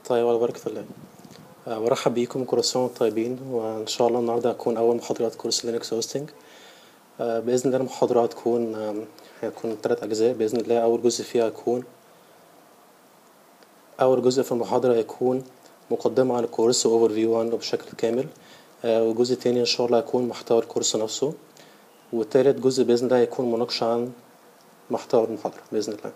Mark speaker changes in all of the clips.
Speaker 1: طيب على بركة الله آه، برحب بيكم كل سنة وانتم طيبين وإن شاء الله النهاردة هتكون أول محاضرات كورس لينكس هوستنج بإذن الله المحاضرة هتكون آم، هتكون تلات أجزاء بإذن الله أول جزء فيها هيكون أول جزء في المحاضرة هيكون مقدمة عن الكورس وأوفر فيو عنه بشكل كامل آه، والجزء التاني إن شاء الله هيكون محتوى الكورس نفسه والتالت جزء بإذن الله هيكون مناقشة عن محتوى المحاضرة بإذن الله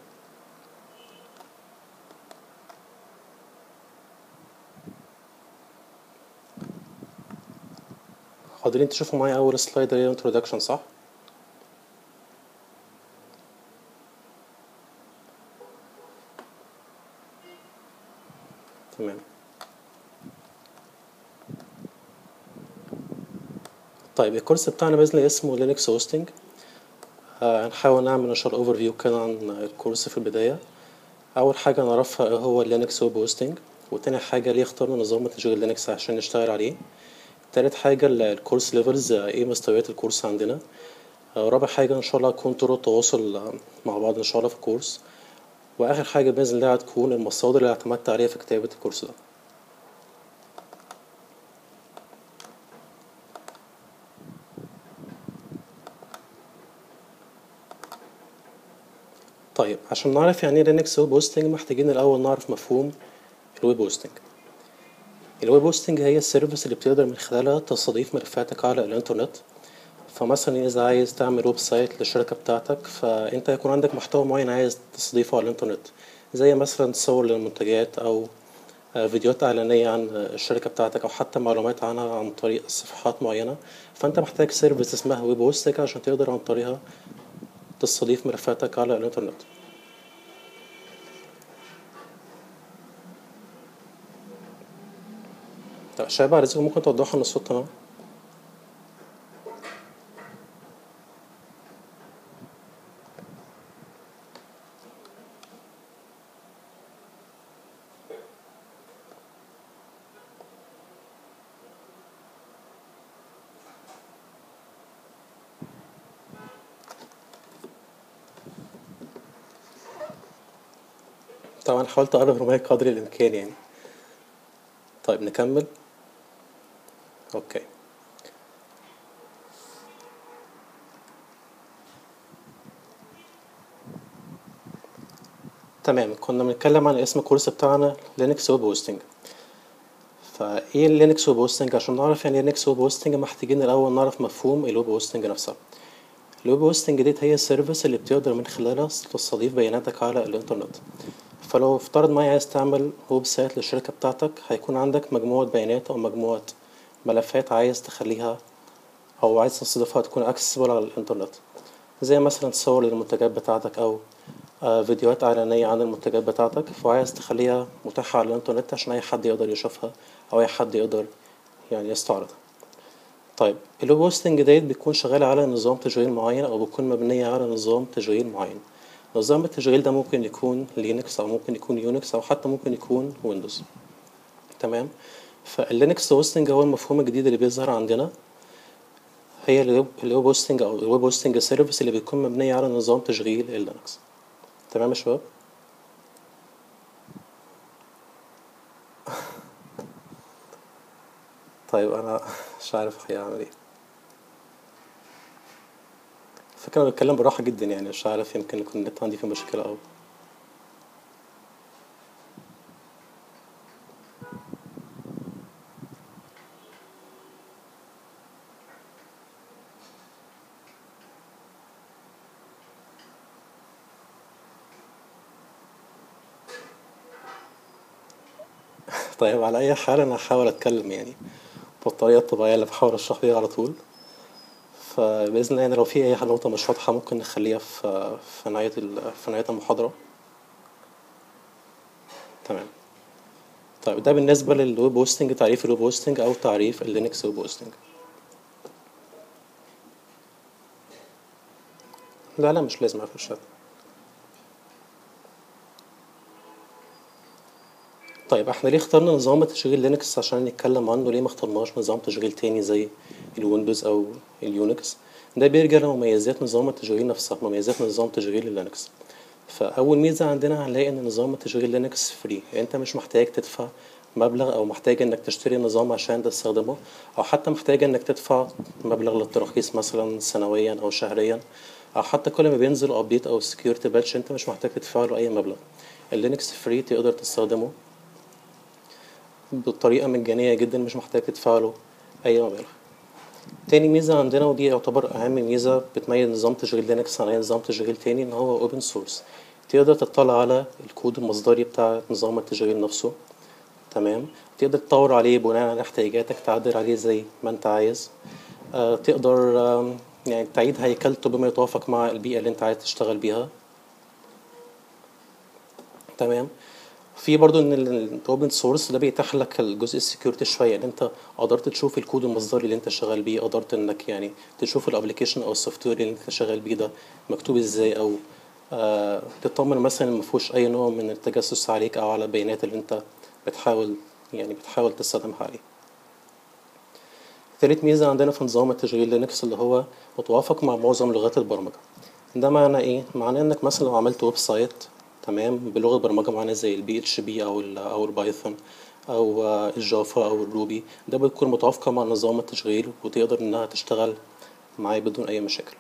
Speaker 1: قادرين تشوفوا معايا أول سلايد اللي هي introduction صح؟ تمام طيب الكورس بتاعنا بإذن الله اسمه لينكس هوستنج هنحاول نعمل إن شاء الله اوفر فيو كده عن الكورس في البداية أول حاجة نعرفها إيه هو لينكس ويب هوستنج وتاني حاجة ليه اخترنا نظام تشغيل لينكس عشان نشتغل عليه تالت حاجة ال- الكورس ليفلز ايه مستويات الكورس عندنا آه، رابع حاجة ان شاء الله هتكون طرق التواصل آه، مع بعض ان شاء الله في الكورس واخر حاجة بإذن الله هتكون المصادر اللي اعتمدت عليها في كتابة الكورس ده طيب عشان نعرف يعني ايه لينكس ويب هوستنج محتاجين الأول نعرف مفهوم الويب هوستنج الويب هوستنج هي السيرفيس اللي بتقدر من خلالها تستضيف ملفاتك على الانترنت فمثلا إذا عايز تعمل ويب سايت للشركة بتاعتك فأنت يكون عندك محتوى معين عايز تستضيفه على الإنترنت زي مثلا صور للمنتجات أو آه، فيديوهات إعلانية عن آه، الشركة بتاعتك أو حتى معلومات عنها عن طريق صفحات معينة فأنت محتاج سيرفيس اسمها ويب هوستنج عشان تقدر عن طريقها تستضيف ملفاتك على الإنترنت طب شباب بعد إذنكم ممكن توضحوا إن الصوت تمام طبعا حاولت أقرب المايك قدر الإمكان يعني طيب نكمل أوكي تمام كنا بنتكلم عن اسم الكورس بتاعنا لينكس ويب هوستنج فايه اللينكس ويب هوستنج عشان نعرف يعني ايه لينكس ويب هوستنج محتاجين الاول نعرف مفهوم الويب هوستنج نفسها الويب هوستنج ديت هي السيرفيس اللي بتقدر من خلالها تستضيف بياناتك على الانترنت فلو افترض معايا عايز تعمل ويب سايت للشركة بتاعتك هيكون عندك مجموعة بيانات أو مجموعة ملفات عايز تخليها أو عايز تستضيفها تكون accessible على الإنترنت زي مثلا صور للمنتجات بتاعتك أو آه، فيديوهات إعلانية عن المنتجات بتاعتك فعايز تخليها متاحة على الإنترنت عشان أي حد يقدر يشوفها أو أي حد يقدر يعني يستعرضها طيب الويب هوستنج ديت بيكون شغال على نظام تشغيل معين أو بتكون مبنية على نظام تشغيل معين نظام التشغيل ده ممكن يكون لينكس أو ممكن يكون يونكس أو حتى ممكن يكون ويندوز تمام فاللينكس هوستنج هو المفهوم الجديد اللي بيظهر عندنا هي الويب الويب هوستنج أو الويب هوستنج سيرفيس اللي بتكون مبنية على نظام تشغيل اللينكس تمام يا شباب طيب أنا مش عارف هيعمل ايه فكرة أنا بتكلم براحة جدا يعني مش عارف يمكن يكون النت عندي فيه مشكلة أو طيب على أي حال أنا هحاول أتكلم يعني بالطريقة الطبيعية اللي بحاول أشرح بيها على طول فبإذن الله يعني لو في أي نقطة مش واضحة ممكن نخليها في في نهاية ال- في نهاية المحاضرة تمام طيب ده بالنسبة للويب هوستنج تعريف الويب هوستنج أو تعريف اللينكس ويب هوستنج لا لا مش لازم أقفل الشات طيب احنا ليه اخترنا نظام تشغيل لينكس عشان نتكلم عنه ليه ما اخترناش نظام تشغيل تاني زي الويندوز او اليونكس ده بيرجع لمميزات نظام التشغيل نفسها مميزات نظام تشغيل اللينكس فأول ميزة عندنا هنلاقي إن نظام التشغيل لينكس فري يعني أنت مش محتاج تدفع مبلغ أو محتاج إنك تشتري نظام عشان تستخدمه أو حتى محتاج إنك تدفع مبلغ للتراخيص مثلا سنويا أو شهريا أو حتى كل ما بينزل أبديت أو سكيورتي باتش أنت مش محتاج تدفع له أي مبلغ اللينكس فري تقدر تستخدمه بطريقة مجانية جدا مش محتاج تدفع له أي مبالغ تاني ميزة عندنا ودي يعتبر أهم ميزة بتميز نظام تشغيل لينكس عن أي نظام تشغيل تاني إن هو أوبن سورس تقدر تطلع على الكود المصدري بتاع نظام التشغيل نفسه تمام تقدر تطور عليه بناء على احتياجاتك تعدل عليه زي ما انت عايز آه تقدر آه يعني تعيد هيكلته بما يتوافق مع البيئة اللي انت عايز تشتغل بيها تمام في برضو ان الاوبن سورس ده بيتيح لك الجزء السكيورتي شويه ان انت قدرت تشوف الكود المصدري اللي انت شغال بيه قدرت انك يعني تشوف الابلكيشن او السوفت وير اللي انت شغال بيه ده مكتوب ازاي او آه تطمن مثلا ما فيهوش اي نوع من التجسس عليك او على البيانات اللي انت بتحاول يعني بتحاول تستخدمها عليه تالت ميزة عندنا في نظام التشغيل لينكس اللي هو متوافق مع معظم لغات البرمجة ده معنى ايه؟ معناه انك مثلا لو عملت ويب سايت تمام بلغة برمجة معينة زي البي اتش بي أو ال أو البايثون أو الجافا أو الروبي ده بتكون متوافقة مع نظام التشغيل وتقدر إنها تشتغل معاه بدون أي مشاكل.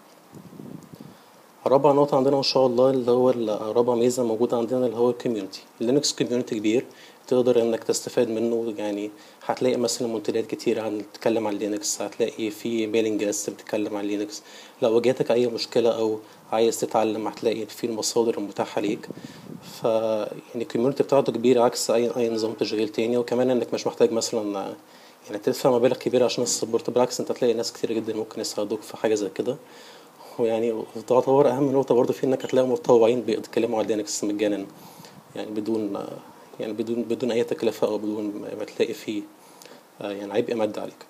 Speaker 1: رابع نقطة عندنا إن شاء الله اللي هو رابع ميزة موجودة عندنا اللي هو الكوميونتي اللينكس كوميونتي كبير تقدر إنك تستفاد منه يعني هتلاقي مثلا منتديات كتير عن تتكلم عن لينكس هتلاقي في ميلينج ليست بتتكلم عن لينكس لو واجهتك أي مشكلة أو عايز تتعلم هتلاقي في المصادر المتاحة ليك ف يعني الكوميونتي بتاعته كبيرة عكس أي أي نظام تشغيل تاني وكمان إنك مش محتاج مثلا يعني تدفع مبالغ كبيرة عشان السبورت بالعكس أنت هتلاقي ناس كتير جدا ممكن يساعدوك في حاجة زي كده ويعني تعتبر أهم نقطة برضه في إنك هتلاقي متطوعين بيتكلموا عن لينكس مجانا يعني بدون يعني بدون بدون أي تكلفة أو بدون ما تلاقي فيه يعني عبء مادي عليك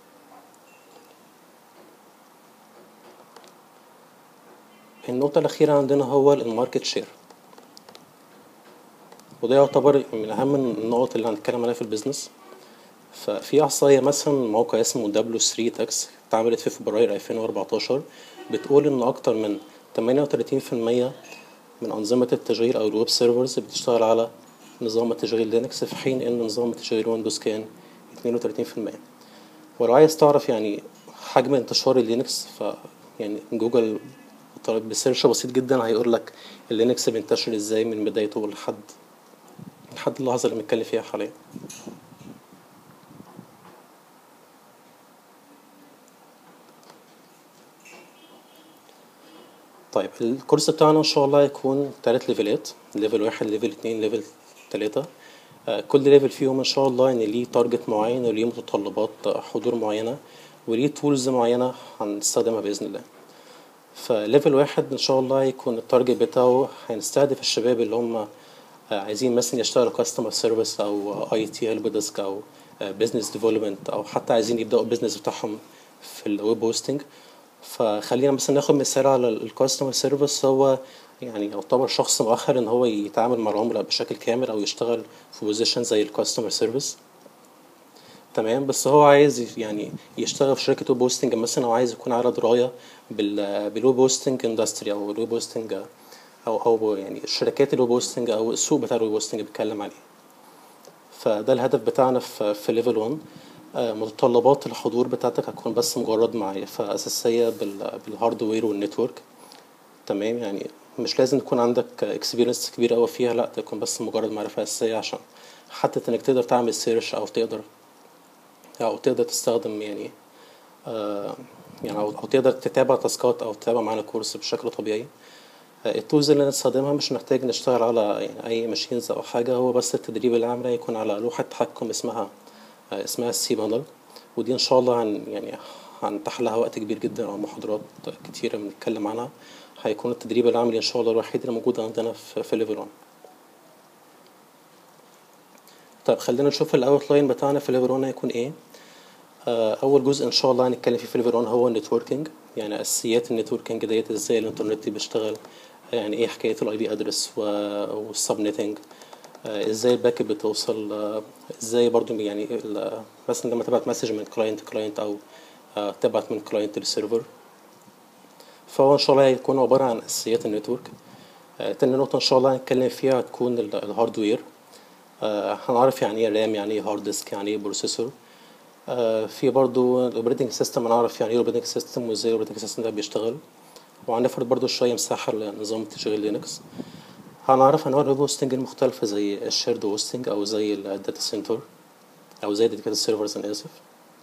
Speaker 1: النقطة الأخيرة عندنا هو الماركت شير وده يعتبر من أهم النقط اللي هنتكلم عليها في البيزنس ففي إحصائية مثلا موقع اسمه W3 تاكس اتعملت في فبراير 2014 بتقول إن أكتر من 38% من أنظمة التشغيل أو الويب سيرفرز بتشتغل على نظام التشغيل لينكس في حين إن نظام التشغيل ويندوز كان 32% ولو عايز تعرف يعني حجم انتشار اللينكس ف يعني جوجل بسيرش بسيط جدا هيقول لك اللينكس بينتشر ازاي من بدايته لحد لحد اللحظة اللي بنتكلم فيها حاليا طيب الكورس بتاعنا ان شاء الله هيكون تلات ليفلات ليفل واحد ليفل اتنين ليفل تلاتة آه كل ليفل فيهم ان شاء الله ان ليه تارجت معين وليه متطلبات حضور معينة وليه تولز معينة هنستخدمها بإذن الله فليفل واحد ان شاء الله هيكون التارجت بتاعه هنستهدف الشباب اللي هم عايزين مثلا يشتغلوا كاستمر سيرفيس او اي تي هيلب ديسك او بزنس ديفلوبمنت او حتى عايزين يبداوا البيزنس بتاعهم في الويب هوستنج فخلينا مثلا ناخد مثال على الكاستمر سيرفيس هو يعني يعتبر شخص مؤخر ان هو يتعامل مع العملاء بشكل كامل او يشتغل في بوزيشن زي الكاستمر سيرفيس تمام بس هو عايز يعني يشتغل في شركة ويب هوستنج مثلا او عايز يكون على دراية بال بالويب هوستنج اندستري او الويب هوستنج او او يعني شركات الويب هوستنج او السوق بتاع الويب هوستنج بيتكلم عليه فده الهدف بتاعنا في في ليفل 1 متطلبات الحضور بتاعتك هتكون بس مجرد معرفة أساسية بالهاردوير والنتورك تمام يعني مش لازم يكون عندك اكسبيرينس كبيرة أوي فيها لأ تكون بس مجرد معرفة أساسية عشان حتى إنك تقدر تعمل سيرش أو تقدر أو تقدر تستخدم يعني آه يعني أو, أو تقدر تتابع تاسكات أو تتابع معانا كورس بشكل طبيعي التولز اللي نستخدمها مش محتاج نشتغل على يعني أي ماشينز أو حاجة هو بس التدريب اللي عامله يكون على لوحة تحكم اسمها اسمها السي بانل ودي ان شاء الله هن يعني هنتاح لها وقت كبير جدا او محاضرات كتيره بنتكلم عنها هيكون التدريب العملي ان شاء الله الوحيد اللي موجود عندنا في, في ليفل 1 طيب خلينا نشوف الاوت لاين بتاعنا في ليفل 1 هيكون ايه اول جزء ان شاء الله هنتكلم فيه في ليفل 1 هو النتوركينج يعني اساسيات النتوركينج ديت ازاي الانترنت بيشتغل يعني ايه حكايه الاي بي ادرس والسبنيتنج ازاي الباك بتوصل ازاي برضو يعني مثلا لما تبعت مسج من كلاينت كلاينت او تبعت من كلاينت للسيرفر فهو ان شاء الله هيكون عباره عن اساسيات النتورك آه، تاني نقطة إن شاء الله هنتكلم فيها هتكون ال- الهاردوير آه، هنعرف يعني ايه رام يعني ايه هارد ديسك يعني ايه بروسيسور آه، في برضو الاوبريتنج سيستم هنعرف يعني ايه الاوبريتنج سيستم وازاي الاوبريتنج سيستم ده بيشتغل وهنفرض برضو شوية مساحة لنظام تشغيل لينكس هنعرف انواع الويب هوستنج المختلفة زي الشيرد هوستنج او زي الداتا سنتر او زي الديديكيتد سيرفرز انا اسف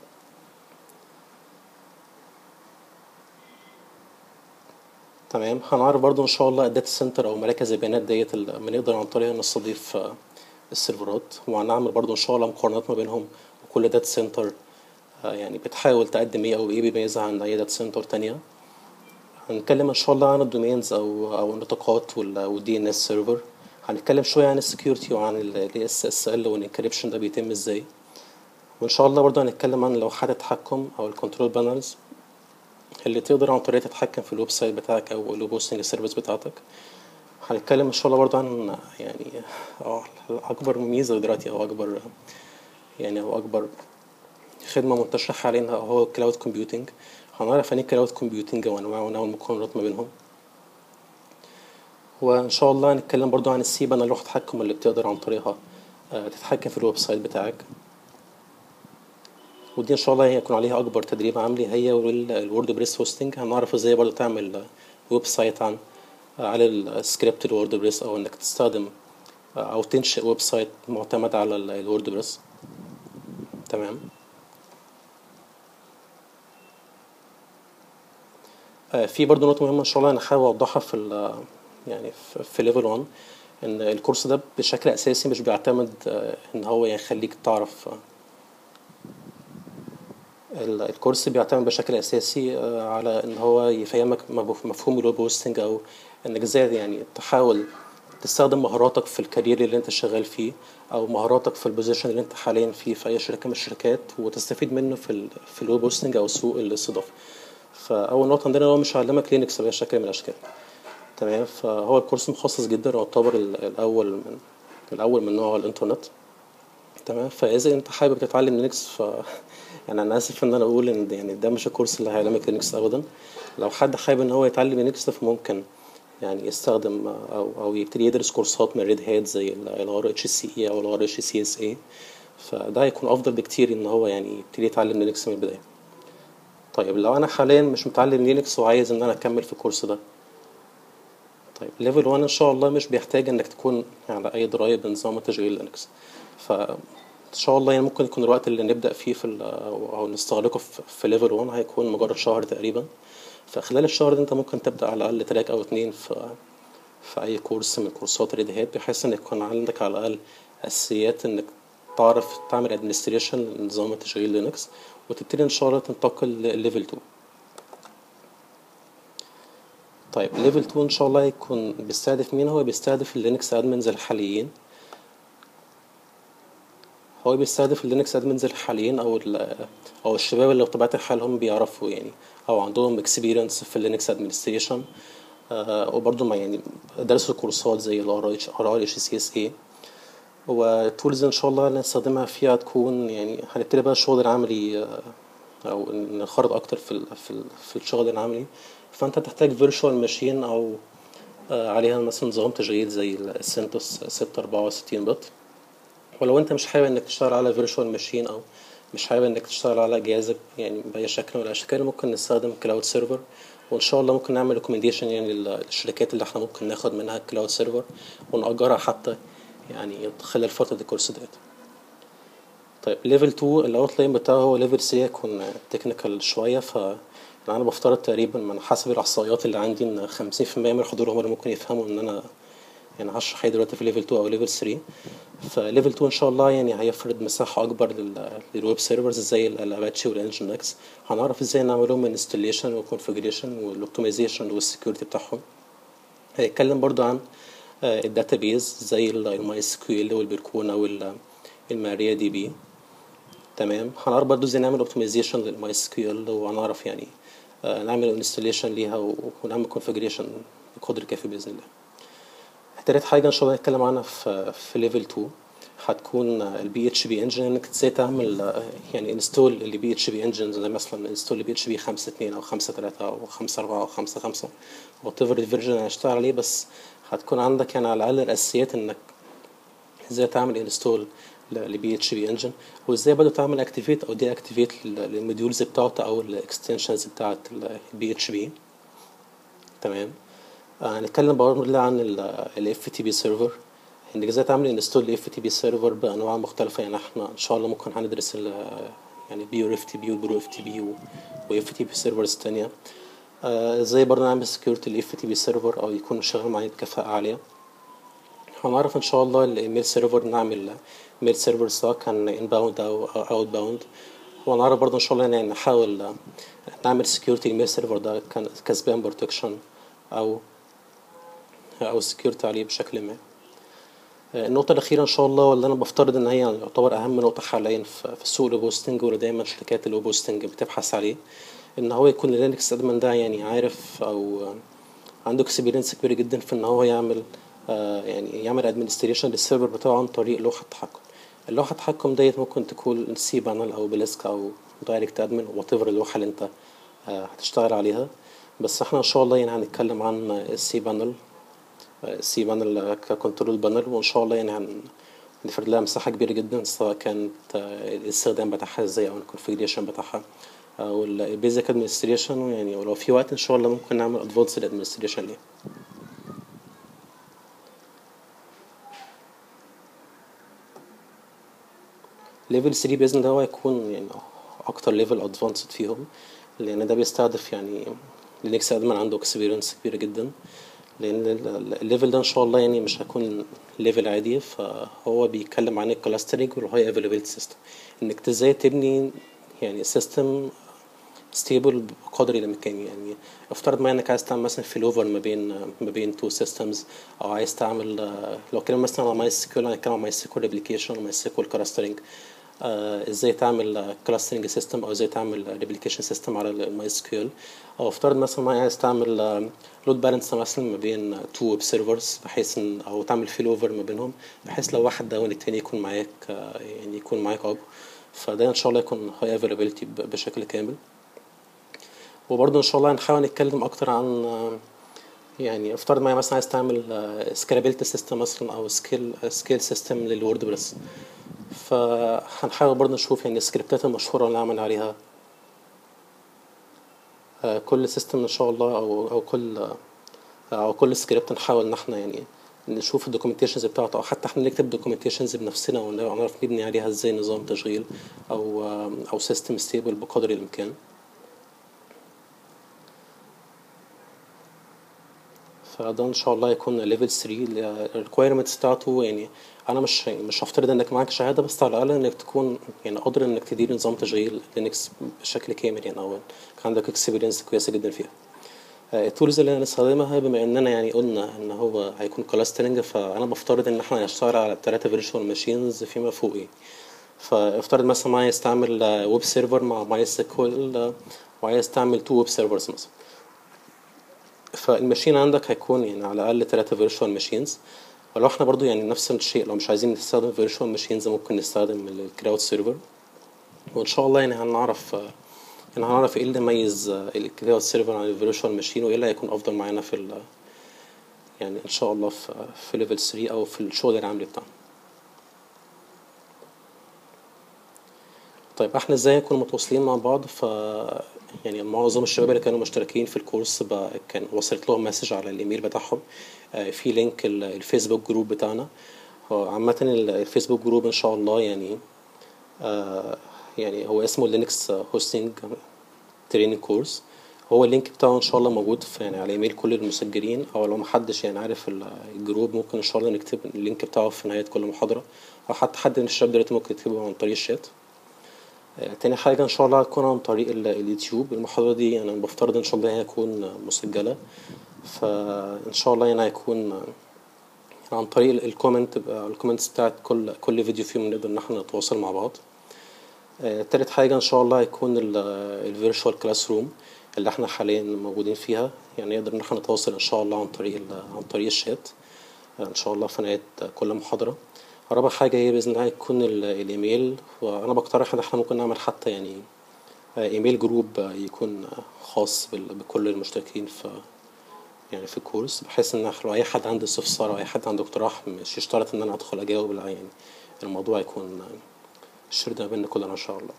Speaker 1: تمام هنعرف برضو ان شاء الله الداتا سنتر او مراكز البيانات ديت اللي بنقدر عن طريقها نستضيف آه، السيرفرات وهنعمل برضو ان شاء الله مقارنات ما بينهم وكل داتا سنتر آه، يعني بتحاول تقدم ايه او ايه بيميزها عن اي داتا سنتر تانية هنتكلم ان شاء الله عن الدومينز او او النطاقات والدي ان اس سيرفر هنتكلم شويه عن السكيورتي وعن الاي اس اس ال والانكريبشن ده بيتم ازاي وان شاء الله برضه هنتكلم عن لوحات التحكم او الكنترول بانلز اللي تقدر عن طريقها تتحكم في الويب سايت بتاعك او الويب هوستنج سيرفيس بتاعتك هنتكلم ان شاء الله برضه عن يعني اه اكبر ميزه دلوقتي او اكبر يعني او اكبر خدمه منتشره حاليا هو الكلاود كومبيوتنج هنعرف يعني ايه كلاود كومبيوتنج وانواعه والمقارنات ما بينهم وان شاء الله هنتكلم برضو عن السيبا انا لوحة التحكم اللي بتقدر عن طريقها آه، تتحكم في الويب سايت بتاعك ودي ان شاء الله هيكون عليها اكبر تدريب عملي هي والورد بريس هوستنج هنعرف ازاي برضو تعمل ويب سايت عن على السكريبت الورد بريس او انك تستخدم آه، او تنشئ ويب سايت معتمد على الورد بريس تمام آه، في برضه نقطة مهمة إن شاء الله أنا حابب أوضحها في ال يعني في- في ليفل 1 إن الكورس ده بشكل أساسي مش بيعتمد آه، إن هو يخليك تعرف آه، ال- الكورس بيعتمد بشكل أساسي آه، على إن هو يفهمك مف- مفهوم الويب هوستنج أو إنك إزاي يعني تحاول تستخدم مهاراتك في الكارير اللي أنت شغال فيه أو مهاراتك في البوزيشن اللي أنت حاليا فيه في أي شركة من الشركات وتستفيد منه في ال في الويب هوستنج أو سوق الاستضافة. فأول نقطة عندنا هو مش هعلمك لينكس بأي شكل من الأشكال. تمام فهو الكورس مخصص جدا يعتبر ال- الأول من الأول من نوعه على الإنترنت. تمام فاذا انت حابب تتعلم لينكس ف يعني انا اسف ان انا اقول ان يعني ده مش الكورس اللي هيعلمك لينكس ابدا لو حد حابب ان هو يتعلم لينكس فممكن يعني يستخدم او او يبتدي يدرس كورسات من ريد هات زي الار اتش سي اي او الار اتش سي اس اي فده هيكون افضل بكتير ان هو يعني يبتدي يتعلم لينكس من البدايه طيب لو انا حاليا مش متعلم لينكس وعايز ان انا اكمل في الكورس ده طيب ليفل 1 ان شاء الله مش بيحتاج انك تكون على اي درايه بنظام تشغيل لينكس ف ان شاء الله يعني ممكن يكون الوقت اللي نبدا فيه في ال- او أو نستغرقه في في ليفل 1 هيكون مجرد شهر تقريبا فخلال الشهر ده انت ممكن تبدا على الاقل تراك او اتنين في في اي كورس من كورسات ريد هات بحيث ان يكون عندك على الاقل اساسيات انك تعرف تعمل ادمنستريشن لنظام تشغيل لينكس وتبتدي ان شاء الله تنتقل لليفل 2 طيب ليفل 2 ان شاء الله يكون بيستهدف مين هو بيستهدف اللينكس ادمنز الحاليين هو بيستهدف اللينكس ادمنز الحاليين او ال- او الشباب اللي بطبيعه الحال هم بيعرفوا يعني او عندهم اكسبيرينس في اللينكس ادمنستريشن وبرضه ما يعني درسوا كورسات زي الار اتش ار اتش سي اس اي والتولز ان شاء الله اللي هنستخدمها فيها تكون يعني هنبتدي بقى الشغل العملي آه، او نخرج اكتر في ال في ال في الشغل العملي فانت تحتاج فيرتشوال ماشين او آه، عليها مثلا نظام تشغيل زي السنتوس 664 بت ولو انت مش حابب انك تشتغل على فيرتشوال ماشين او مش حابب انك تشتغل على جهازك يعني باي شكل من الاشكال ممكن نستخدم كلاود سيرفر وان شاء الله ممكن نعمل ريكومنديشن يعني لل- للشركات اللي احنا ممكن ناخد منها الكلاود سيرفر ونأجرها حتى يعني خلال فترة الكورس ديت طيب ليفل 2 الاوت لاين بتاعه هو ليفل 3 يكون تكنيكال شوية ف انا بفترض تقريبا من حسب الاحصائيات اللي عندي ان 50% من الحضور هم اللي ممكن يفهموا ان انا يعني هشرح ايه دلوقتي في ليفل 2 او ليفل 3 فليفل 2 ان شاء الله يعني هيفرض مساحه اكبر لل- للويب سيرفرز زي الاباتشي والانجن اكس هنعرف ازاي نعمل لهم انستليشن وكونفجريشن والاوبتمايزيشن والسكيورتي بتاعهم هيتكلم برضو عن الداتابيز زي الماي اس كيو ال والبركونا والماريا دي بي تمام هنعرف برضو ازاي نعمل اوبتمايزيشن للماي اس كيو ال وهنعرف يعني آه، نعمل انستليشن ليها و- ونعمل كونفجريشن بقدر كافي باذن الله تالت حاجة إن شاء الله هنتكلم عنها في في ليفل 2 هتكون البي اتش بي انجن انك ازاي تعمل آه، يعني انستول البي اتش بي انجن زي مثلا انستول البي اتش بي 5 2 او 5 3 او 5 4 او 5 5 وات ايفر الفيرجن اللي هنشتغل عليه بس هتكون عندك يعني على الاقل الاساسيات انك ازاي تعمل انستول لبي اتش بي انجن وازاي برضه تعمل اكتيفيت او دي اكتيفيت للموديولز بتاعته او الاكستنشنز بتاعت البي اتش بي تمام هنتكلم برضه عن الاف تي بي سيرفر انك ازاي تعمل انستول لاف تي بي سيرفر بانواع مختلفه يعني احنا ان شاء الله ممكن هندرس يعني بيور اف تي بي والبرو اف تي بي واف تي بي سيرفرز تانية ازاي برضه نعمل سكيورتي للاف تي بي سيرفر او يكون شغال معايا بكفاءة عالية هنعرف ان شاء الله الايميل سيرفر نعمل ميل سيرفر سواء كان انباوند او اوت باوند وهنعرف برضه ان شاء الله يعني نحاول نعمل سكيورتي الميل سيرفر ده كان كسبان بروتكشن او او سكيورتي عليه بشكل ما النقطة الأخيرة إن شاء الله واللي أنا بفترض إن هي يعتبر أهم نقطة حاليا في سوق البوستنج واللي دايما شركات البوستنج بتبحث عليه إن هو يكون اللينكس أدمن ده يعني عارف أو عنده اكسبيرينس كبير جدا في إن هو يعمل يعني يعمل ادمنستريشن للسيرفر بتاعه عن طريق لوحة تحكم اللوحة التحكم ديت ممكن تكون سي بانل أو بليسك أو دايركت ادمن وات اللوحة اللي أنت هتشتغل عليها بس احنا إن شاء الله يعني هنتكلم عن السي بانل سي بانل ككنترول بانل وان شاء الله يعني هنفرد لها مساحة كبيرة جدا سواء كانت الاستخدام بتاعها ازاي او الكونفيجريشن بتاعها او البيزك ادمنستريشن يعني ولو في وقت ان شاء الله ممكن نعمل ادفانسد ادمنستريشن ليها ليفل 3 باذن الله هو هيكون يعني اكتر ليفل ادفانسد فيهم لان ده بيستهدف يعني لينكس ادمن عنده اكسبيرينس كبيره جدا لان الليفل ده ان شاء الله يعني مش هيكون ليفل عادي فهو بيتكلم عن الكلاسترنج والهاي افيلابيلتي سيستم انك ازاي تبني يعني سيستم ستيبل بقدر الامكان يعني افترض معايا انك عايز تعمل مثلا فيلوفر ما بين ما بين تو سيستمز او عايز تعمل لو كلمة مثلا على ماي سيكول هنتكلم عن ماي سيكول ريبليكيشن وماي سيكول كلاسترنج ازاي تعمل كلاسترنج سيستم او ازاي تعمل ريبليكيشن سيستم على الماي سكيول او افترض مثلا معايا عايز تعمل لود بالانس مثلا ما بين تو ويب سيرفرز بحيث ان او تعمل فيل اوفر ما بينهم بحيث لو واحد داون التاني يكون معاك يعني يكون معاك اب فده ان شاء الله يكون هاي افيلابيلتي بشكل كامل وبرضه ان شاء الله هنحاول نتكلم اكتر عن يعني افترض معايا مثلا عايز تعمل سكيلابيلتي سيستم مثلا او سكيل سكيل سيستم للوردبريس فهنحاول برضه نشوف يعني السكريبتات المشهورة اللي نعمل عليها كل سيستم ان شاء الله او او كل او كل سكريبت نحاول ان احنا يعني نشوف الدوكيومنتيشنز بتاعته او حتى احنا نكتب دوكيومنتيشنز بنفسنا ونعرف نبني عليها ازاي نظام تشغيل او او سيستم ستيبل بقدر الامكان فده ان شاء الله يكون ليفل 3 الريكويرمنتس بتاعته يعني انا مش مش هفترض انك معاك شهاده بس على الاقل انك تكون يعني قادر انك تدير نظام تشغيل لينكس بشكل كامل يعني او كان عندك اكسبيرينس كويسه جدا فيها التولز اللي هنستخدمها بما اننا يعني قلنا ان هو هيكون كلاسترنج فانا بفترض ان احنا هنشتغل على ثلاثه فيرتشوال ماشينز فيما فوق يعني فافترض مثلا معايا تعمل ويب سيرفر مع ماي سيكوال وعايز تعمل تو ويب سيرفرز مثلا فالماشين عندك هيكون يعني على الاقل ثلاثه فيرتشوال ماشينز ولو احنا برضو يعني نفس الشيء لو مش عايزين نستخدم فيرتشوال ماشينز ممكن نستخدم الكلاود سيرفر وان شاء الله يعني هنعرف يعني هنعرف ايه اللي يميز الكلاود سيرفر عن الفيرتشوال ماشين وايه اللي هيكون افضل معانا في ال يعني ان شاء الله في في ليفل 3 او في الشغل العملي بتاعنا طيب احنا ازاي نكون متواصلين مع بعض ف يعني معظم الشباب اللي كانوا مشتركين في الكورس بقى كان وصلت لهم مسج على الايميل بتاعهم في لينك الفيسبوك جروب بتاعنا عامة الفيسبوك جروب ان شاء الله يعني يعني هو اسمه لينكس هوستنج تريننج كورس هو اللينك بتاعه ان شاء الله موجود في يعني على ايميل كل المسجلين او لو محدش يعني عارف الجروب ممكن ان شاء الله نكتب اللينك بتاعه في نهاية كل محاضرة او حتى حد من الشباب دلوقتي ممكن يكتبه عن طريق الشات تاني حاجة إن شاء الله هتكون عن طريق اليوتيوب المحاضرة دي أنا يعني بفترض إن شاء الله هي هتكون مسجلة فإن شاء الله يعني هيكون عن طريق الكومنت الكومنتس بتاعت كل كل فيديو فيهم نقدر إن احنا نتواصل مع بعض تالت حاجة إن شاء الله هيكون الفيرتشوال كلاس روم اللي احنا حاليا موجودين فيها يعني نقدر إن احنا نتواصل إن شاء الله عن طريق عن طريق الشات إن شاء الله في نهاية كل محاضرة رابع حاجة هي بإذن الله هيكون الإيميل وأنا بقترح إن احنا ممكن نعمل حتى يعني إيميل جروب يكون خاص بكل المشتركين في يعني في الكورس بحيث ان لو اي حد عنده استفسار او اي حد عنده اقتراح مش يشترط ان انا ادخل اجاوب لا يعني الموضوع يكون الشرط ما بيننا كلنا ان شاء الله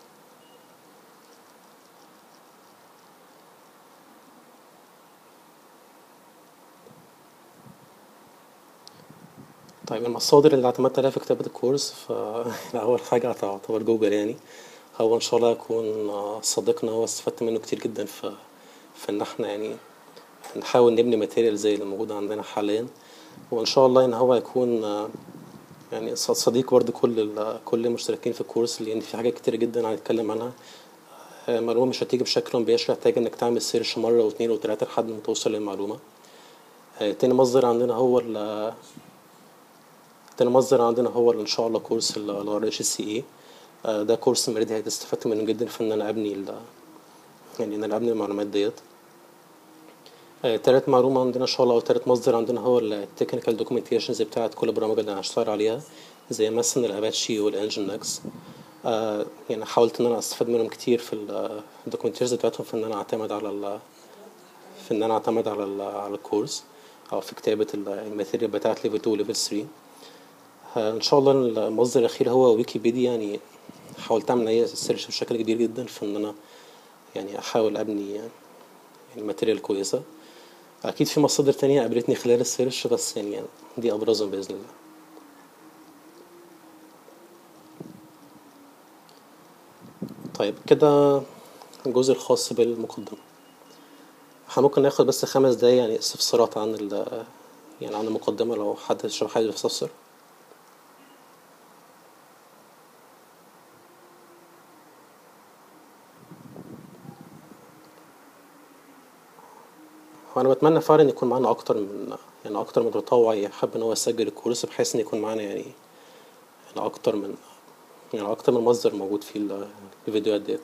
Speaker 1: طيب المصادر اللي اعتمدت عليها في كتابة الكورس فأول حاجة تعتبر جوجل يعني هو إن شاء الله يكون صديقنا واستفدت منه كتير جدا في في إن احنا يعني نحاول نبني ماتيريال زي اللي موجودة عندنا حاليا وإن شاء الله إن هو يكون يعني صديق برضه كل كل المشتركين في الكورس لأن في حاجات كتير جدا هنتكلم عنها معلومة مش هتيجي بشكل مباشر هتحتاج إنك تعمل سيرش مرة واتنين وتلاتة لحد ما توصل للمعلومة تاني مصدر عندنا هو ال تاني مصدر عندنا هو ان شاء الله كورس ال ار اتش سي اي ده كورس مريدي هتستفدت منه جدا في ان انا ابني ال يعني ان انا ابني المعلومات ديت تالت معلومة عندنا ان شاء الله او تالت مصدر عندنا هو التكنيكال دوكيومنتيشنز بتاعت كل البرامج اللي هشتغل عليها زي مثلا الاباتشي والانجن اكس يعني حاولت ان انا استفاد منهم كتير في الدوكيومنتيشنز بتاعتهم في ان انا اعتمد على ال في ان انا اعتمد على ال على الكورس او في كتابة الماتيريال بتاعت ليفل 2 وليفل 3 ان شاء الله المصدر الاخير هو ويكيبيديا يعني حاولت اعمل اي سيرش بشكل كبير جدا في ان انا يعني احاول ابني يعني ماتيريال كويسة اكيد في مصادر تانية قابلتني خلال السيرش بس يعني دي ابرزهم باذن الله طيب كده الجزء الخاص بالمقدمة احنا ممكن ناخد بس خمس دقايق يعني استفسارات عن ال يعني عن المقدمة لو حد شرح حاجة يستفسر وانا بتمنى فعلا يكون معانا اكتر من يعني اكتر من متطوع يحب ان هو يسجل الكورس بحيث ان يكون معانا يعني يعني اكتر من يعني اكتر من مصدر موجود في الفيديوهات ديت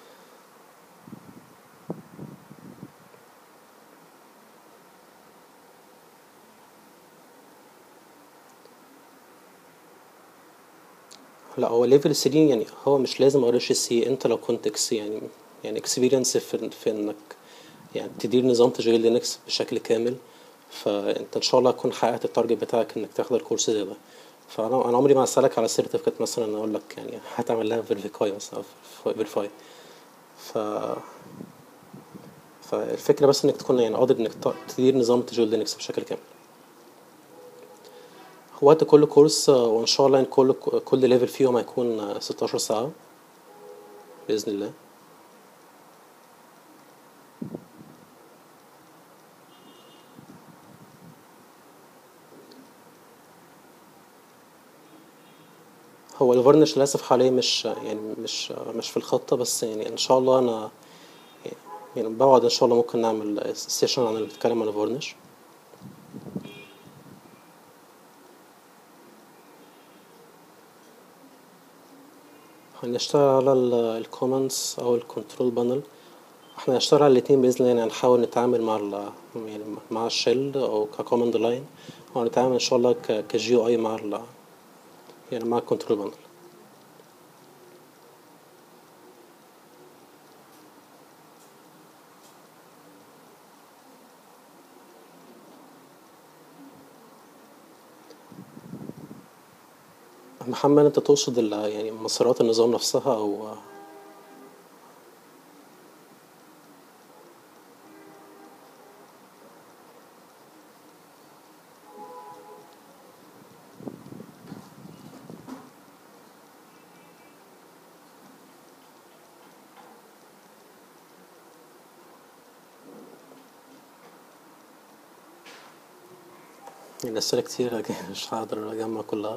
Speaker 1: لا هو ليفل 3 يعني هو مش لازم ار اتش سي انت لو كنت اكس يعني يعني اكسبيرينس في, في انك يعني تدير نظام تشغيل لينكس بشكل كامل فانت ان شاء الله هتكون حققت التارجت بتاعك انك تاخد الكورس زي ده فانا انا عمري ما اسالك على سيرتيفيكت مثلا اقول لك يعني هتعمل لها فيريفاي مثلا فيريفاي ف فالفكره بس انك تكون يعني قادر انك تدير نظام تشغيل لينكس بشكل كامل وقت كل كورس وان شاء الله ان كل كل ليفل فيهم هيكون 16 ساعه باذن الله هو الفارنش للاسف حاليا مش يعني مش مش في الخطه بس يعني ان شاء الله انا يعني بوعد ان شاء الله ممكن نعمل سيشن عن اللي بيتكلم عن الفارنش هنشتغل على الكومنتس او الكنترول بانل احنا هنشتغل على الاتنين باذن الله يعني هنحاول نتعامل مع ال يعني مع الشيل او ككوماند لاين وهنتعامل ان شاء الله كجي او اي مع ال يعني مع الكنترول بانل محمد انت تقصد يعني مسارات النظام نفسها او الأسئلة كتير مش هقدر أجمع كلها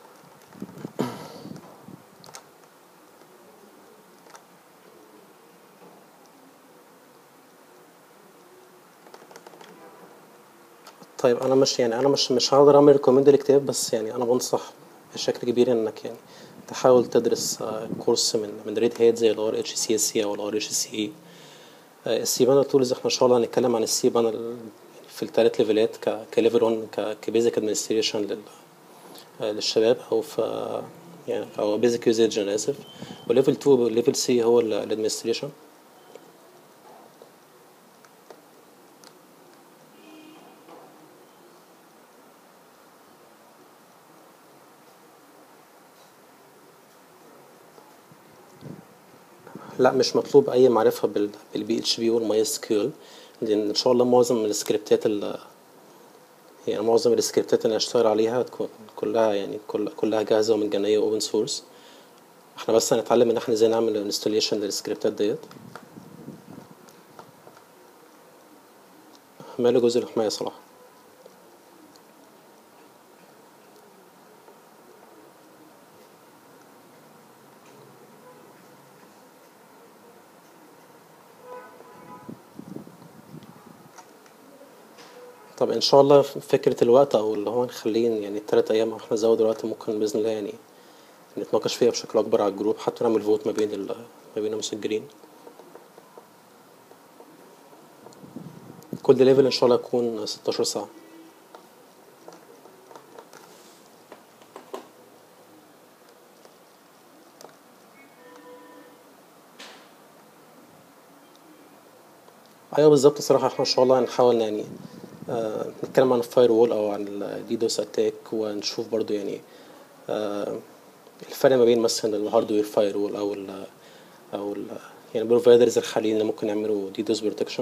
Speaker 1: طيب انا مش يعني انا مش مش هقدر اعمل ريكومند الكتاب بس يعني انا بنصح بشكل كبير انك يعني تحاول تدرس كورس من من ريد هات زي الار اتش سي اس سي او الار اتش سي اي السي بانل تولز احنا ان شاء الله هنتكلم عن السي بانل في الثلاث ليفلات كليفل 1 كبيزك ادمنستريشن للشباب او في يعني او بيزك يوزج انا اسف وليفل 2 وليفل 3 هو الادمنستريشن لا مش مطلوب اي معرفة بالبي اتش بي والماي اس كيو لان ان شاء الله معظم السكريبتات ال يعني معظم السكريبتات اللي هشتغل عليها تكون كلها يعني كل كلها جاهزة ومجانية واوبن سورس احنا بس هنتعلم ان احنا ازاي نعمل انستوليشن للسكريبتات ديت ماله جزء الحماية صراحة طب ان شاء الله فكرة الوقت او اللي هو نخليه يعني التلات ايام او احنا نزود الوقت ممكن باذن الله يعني نتناقش فيها بشكل اكبر على الجروب حتى نعمل فوت ما بين ال ما بين المسجلين كل ليفل ان شاء الله يكون ستاشر ساعة ايوه بالظبط الصراحة احنا ان شاء الله هنحاول يعني آه نتكلم عن الفاير وول او عن الديدوس اتاك ونشوف برضو يعني آه الفرق ما بين مثلا الهاردوير فاير وول او ال او ال يعني البروفايدرز الحاليين اللي ممكن يعملوا ديدوس بروتكشن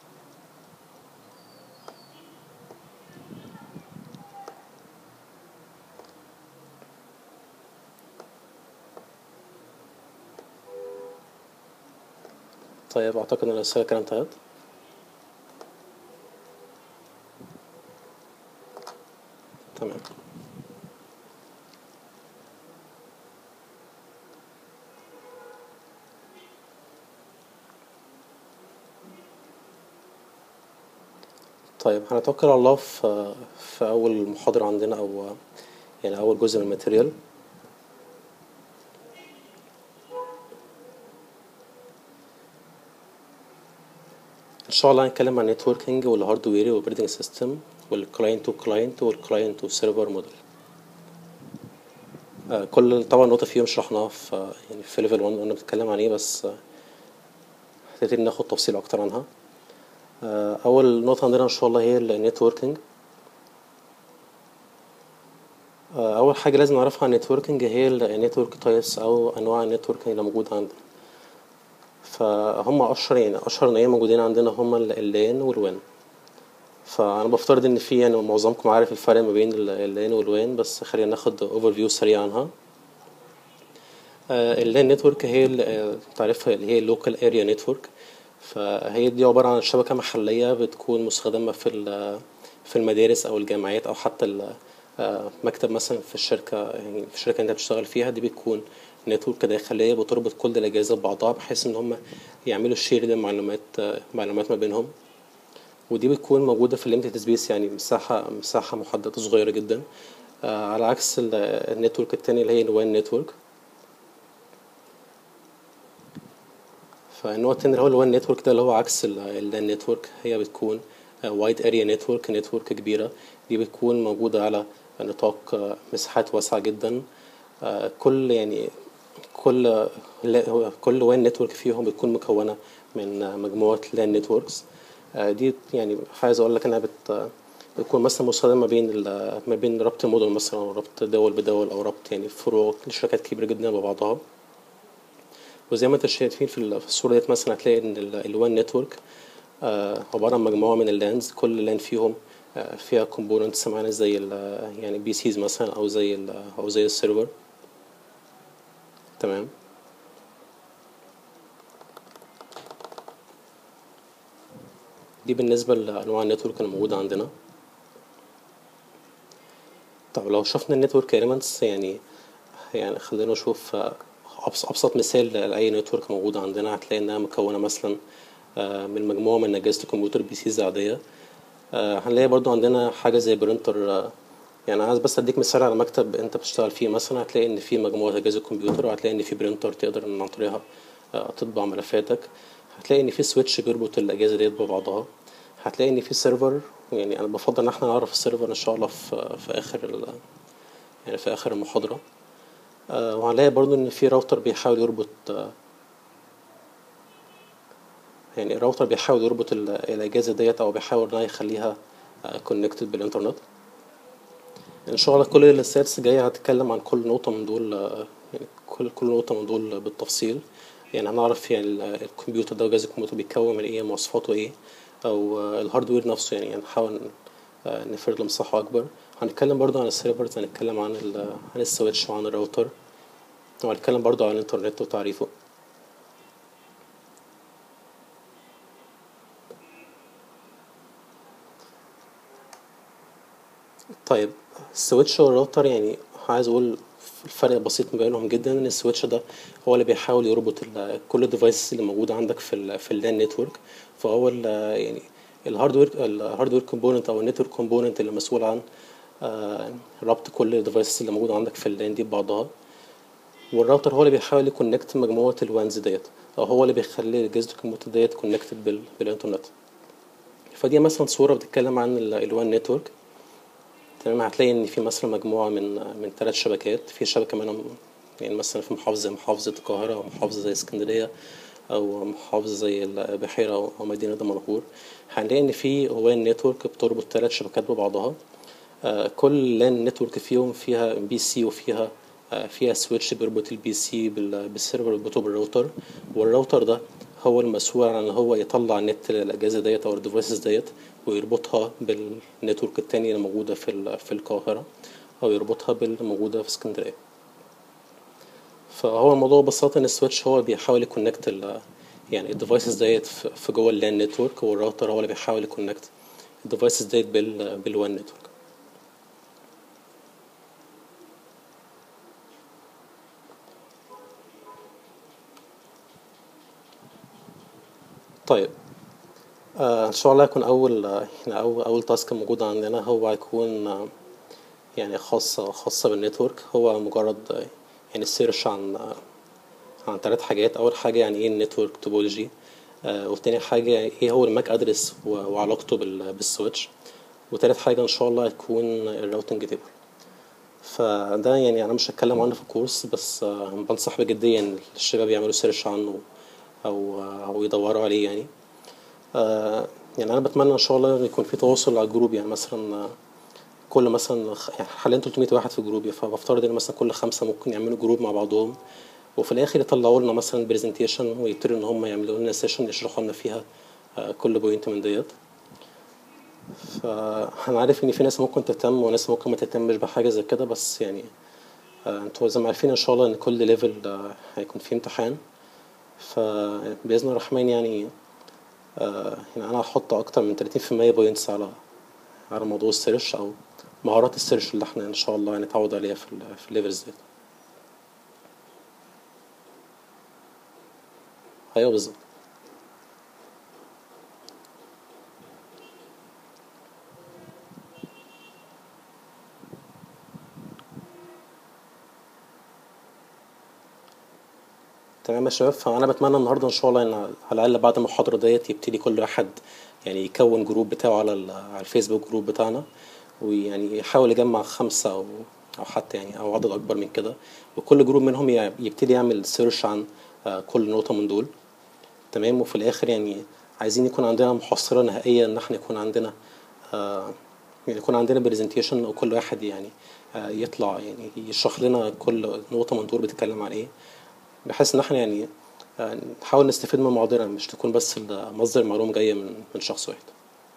Speaker 1: طيب اعتقد ان الرسالة كده انتهت تمام طيب هنتوكل على الله في في أول محاضرة عندنا أو يعني أول جزء من الماتيريال إن شاء الله هنتكلم عن النتوركينج والهاردوير والأوبريتنج سيستم والكلاينت تو كلاينت والكلاينت تو سيرفر موديل كل طبعا نقطة فيهم شرحناها في يعني في ليفل 1 وانا بنتكلم عن ايه بس هنبتدي ناخد تفصيل أكتر عنها أول نقطة عندنا إن شاء الله هي النتوركينج أول حاجة لازم نعرفها عن النتوركينج هي النتورك تايبس أو أنواع النتوركينج اللي موجودة عندنا فهم أشهر يعني أشهر نوعين موجودين عندنا هما اللان والوان فأنا بفترض إن في يعني معظمكم عارف الفرق ما بين اللان والوان بس خلينا ناخد اوفر فيو سريع عنها اللان نتورك هي تعرفها اللي هي اللوكال اريا نتورك فهي دي عبارة عن شبكة محلية بتكون مستخدمة في في المدارس أو الجامعات أو حتى مكتب مثلا في الشركة يعني في الشركة اللي أنت بتشتغل فيها دي بتكون نتورك داخلية بتربط كل الأجهزة ببعضها بحيث إن هما يعملوا شير للمعلومات معلومات ما بينهم ودي بتكون موجودة في الليمتد سبيس يعني مساحة مساحة محددة صغيرة جدا آه على عكس النتورك التاني اللي هي الوان نتورك فالنوع التاني اللي هو الوان نتورك ده اللي هو عكس اللان نتورك هي بتكون وايد اريا نتورك نتورك كبيرة دي بتكون موجودة على نطاق مساحات واسعة جدا آه كل يعني كل كل وان نتورك فيهم بتكون مكونة من مجموعة لان نتوركس دي يعني عايز اقول لك انها بت بتكون مثلا مستخدمة ما بين ما بين ربط مدن مثلا او ربط دول بدول او ربط يعني فروع لشركات كبيرة جدا ببعضها وزي ما انت شايفين في الصورة ديت مثلا هتلاقي ان الوان نتورك عبارة عن مجموعة من اللانز كل لان فيهم فيها كومبوننتس معانا زي يعني بي سيز مثلا او زي او زي السيرفر تمام دي بالنسبة لأنواع النتورك الموجودة عندنا طب لو شفنا النتورك elements يعني يعني خلينا نشوف أبسط مثال لأي نتورك موجودة عندنا هتلاقي إنها مكونة مثلا من مجموعة من أجهزة الكمبيوتر بي سيز عادية هنلاقي برضو عندنا حاجة زي برينتر يعني عايز بس أديك مثال على مكتب أنت بتشتغل فيه مثلا هتلاقي إن في مجموعة أجهزة كمبيوتر وهتلاقي إن في برينتر تقدر من عن طريقها تطبع ملفاتك هتلاقي ان في سويتش بيربط الاجهزه ديت ببعضها هتلاقي ان في سيرفر يعني انا بفضل ان احنا نعرف السيرفر ان شاء الله في في اخر ال يعني في اخر المحاضره آه وهنلاقي برضو ان في راوتر بيحاول يربط آه يعني الراوتر بيحاول يربط الاجهزه ديت او بيحاول ان يخليها كونكتد بالانترنت ان شاء الله كل السيتس جايه هتكلم عن كل نقطه من دول يعني كل كل نقطه من دول بالتفصيل يعني هنعرف يعني ال- الكمبيوتر ده وجهاز الكمبيوتر بيتكون من ايه مواصفاته ايه او آه، الهاردوير نفسه يعني هنحاول آه، نفرد له مساحة أكبر هنتكلم برضو عن السيرفرز هنتكلم عن ال عن السويتش وعن الراوتر وهنتكلم برضو عن الإنترنت وتعريفه طيب السويتش والراوتر يعني عايز اقول الفرق بسيط ما بينهم جدا ان السويتش ده هو اللي بيحاول يربط ال- كل الديفايسز اللي موجوده عندك في ال في اللان نتورك فهو ال يعني الهاردوير الهاردوير كومبوننت او النتورك كومبوننت اللي مسؤول عن آه، ربط كل الديفايسز اللي موجوده عندك في اللان دي ببعضها والراوتر هو اللي بيحاول يكونكت مجموعه الوانز ديت او هو اللي بيخلي اجهزه الكمبيوتر ديت كونكتد بال بالانترنت فدي مثلا صوره بتتكلم عن ال- الوان نتورك تمام هتلاقي ان في مثلا مجموعه من من ثلاث شبكات في شبكه منهم يعني مثلا في محافظه زي محافظه القاهره او محافظه زي اسكندريه او محافظه زي البحيره او أو مدينه دمنهور هنلاقي ان في وان نتورك بتربط ثلاث شبكات ببعضها آه، كل لان نتورك فيهم فيها بي سي وفيها آه، فيها سويتش بيربط البي سي بال- بالسيرفر بيربطه بالراوتر والراوتر ده هو المسؤول عن ان هو يطلع النت للاجهزه ديت او الديفايسز ديت ويربطها بالنتورك التانية اللي موجوده في ال- في القاهره او يربطها باللي موجوده في اسكندريه فهو الموضوع ببساطه ان السويتش هو بيحاول يكونكت ال يعني الديفايسز ديت في في جوه اللان نتورك والراوتر هو اللي بيحاول يكونكت الديفايسز ديت بال بالوان نتورك طيب آه ان شاء الله يكون اول آه، يعني اول اول تاسك موجود عندنا هو هيكون آه، يعني خاصة خاصة بالنتورك هو مجرد آه، يعني سيرش عن آه، عن ثلاث حاجات اول حاجة يعني ايه النتورك توبولوجي آه وتاني حاجة ايه هو الماك ادرس وعلاقته بال- بالسويتش وتالت حاجة ان شاء الله هتكون الراوتنج تيبل فده يعني انا مش هتكلم عنه في الكورس بس آه، بنصح بجدية ان الشباب يعملوا سيرش عنه او آه، او يدوروا عليه يعني آه، يعني انا بتمنى ان شاء الله يكون في تواصل على الجروب يعني مثلا آه، كل مثلا خ- يعني حاليا 300 واحد في جروب فبفترض ان مثلا كل خمسه ممكن يعملوا جروب مع بعضهم وفي الاخر يطلعوا لنا مثلا برزنتيشن ويبتدوا ان هم يعملوا لنا سيشن يشرحوا لنا فيها آه، كل بوينت من ديت فانا عارف ان في ناس ممكن تهتم وناس ممكن ما تهتمش بحاجه زي كده بس يعني آه، انتوا زي ما عارفين ان شاء الله ان كل ليفل هيكون فيه امتحان فباذن الرحمن يعني آه، يعني انا هحط اكتر من 30% بوينتس على على موضوع السيرش او مهارات السيرش اللي احنا ان شاء الله هنتعود عليها في ال في الليفلز ديت ايوه بالظبط تمام يا شباب فانا بتمنى النهارده ان شاء الله ان على الاقل بعد المحاضره ديت يبتدي كل واحد يعني يكون جروب بتاعه على ال- على الفيسبوك جروب بتاعنا ويعني يحاول يجمع خمسه او او حتى يعني او عدد اكبر من كده وكل جروب منهم ي- يبتدي يعمل سيرش عن آه، كل نقطه من دول تمام وفي الاخر يعني عايزين يكون عندنا محصله نهائيه ان احنا يكون عندنا آه، يعني يكون عندنا برزنتيشن وكل واحد يعني آه، يطلع يعني يشرح لنا كل نقطه من دول بتتكلم عن ايه بحيث ان احنا يعني آه، نحاول نستفيد من بعضنا مش تكون بس ال- مصدر المعلومة جاية من من شخص واحد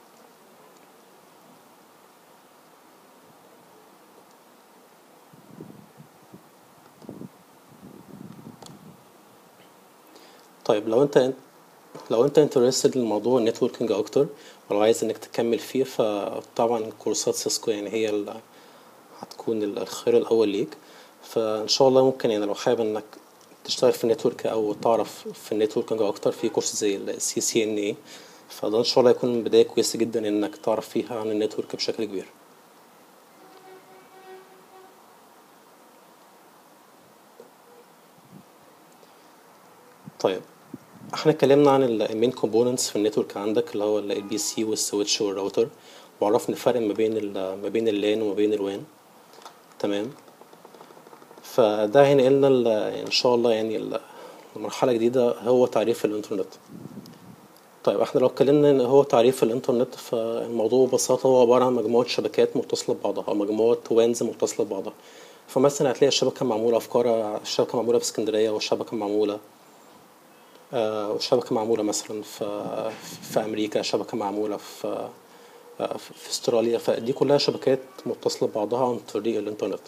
Speaker 1: طيب لو انت لو انت انترستد للموضوع النتوركينج اكتر ولو عايز انك تكمل فيه فطبعا كورسات سيسكو يعني هي ال- هتكون ال- الخيار الاول ليك فان شاء الله ممكن يعني لو حابب انك تشتغل في النتورك او تعرف في النتوركينج اكتر في كورس زي السي سي ان اي فده ان شاء الله يكون بداية كويسة جدا انك تعرف فيها عن النتورك بشكل كبير طيب احنا اتكلمنا عن المين كومبوننتس في النتورك عندك اللي هو البي سي والسويتش والراوتر وعرفنا الفرق ما بين ال- ما بين اللان وما بين الوان تمام فده هينقلنا ال- ان شاء الله يعني ال- المرحله الجديده هو تعريف الانترنت طيب احنا لو اتكلمنا ان هو تعريف الانترنت فالموضوع ببساطه هو عباره عن مجموعه شبكات متصله ببعضها او مجموعه وانز متصله ببعضها فمثلا هتلاقي الشبكه معموله في قاره الشبكه معموله في اسكندريه والشبكه معموله آه، وشبكة معمولة مثلا في في أمريكا شبكة معمولة في آه، في استراليا فدي كلها شبكات متصلة ببعضها عن طريق الإنترنت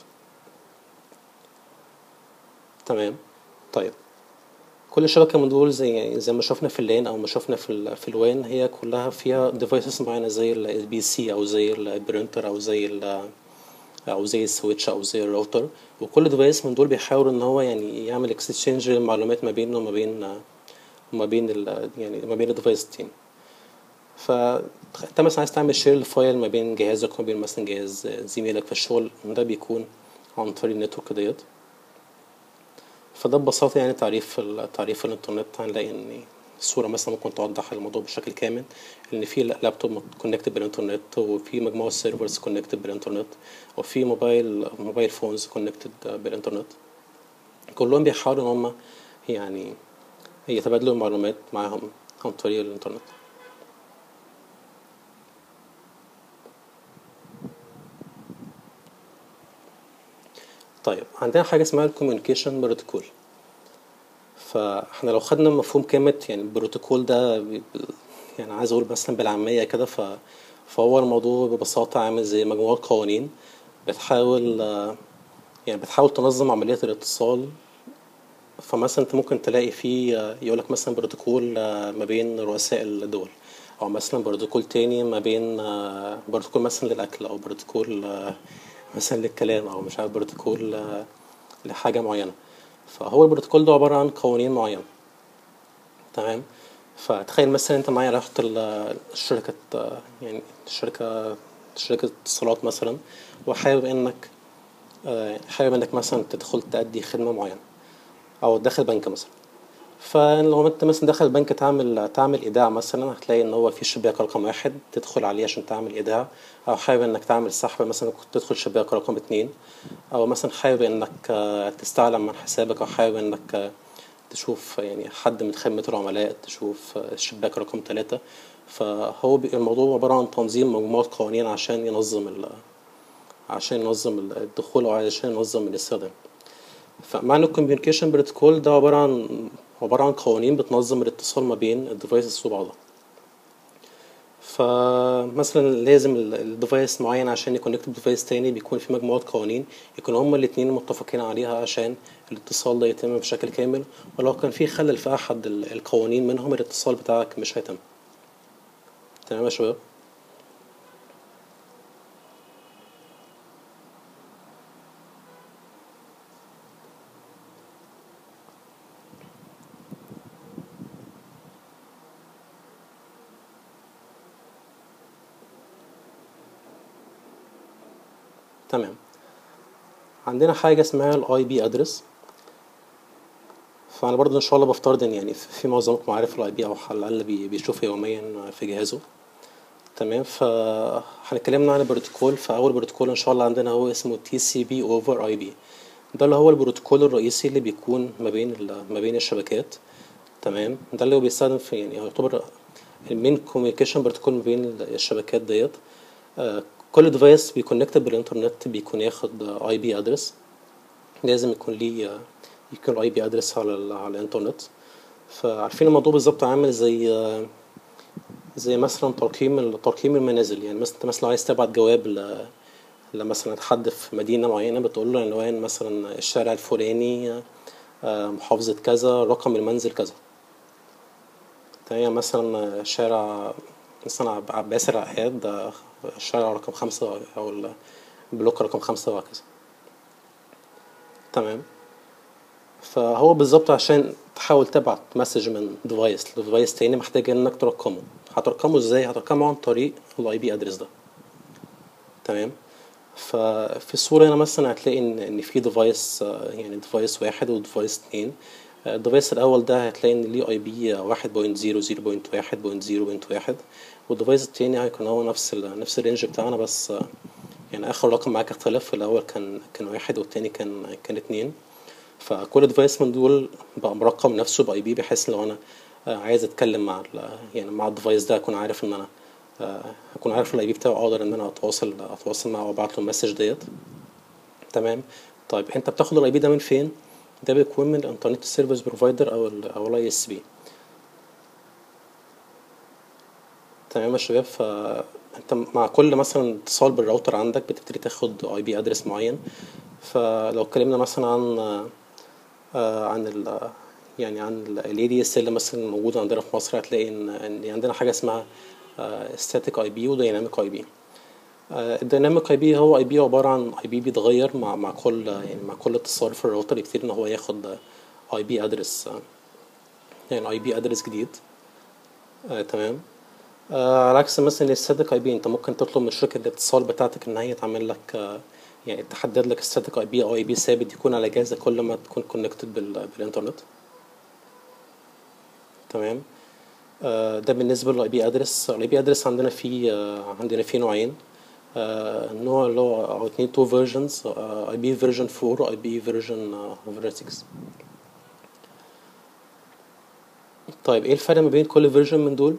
Speaker 1: تمام طيب كل شبكة من دول زي زي ما شفنا في اللان أو ما شفنا في ال في الوان هي كلها فيها ديفايسز معينة زي البي سي أو زي البرينتر أو زي ال أو زي السويتش أو زي الراوتر وكل ديفايس من دول بيحاول إن هو يعني يعمل اكستشينج للمعلومات ما بينه وما بين وما بين ال يعني ما بين الديفايس التاني فأنت مثلا عايز تعمل شير الفايل ما بين جهازك وما بين مثلا جهاز زميلك في الشغل ده بيكون عن طريق النتورك ديت فده ببساطة يعني تعريف ال- تعريف الإنترنت هنلاقي إن الصورة مثلا ممكن توضح الموضوع بشكل كامل إن في لابتوب كونكتد بالإنترنت وفي مجموعة سيرفرز كونكتد بالإنترنت وفي موبايل موبايل فونز كونكتد بالإنترنت كلهم بيحاولوا إن هما يعني يتبادلوا المعلومات معاهم عن طريق الإنترنت طيب عندنا حاجة اسمها الكوميونيكيشن بروتوكول فاحنا لو خدنا مفهوم كلمة يعني البروتوكول ده ب- ب- يعني عايز اقول مثلا بالعامية كده ف فهو الموضوع ببساطة عامل زي مجموعة قوانين بتحاول آه، يعني بتحاول تنظم عملية الاتصال فمثلا انت ممكن تلاقي فيه آه، يقولك مثلا بروتوكول آه، ما بين رؤساء الدول او مثلا بروتوكول تاني ما بين آه، بروتوكول مثلا للأكل او بروتوكول آه، مثلا للكلام او مش عارف بروتوكول آه، لحاجة معينة فهو البروتوكول ده عبارة عن قوانين معينة تمام فتخيل مثلا انت معايا رحت ال- الشركة يعني شركة شركة اتصالات مثلا وحابب انك آه، حابب انك مثلا تدخل تأدي خدمة معينة او داخل بنك مثلا فلو انت مثلا داخل البنك تعمل تعمل ايداع مثلا هتلاقي ان هو في شباك رقم واحد تدخل عليه عشان تعمل ايداع او حابب انك تعمل سحب مثلا كنت تدخل شباك رقم اتنين او مثلا حابب انك آه، تستعلم من حسابك او حابب انك آه، تشوف يعني حد من خدمة العملاء تشوف آه، الشباك رقم تلاتة فهو بي- الموضوع عبارة عن تنظيم مجموعة قوانين عشان ينظم ال عشان ينظم الدخول او عشان ينظم الاستخدام فمعنى الكوميونيكيشن بروتوكول ده عبارة عن عبارة عن قوانين بتنظم الاتصال ما بين الديفايسز وبعضها فمثلا لازم ال- الديفايس معين عشان يكونكت بديفايس تاني بيكون في مجموعة قوانين يكون هما الاتنين متفقين عليها عشان الاتصال ده يتم بشكل كامل ولو كان في خلل في أحد ال- القوانين منهم الاتصال بتاعك مش هيتم تمام يا شباب تمام عندنا حاجة اسمها الاي بي ادرس فأنا برضه إن شاء الله بفترض إن يعني في معظمكم عارف الاي بي أو على الأقل بي- بيشوفه يوميا في جهازه تمام فهنتكلمنا عن البروتوكول فأول بروتوكول إن شاء الله عندنا هو اسمه تي سي بي أوفر أي بي ده اللي هو البروتوكول الرئيسي اللي بيكون ما بين ال- ما بين الشبكات تمام ده اللي هو بيستخدم في يعني يعتبر المين كوميونيكيشن بروتوكول ما بين الشبكات ديت آه، كل ديفايس بيكونكت بالإنترنت بيكون ياخد اي بي ادرس لازم يكون ليه آه، يكون الاي بي ادرس على ال على الانترنت فعارفين الموضوع بالظبط عامل زي آه، زي مثلا ترقيم ترقيم المنازل يعني مثلا انت مثلا عايز تبعت جواب ل لمثلا حد في مدينة معينة بتقول له عنوان مثلا الشارع الفلاني آه، محافظة كذا رقم المنزل كذا تمام مثلا شارع مثلا عب- عباس العقاد ده الشارع رقم خمسة أو البلوك رقم خمسة وهكذا تمام فهو بالظبط عشان تحاول تبعت مسج من ديفايس لديفايس تاني محتاج انك ترقمه هترقمه ازاي هترقمه عن طريق الاي بي ادرس ده تمام ففي الصورة هنا مثلا هتلاقي ان ان في ديفايس يعني ديفايس واحد وديفايس اتنين آه، الديفايس الاول ده هتلاقي ان ليه اي بي واحد بوينت زيرو زيرو بوينت واحد بوينت زيرو بوينت واحد والديفايس التاني هيكون هو نفس ال نفس الرينج بتاعنا بس آه، يعني اخر رقم معاك اختلف الاول كان كان واحد والتاني كان كان اتنين فكل ديفايس من دول بقى مرقم نفسه باي بي بحيث لو انا آه، عايز اتكلم مع ال- يعني مع الديفايس ده اكون عارف ان انا آه، اكون عارف الاي بي بتاعه اقدر ان انا اتواصل اتواصل معه وابعت له المسج ديت تمام طيب انت بتاخد الاي بي ده من فين ده بيكون من الانترنت سيرفيس بروفايدر او ال او الاي اس بي تمام يا شباب فانت مع كل مثلا اتصال بالراوتر عندك بتبتدي تاخد اي بي ادرس معين فلو اتكلمنا مثلا عن آه، عن ال يعني عن الاي دي اس اللي مثلا موجوده عندنا في مصر هتلاقي ان ان عندنا حاجه اسمها ستاتيك اي بي ودايناميك اي بي الديناميك اي بي هو اي بي عباره عن اي بي بيتغير مع مع كل يعني مع كل اتصال في الراوتر يبتدي ان هو ياخد اي بي ادرس يعني اي بي ادرس جديد آه تمام آه على عكس مثلا الستاتيك اي بي انت ممكن تطلب من شركه الاتصال بتاعتك ان هي تعمل لك آه يعني تحدد لك ستاتيك اي بي او اي بي ثابت يكون على جهازك كل ما تكون كونكتد بالانترنت تمام آه ده بالنسبه للاي بي ادرس الاي بي ادرس عندنا في آه عندنا في نوعين آه نوع اللي هو او اتنين تو فيرجنز اي بي فيرجن 4 واي بي فيرجن فيرجن 6 طيب ايه الفرق ما بين كل فيرجن من دول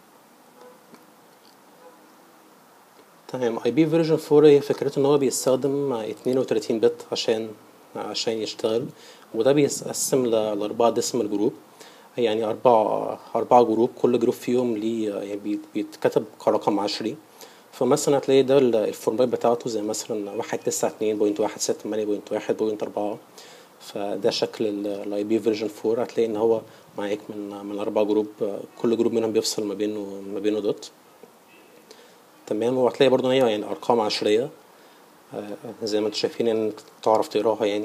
Speaker 1: تمام اي بي فيرجن 4 هي فكرته ان هو بيستخدم 32 بت عشان عشان يشتغل وده بيتقسم لأربعة ديسمال جروب يعني أربعة أربعة جروب كل جروب فيهم ليه يعني بيتكتب كرقم عشري فمثلا هتلاقي ده الفورمات بتاعته زي مثلا واحد تسعة اتنين بوينت واحد ستة تمانية بوينت واحد بوينت أربعة فده شكل الاي بي فيرجن 4 هتلاقي ان هو معاك من من اربع جروب كل جروب منهم بيفصل ما بينه ما بينه دوت تمام وهتلاقي برضه ان هي يعني ارقام عشريه زي ما انتم شايفين ان تعرف تقراها يعني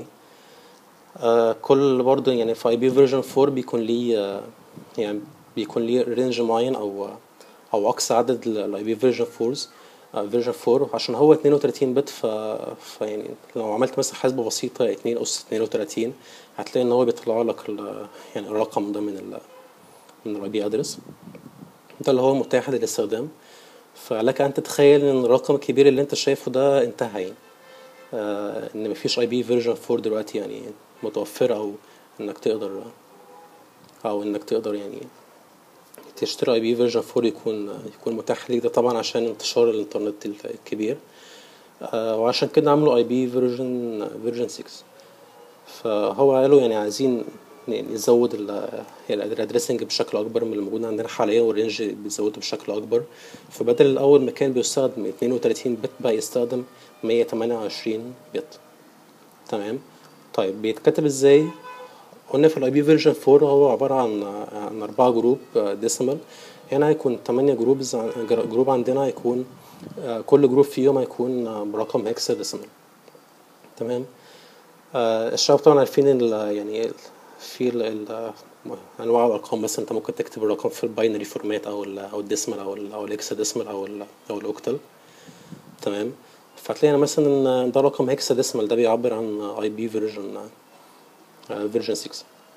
Speaker 1: كل برضه يعني في اي بي فيرجن 4 بيكون ليه يعني بيكون ليه رينج معين او او اقصى عدد الاي بي فيرجن 4 فيرجن 4 عشان هو 32 بت ف... فيعني لو عملت مثلا حسبة بسيطة 2 أس 32 هتلاقي إن هو بيطلع لك ال... يعني الرقم ده من ال من الاي بي ادرس ده اللي هو متاح للاستخدام فلك أن تتخيل إن الرقم الكبير اللي أنت شايفه ده انتهى يعني آه إن مفيش اي بي فيرجن 4 دلوقتي يعني متوفرة أو إنك تقدر أو إنك تقدر يعني تشتري اي بي فيرجن 4 يكون يكون متاح ليك ده طبعا عشان انتشار الانترنت الكبير آه وعشان كده عملوا اي بي فيرجن فيرجن 6 فهو قالوا يعني عايزين يعني يزود الادريسنج بشكل اكبر من اللي موجود عندنا حاليا والرينج بيزوده بشكل اكبر فبدل الاول ما كان بيستخدم 32 بت بقى يستخدم 128 بت تمام طيب بيتكتب ازاي قلنا في الاي بي فيرجن 4 هو عبارة عن عن أربعة جروب ديسيمال هنا هيكون تمانية جروب جروب عندنا هيكون كل جروب فيهم هيكون برقم هكسا ديسيمال تمام الشباب طبعا عارفين ال يعني في ال ال انواع الارقام مثلا انت ممكن تكتب الرقم في الباينري فورمات او ال او الديسمال او ال او الاكسا ديسمال او ال او الاوكتال تمام فهتلاقي مثلا ده رقم هكسا ديسمال ده بيعبر عن اي بي فيرجن فيرجن 6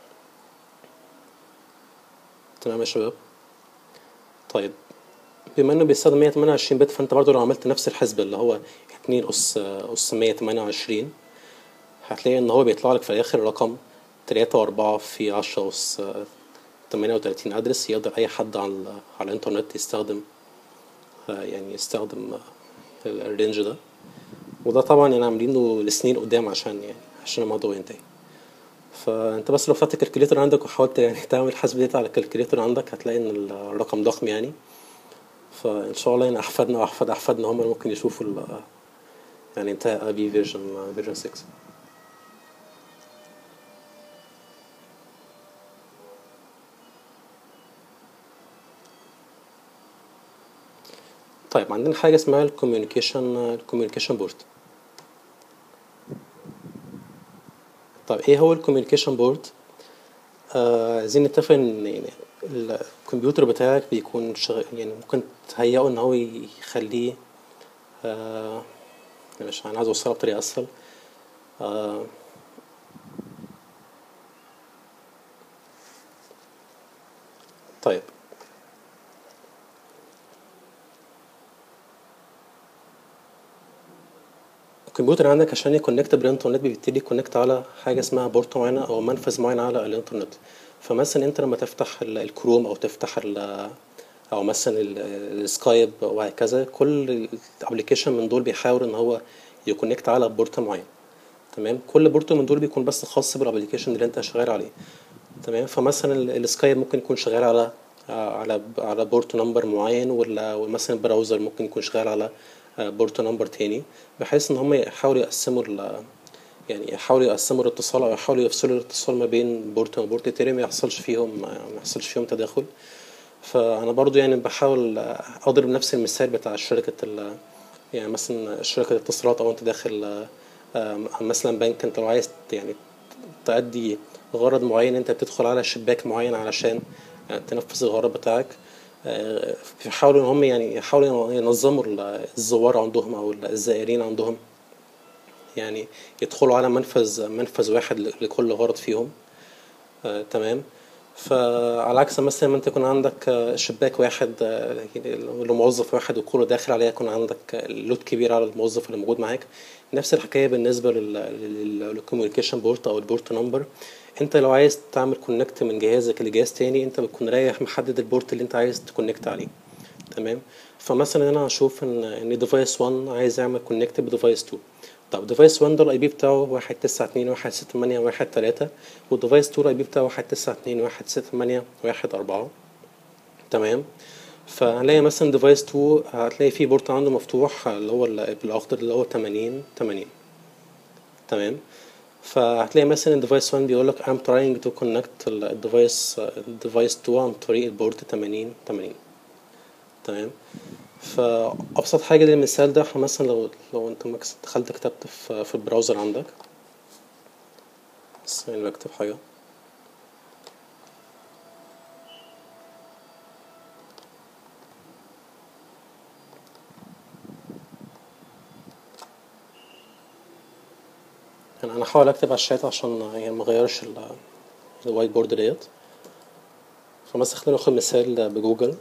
Speaker 1: تمام يا شباب طيب بما انه بيستخدم 128 بت فانت برضو لو عملت نفس الحسبة اللي هو 2 اس اس 128 هتلاقي ان هو بيطلع لك في الاخر رقم 3 و4 في 10 اس 38 ادرس يقدر اي حد على على الانترنت يستخدم يعني يستخدم الرينج ده وده طبعا يعني عاملينه لسنين قدام عشان يعني عشان الموضوع ينتهي فانت بس لو فتحت الكالكوليتر عندك وحاولت يعني تعمل الحسبة ديت على الكالكوليتر عندك هتلاقي ان الرقم ضخم يعني فان شاء الله يعني احفادنا واحفاد احفادنا هم اللي ممكن يشوفوا يعني انتهى ابي فيرجن فيرجن 6 طيب عندنا حاجة اسمها الكوميونيكيشن الكوميونيكيشن بورد طيب ايه هو الكوميونيكيشن بورد عايزين آه نتفق ان يعني الكمبيوتر بتاعك بيكون شغال يعني ممكن تهيئه ان هو يخليه آه مش انا عايز اوصلها بطريقه اسهل آه طيب الكمبيوتر عندك عشان يكونكت بالانترنت بيبتدي يكونكت على حاجه اسمها بورت معينه او منفذ معين على الانترنت فمثلا انت لما تفتح الكروم او تفتح او مثلا السكايب وهكذا كل ابلكيشن من دول بيحاول ان هو يكونكت على بورت معين تمام كل بورت من دول بيكون بس خاص بالابلكيشن اللي انت شغال عليه تمام فمثلا السكايب ممكن يكون شغال على على على بورت نمبر معين ولا مثلا البراوزر ممكن يكون شغال على بورت نمبر تاني بحيث ان هم يحاولوا يقسموا ال يعني يحاولوا يقسموا الاتصال او يحاولوا يفصلوا الاتصال ما بين بورت وبورت تاني ما يحصلش فيهم ما يحصلش فيهم تداخل فانا برضو يعني بحاول اضرب نفس المثال بتاع شركة ال يعني مثلا شركة الاتصالات او انت داخل مثلا بنك انت لو عايز يعني تأدي غرض معين انت بتدخل على شباك معين علشان تنفذ الغرض بتاعك بيحاولوا ان هم يعني يحاولوا ينظموا الزوار عندهم او الزائرين عندهم يعني يدخلوا على منفذ منفذ واحد لكل غرض فيهم آه تمام فعلى عكس مثلا ما انت يكون عندك شباك واحد لموظف واحد وكله داخل عليه يكون عندك لود كبير على الموظف اللي موجود معاك نفس الحكايه بالنسبه للكوميونيكيشن بورت او البورت نمبر انت لو عايز تعمل كونكت من جهازك لجهاز تاني انت بتكون رايح محدد البورت اللي انت عايز تكونكت عليه تمام فمثلا انا هشوف ان ان ديفايس 1 عايز يعمل كونكت بديفايس 2 طب ديفايس 1 ده الاي بي بتاعه واحد تسعة اتنين واحد ستة تمانية واحد تلاتة والديفايس 2 الاي بي بتاعه واحد تسعة اتنين واحد ستة تمانية واحد أربعة تمام فهنلاقي مثلا ديفايس 2 هتلاقي فيه بورت عنده مفتوح اللي هو بالأخضر اللي هو تمانين تمانين تمام فهتلاقي مثلا الديفايس 1 بيقول لك I'm trying to connect الديفايس الديفايس 2 عن طريق البورت 80 80 تمام فأبسط حاجة للمثال ده احنا مثلا لو لو انت دخلت كتبت في, في البراوزر عندك بس يعني بكتب حاجة يعني انا هحاول اكتب على الشات عشان يعني ما اغيرش الوايت بورد ديت فمثلا خلينا ناخد مثال بجوجل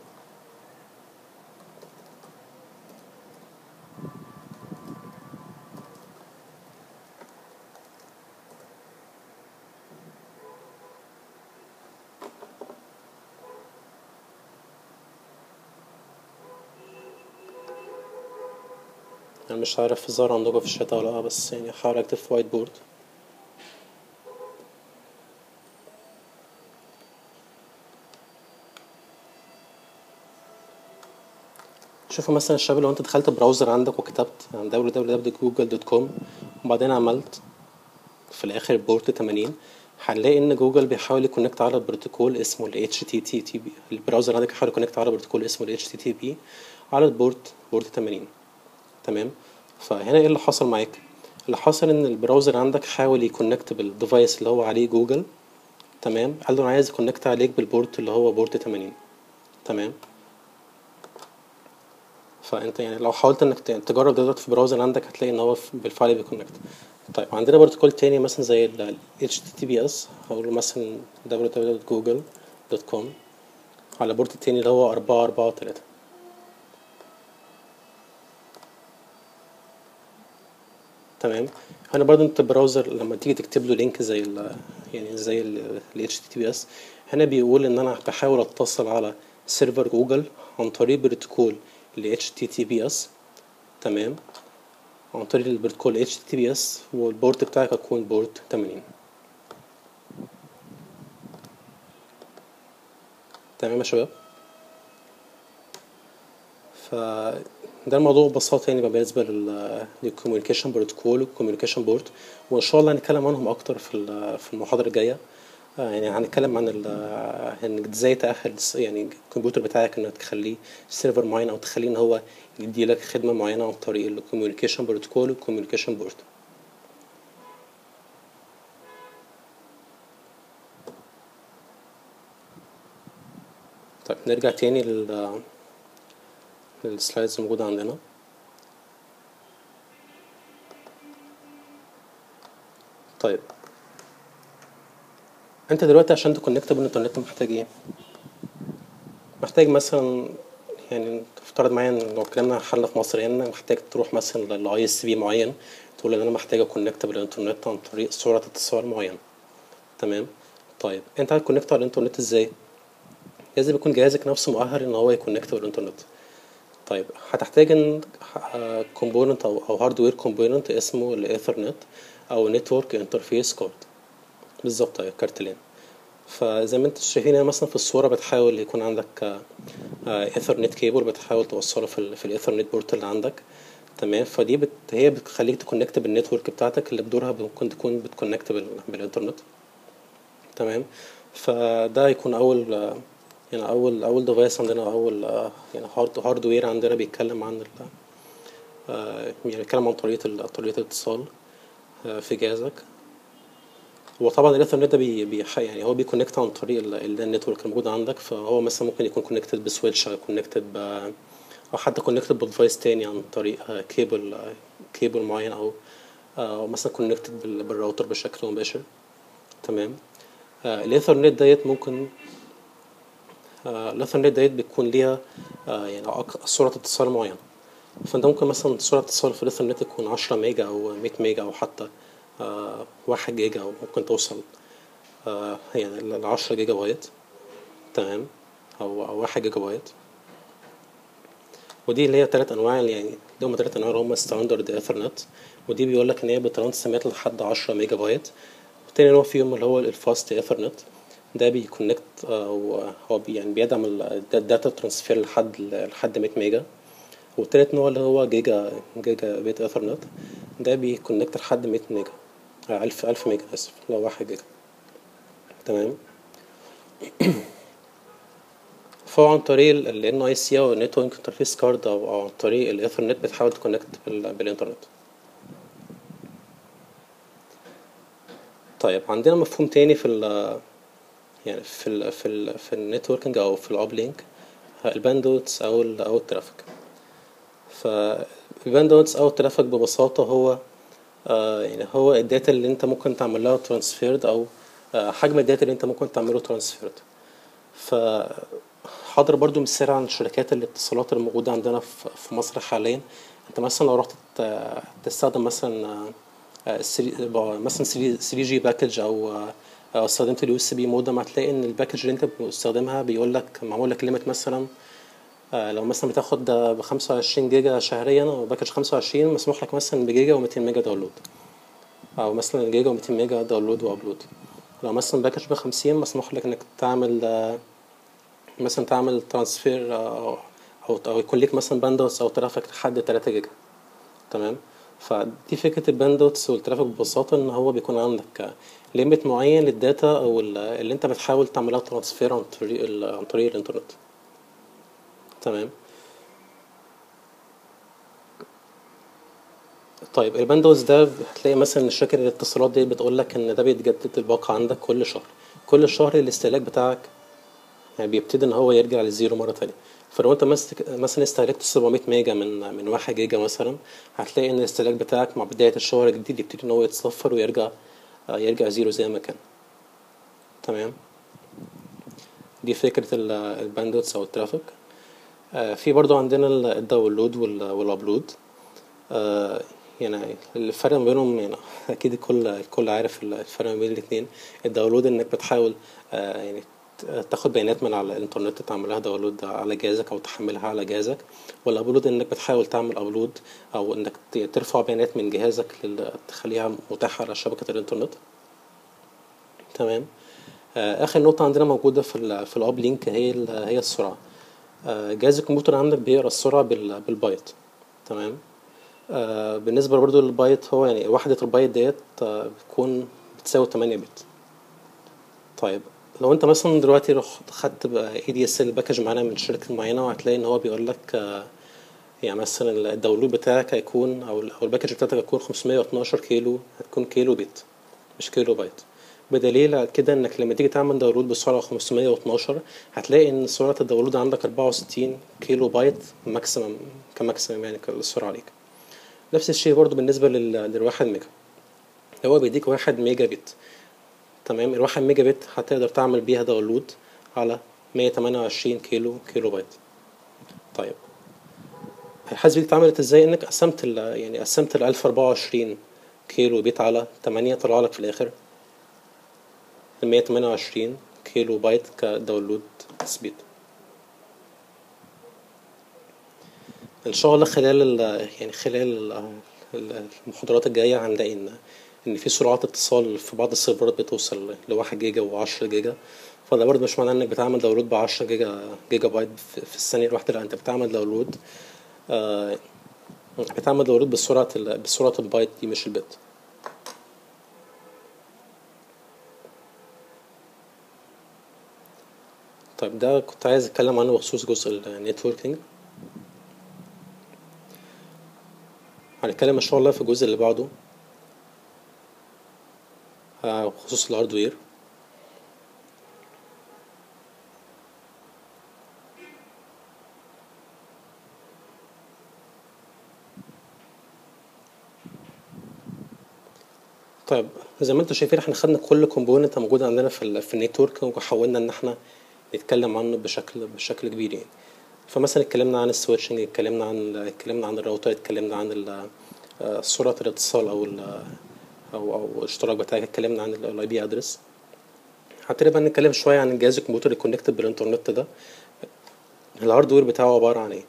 Speaker 1: انا مش عارف ظهر عندكم في الشات ولا لا بس يعني هحاول اكتب في وايت بورد شوفوا مثلا الشباب لو انت دخلت براوزر عندك وكتبت www.google.com وبعدين عملت في الاخر بورت 80 هنلاقي ان جوجل بيحاول يكونكت على بروتوكول اسمه ال HTTP البراوزر عندك بيحاول يكونكت على بروتوكول اسمه ال HTTP على البورت بورت 80 تمام فهنا ايه اللي حصل معاك اللي حصل ان البراوزر عندك حاول يكونكت بالديفايس اللي هو عليه جوجل تمام قال له انا عايز يكونكت عليك بالبورت اللي هو بورت 80 تمام فانت يعني لو حاولت انك تجرب دلوقتي في براوزر عندك هتلاقي ان هو بالفعل بيكونكت طيب عندنا بروتوكول تاني مثلا زي ال HTTPS هقول له مثلا www.google.com على بورت التاني اللي هو أربعة أربعة تلاتة تمام هنا برضو انت البراوزر لما تيجي تكتب له لينك زي ال يعني زي ال HTTPS هنا بيقول ان انا بحاول اتصل على سيرفر جوجل عن طريق بروتوكول ال HTTPS تمام عن طريق البروتوكول HTTPS والبورت بتاعك هيكون بورت 80 تمام يا شباب ف ده الموضوع ببساطة يعني بالنسبة للكوميونيكيشن بروتوكول والكوميونيكيشن بورد وإن شاء الله هنتكلم عنهم أكتر في في المحاضرة الجاية يعني هنتكلم عن انك ازاي تأهل يعني الكمبيوتر بتاعك انك تخليه سيرفر معين او تخليه ان هو يديلك خدمة معينة عن طريق الكوميونيكيشن بروتوكول والكوميونيكيشن بورد طيب نرجع تاني لل السلايدز الموجودة عندنا طيب انت دلوقتي عشان تكونكت بالانترنت محتاج ايه محتاج مثلا يعني تفترض معايا ان لو اتكلمنا حل في مصر هنا محتاج تروح مثلا لاي اس بي معين تقول ان انا محتاج اكونكت بالانترنت عن طريق سرعة اتصال معين تمام طيب انت هتكونكت على الانترنت ازاي لازم يكون جهازك نفسه مؤهل ان هو يكونكت بالانترنت طيب هتحتاج ان كومبوننت او او هاردوير كومبوننت اسمه الايثرنت او نتورك انترفيس كارد بالظبط اهي كارت لان فزي ما انتوا شايفين هنا مثلا في الصورة بتحاول يكون عندك ايثرنت كيبل بتحاول توصله في ال في الايثرنت بورت اللي عندك تمام فدي بت هي بتخليك تكونكت بالنتورك بتاعتك اللي بدورها ممكن تكون بتكونكت بال بالانترنت تمام فده هيكون اول آه، يعني اول اول ديفايس عندنا اول آه، يعني هارد هاردوير عندنا بيتكلم عن ال آه، يعني بيتكلم عن طريقة ال- طريقة الاتصال آه، في جهازك هو طبعا الايثرنت ده بي بي يعني هو بيكونكت عن طريق ال- ال- النتورك الموجود عندك فهو مثلا ممكن يكون كونكتد بسويتش او كونكتد ب او حتى كونكتد بديفايس تاني عن طريق آه، كيبل آه، كيبل معين او او مثلا كونكتد بالراوتر بشكل مباشر تمام آه، الايثرنت ديت ممكن آه، الايثرنت ديت بتكون ليها آه، يعني أق- سرعة اتصال معينة فانت ممكن مثلا سرعة اتصال في الايثرنت تكون 10 ميجا او 100 ميجا او حتى آه، واحد جيجا او ممكن توصل آه، يعني ل 10 جيجا بايت تمام او او واحد جيجا بايت ودي اللي هي تلات انواع اللي يعني اللي هم تلات انواع اللي هم ستاندرد ايثرنت ودي بيقول لك ان هي بترانسميت لحد 10 ميجا بايت والتاني نوع فيهم اللي هو الفاست ايثرنت ده بيكونكت او هو بي يعني بيدعم ال- الداتا ترانسفير لحد لحد 100 ميجا والتالت نوع اللي هو جيجا جيجا بيت ايثرنت ده بيكونكت لحد 100 ميجا آه، 1000 1000 ميجا اسف لو واحد جيجا تمام فهو عن طريق ال NIC أو Network Interface Card أو أو عن طريق الإيثرنت بتحاول تكونكت بال- بالإنترنت طيب عندنا مفهوم تاني في ال يعني في ال في ال في النتوركينج أو في الأبلينك الباندوتس أو ال أو الترافيك فالباندوتس أو الترافيك ببساطة هو آه يعني هو الداتا اللي انت ممكن تعمل لها ترانسفيرد او آه حجم الداتا اللي انت ممكن تعمله ترانسفيرد ف حاضر برضو مثال عن شركات الاتصالات الموجودة عندنا في في مصر حاليا انت مثلا لو رحت ت- تستخدم مثلا آه، آه، سري- مثلا 3 جي باكج او آه، او استخدمت اليو اس بي مودم هتلاقي ان الباكج اللي انت بتستخدمها بيقول لك معمول لك ليميت مثلا آه، لو مثلا بتاخد ب 25 جيجا شهريا او باكج 25 مسموح لك مثلا بجيجا و200 ميجا داونلود او مثلا جيجا و200 ميجا داونلود وابلود لو مثلا باكج ب 50 مسموح لك انك تعمل آه، مثلا تعمل ترانسفير او او أو يكون ليك مثلا باندوتس او ترافيك لحد 3 جيجا تمام فدي فكرة الباندوتس والترافيك ببساطة ان هو بيكون عندك ليميت معين للداتا او ال- اللي انت بتحاول تعملها ترانسفير عن طريق ال- عن طريق الانترنت تمام طيب الباندوز ده هتلاقي مثلا شركة الاتصالات دي بتقول لك ان ده بيتجدد الباقة عندك كل شهر كل شهر الاستهلاك بتاعك يعني بيبتدي ان هو يرجع للزيرو مرة تانية فلو انت مست- مثلا استهلكت 700 ميجا من من 1 جيجا مثلا هتلاقي ان الاستهلاك بتاعك مع بداية الشهر الجديد يبتدي ان هو يتصفر ويرجع آه، يرجع زيرو زي ما كان تمام دي فكرة ال- الباندوتس او الترافيك آه، في برضو عندنا ال- الداونلود وال- والابلود آه، يعني الفرق ما بينهم يعني اكيد الكل الكل عارف الفرق ما بين الاثنين الداونلود انك بتحاول آه، يعني ت- تاخد بيانات من على الانترنت تعملها داونلود على جهازك او تحملها على جهازك والابلود انك بتحاول تعمل ابلود او انك ت- ترفع بيانات من جهازك لل- تخليها متاحة على شبكة الانترنت تمام آه، اخر نقطة عندنا موجودة في ال في الاب لينك هي ال- هي السرعة آه، جهاز الكمبيوتر عندك بيقرا السرعة بال- بالبايت تمام آه، بالنسبة برضو للبايت هو يعني وحدة البايت ديت آه، بتكون بتساوي 8 بت طيب لو انت مثلا دلوقتي رحت خدت اي دي اس ال باكج معانا من شركة معينة وهتلاقي ان هو بيقول لك آه، يعني مثلا الداونلود بتاعك هيكون او ال- او الباكج بتاعتك هتكون 512 كيلو هتكون كيلو بت مش كيلو بايت بدليل على كده انك لما تيجي تعمل داونلود بسرعة 512 هتلاقي ان سرعة الداونلود عندك 64 كيلو بايت ماكسيمم كماكسيمم يعني السرعة عليك نفس الشيء برضو بالنسبة لل... للواحد ميجا هو بيديك واحد ميجا بت تمام الواحد ميجا بت هتقدر تعمل بيها داونلود على 128 كيلو كيلو بايت طيب الحاسبة دي اتعملت ازاي انك قسمت ال... يعني قسمت ال 1024 كيلو بيت على 8 طلع لك في الاخر ال 128 كيلو بايت كداونلود سبيد ان شاء الله خلال ال يعني خلال ال- ال- المحاضرات الجايه هنلاقي ان ان في سرعات اتصال في بعض السيرفرات بتوصل لواحد جيجا وعشرة جيجا فده برضه مش معناه انك بتعمل داونلود بعشرة جيجا جيجا بايت في في الثانية الواحدة لا انت بتعمل داونلود آه، بتعمل داونلود بسرعة ال- بسرعة البايت دي مش البت طيب ده كنت عايز اتكلم عنه بخصوص جزء النتوركينج هنتكلم ان شاء الله في الجزء اللي بعده آه، بخصوص الهاردوير طيب زي ما انتم شايفين احنا خدنا كل كومبوننت موجود عندنا في ال في النتورك وحاولنا ان احنا نتكلم عنه بشكل بشكل كبير يعني فمثلا اتكلمنا عن السويتشنج اتكلمنا عن اتكلمنا عن الراوتر اتكلمنا عن ال- آه، سرعة الاتصال او ال- او او الاشتراك بتاعك اتكلمنا عن الاي بي ادرس هبتدي بقى نتكلم شوية عن الجهاز الكمبيوتر اللي كونكتد بالانترنت ده الهاردوير بتاعه عبارة عن ايه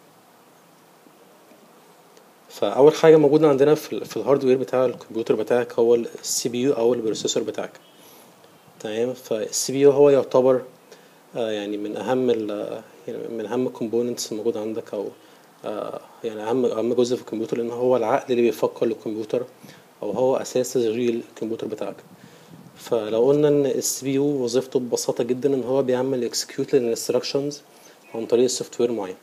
Speaker 1: فاول حاجه موجوده عندنا في, ال- في الهاردوير بتاع الكمبيوتر بتاعك هو السي بي يو او البروسيسور بتاعك تمام فالسي بي يو هو يعتبر آه، يعني من اهم ال يعني من اهم الكومبوننتس الموجوده عندك او آه، يعني اهم اهم جزء في الكمبيوتر لان هو العقل اللي بيفكر للكمبيوتر او هو اساس تشغيل الكمبيوتر بتاعك فلو قلنا ان السي بي يو وظيفته ببساطه جدا ان هو بيعمل اكسكيوت للانستراكشنز عن طريق السوفت وير معين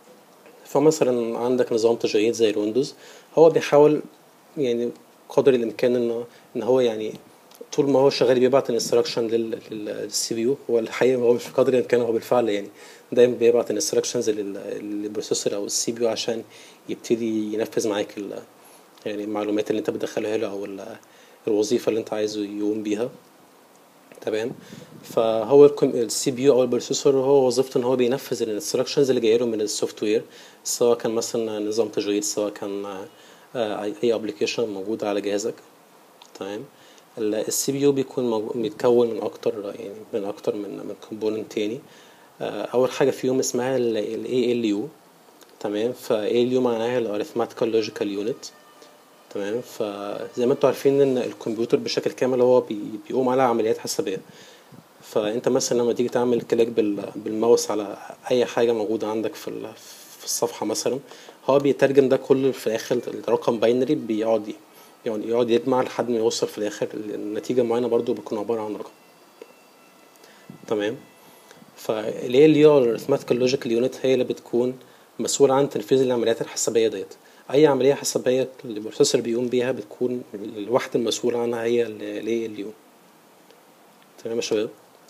Speaker 1: فمثلا عندك نظام تشغيل زي الويندوز هو بيحاول يعني قدر الامكان انه ان هو يعني طول ما هو شغال بيبعت الانستراكشن للسي بي يو هو الحقيقه هو مش بقدر الامكان هو بالفعل يعني دايما بيبعت الانستراكشنز للبروسيسور او السي بي يو عشان يبتدي ينفذ معاك ال- يعني المعلومات اللي انت بتدخلها له او ال- الوظيفه اللي انت عايزه يقوم بيها تمام فهو السي بي يو او البروسيسور هو وظيفته ان هو بينفذ الانستراكشنز اللي جايه له من السوفت وير سواء كان مثلا نظام تشغيل سواء كان آه، اي ابلكيشن موجود على جهازك تمام السي بي يو بيكون موجو- متكون من اكتر يعني من اكتر من من كومبوننت تاني آه، اول حاجه فيهم اسمها ال ال يو تمام ف ال يو معناها ال arithmetical logical unit تمام فزي ما انتوا عارفين ان الكمبيوتر بشكل كامل هو بي- بيقوم على عمليات حسابيه فانت مثلا لما تيجي تعمل كليك بال- بالماوس على اي حاجه موجوده عندك في ال- في الصفحه مثلا هو بيترجم ده كله في الاخر الرقم باينري بيقعد ي- يعني يقعد يجمع لحد ما يوصل في الاخر النتيجه معينه برضو بتكون عباره عن رقم تمام فاللي هي اللي هو الارثماتيكال لوجيكال يونت هي اللي بتكون مسؤولة عن تنفيذ العمليات الحسابية ديت أي عملية حسابية البروسيسور بيقوم بيها بتكون الوحدة المسؤولة عنها هي ال ال يو تمام يا شباب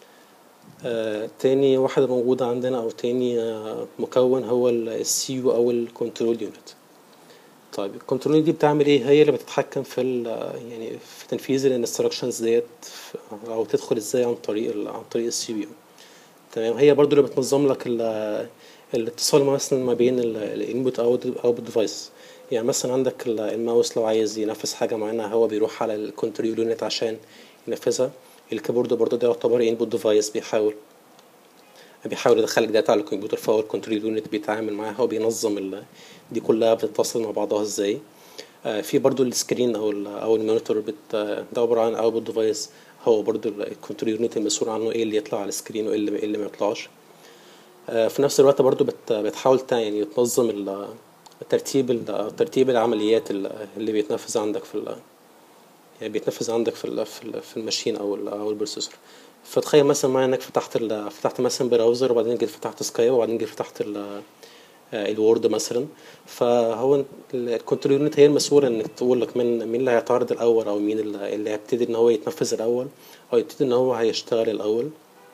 Speaker 1: آه تاني واحدة موجودة عندنا أو تاني آه مكون هو السي يو أو الكنترول يونت طيب الكنترول دي بتعمل ايه هي اللي بتتحكم في ال يعني في تنفيذ الانستراكشنز ديت او تدخل ازاي عن طريق ال عن طريق السي بي يو تمام هي برضو اللي بتنظم لك ال- الاتصال مثلا ما بين الانبوت او اوتبوت ديفايس يعني مثلا عندك ال- الماوس لو عايز ينفذ حاجه معينه هو بيروح على الكنترول يونت عشان ينفذها الكيبورد برضو ده يعتبر انبوت ديفايس بيحاول بيحاول يدخلك داتا على الكمبيوتر فهو الكنترول يونت بيتعامل معاها وبينظم ال- دي كلها بتتصل مع بعضها ازاي آه، في برضو السكرين او ال او المونيتور بت ده عباره عن اوتبوت ديفايس هو برضو الكنترول يونت المسؤول عنه ايه اللي يطلع على السكرين وايه اللي إيه اللي ما يطلعش آه، في نفس الوقت برضو بت بتحاول تا- يعني تنظم ال- ترتيب ال- ترتيب العمليات ال- اللي بيتنفذ عندك في ال- يعني بيتنفذ عندك في ال في, ال في الماشين او ال او البروسيسور فتخيل مثلا معايا انك فتحت ال فتحت مثلا براوزر وبعدين جيت فتحت سكايب وبعدين جيت فتحت ال الوورد مثلا فهو الكنترول يونت هي المسؤولة انك تقول لك مين مين اللي هيعترض الاول او مين اللي اللي هيبتدي ان هو يتنفذ الاول او يبتدي ان هو هيشتغل الاول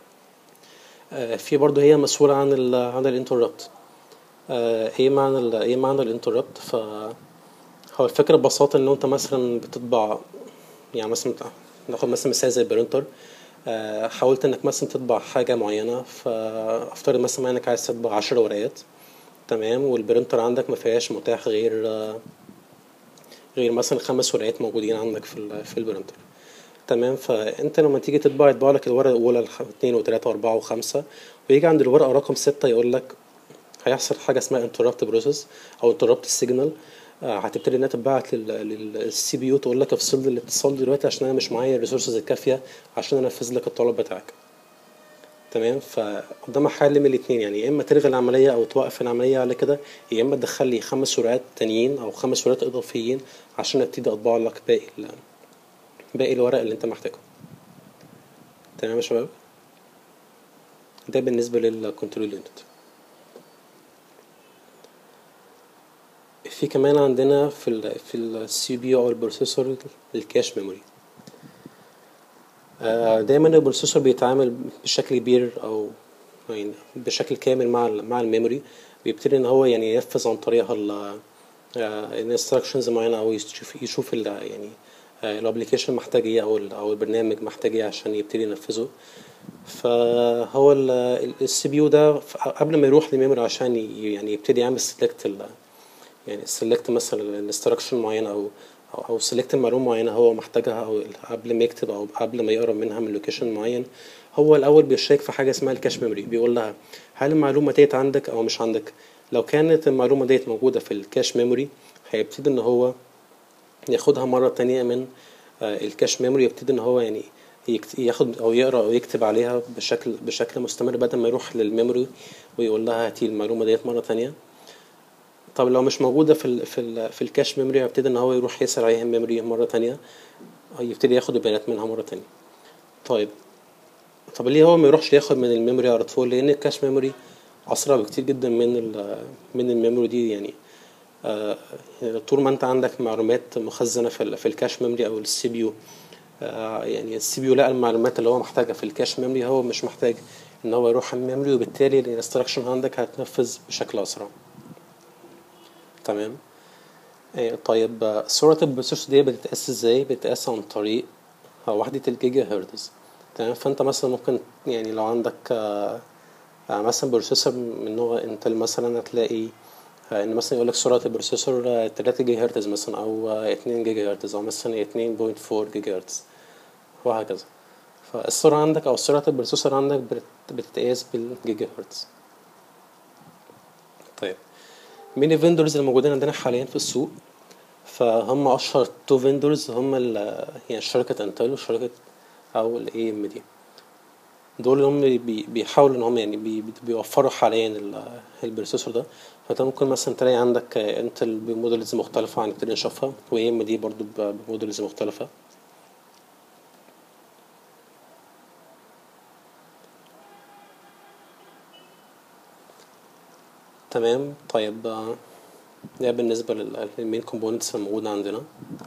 Speaker 1: آه، في برضه هي مسؤولة عن ال عن الانتربت ايه معنى ال ايه معنى الانتربت ف هو الفكرة ببساطة ان انت مثلا بتطبع يعني مثلا ناخد مثلا مثال زي البرينتر آه، حاولت انك مثلا تطبع حاجة معينة فافترض مثلا انك عايز تطبع عشر ورقات تمام والبرينتر عندك ما فيهاش متاح غير آه، غير مثلا خمس ورقات موجودين عندك في ال- في البرينتر تمام فانت لما تيجي تطبع يطبع لك الورقة الأولى الخ- اتنين وتلاتة وأربعة وخمسة ويجي عند الورقة رقم ستة يقول لك هيحصل حاجة اسمها interrupt process أو interrupt signal آه، هتبتدي انها تتبعت للسي بي يو تقول لك افصل لي الاتصال دلوقتي عشان انا مش معايا الريسورسز الكافيه عشان انفذ لك الطلب بتاعك تمام فقدامك حل من الاتنين يعني يا اما تلغي العمليه او توقف العمليه على كده يا اما تدخل لي خمس ورقات تانيين او خمس ورقات اضافيين عشان ابتدي اطبع لك باقي ال- باقي الورق اللي انت محتاجه تمام يا شباب ده بالنسبه للكنترول يونت في كمان عندنا في ال في السي بي او البروسيسور الكاش ميموري آه، دايما البروسيسور بيتعامل بشكل كبير او يعني بشكل كامل مع ال مع الميموري بيبتدي ان هو يعني ينفذ عن طريقها ال الانستراكشنز معينه او يشوف يشوف ال يعني الابلكيشن محتاج ايه او ال او البرنامج محتاج ايه عشان يبتدي ينفذه فهو السي بي يو ده ف- قبل ما يروح للميموري عشان ي- يعني يبتدي يعمل سيلكت يعني سيلكت مثلا الانستراكشن معين او او او سيلكت معلومه معينه هو محتاجها او قبل ما يكتب او قبل ما يقرا منها من لوكيشن معين هو الاول بيشيك في حاجه اسمها الكاش ميموري بيقول لها هل المعلومه ديت عندك او مش عندك لو كانت المعلومه ديت موجوده في الكاش ميموري هيبتدي ان هو ياخدها مرة تانية من آه، الكاش ميموري يبتدي ان هو يعني يكت- ياخد او يقرا او يكتب عليها بشكل بشكل مستمر بدل ما يروح للميموري ويقول لها هاتي المعلومة ديت مرة تانية طب لو مش موجودة في ال في ال في الكاش ميموري هيبتدي ان هو يروح يسأل عليها الميموري مرة تانية أو يبتدي ياخد البيانات منها مرة تانية طيب طب ليه هو ما يروحش ياخد من الميموري على طول لان الكاش ميموري اسرع بكتير جدا من ال من الميموري دي يعني آه، طول ما انت عندك معلومات مخزنه في ال في الكاش ميموري او السي بي يو يعني السي بي يو لقى المعلومات اللي هو محتاجها في الكاش ميموري هو مش محتاج ان هو يروح الميموري وبالتالي الانستراكشن عندك هتنفذ بشكل اسرع تمام آه، طيب آه، سرعة البروسيسور دي بتتقاس ازاي بتتقاس عن طريق آه، وحدة الجيجا هرتز تمام فانت مثلا ممكن يعني لو عندك آه، آه، مثلا بروسيسور من نوع انتل مثلا هتلاقي آه، ان مثلا يقولك سرعة البروسيسور آه، 3 جيجا هرتز مثلا او آه، 2 جيجا هرتز او مثلا 2.4 جيجا هرتز وهكذا فالسرعة عندك او سرعة البروسيسور عندك بت- بتتقاس بالجيجا هرتز طيب مين الفيندورز الموجودين عندنا حاليا في السوق فهم اشهر تو فيندورز هم ال- يعني شركة انتل وشركة او الاي ام دي دول اللي هم بي- بيحاولوا ان هم يعني بي بيوفروا حاليا ال- البروسيسور ده فانت ممكن مثلا تلاقي عندك انتل بموديلز مختلفة هنبتدي نشوفها واي ام دي برضو ب- بموديلز مختلفة تمام طيب آه، ده بالنسبة لل- للمين كومبوننتس الموجودة عندنا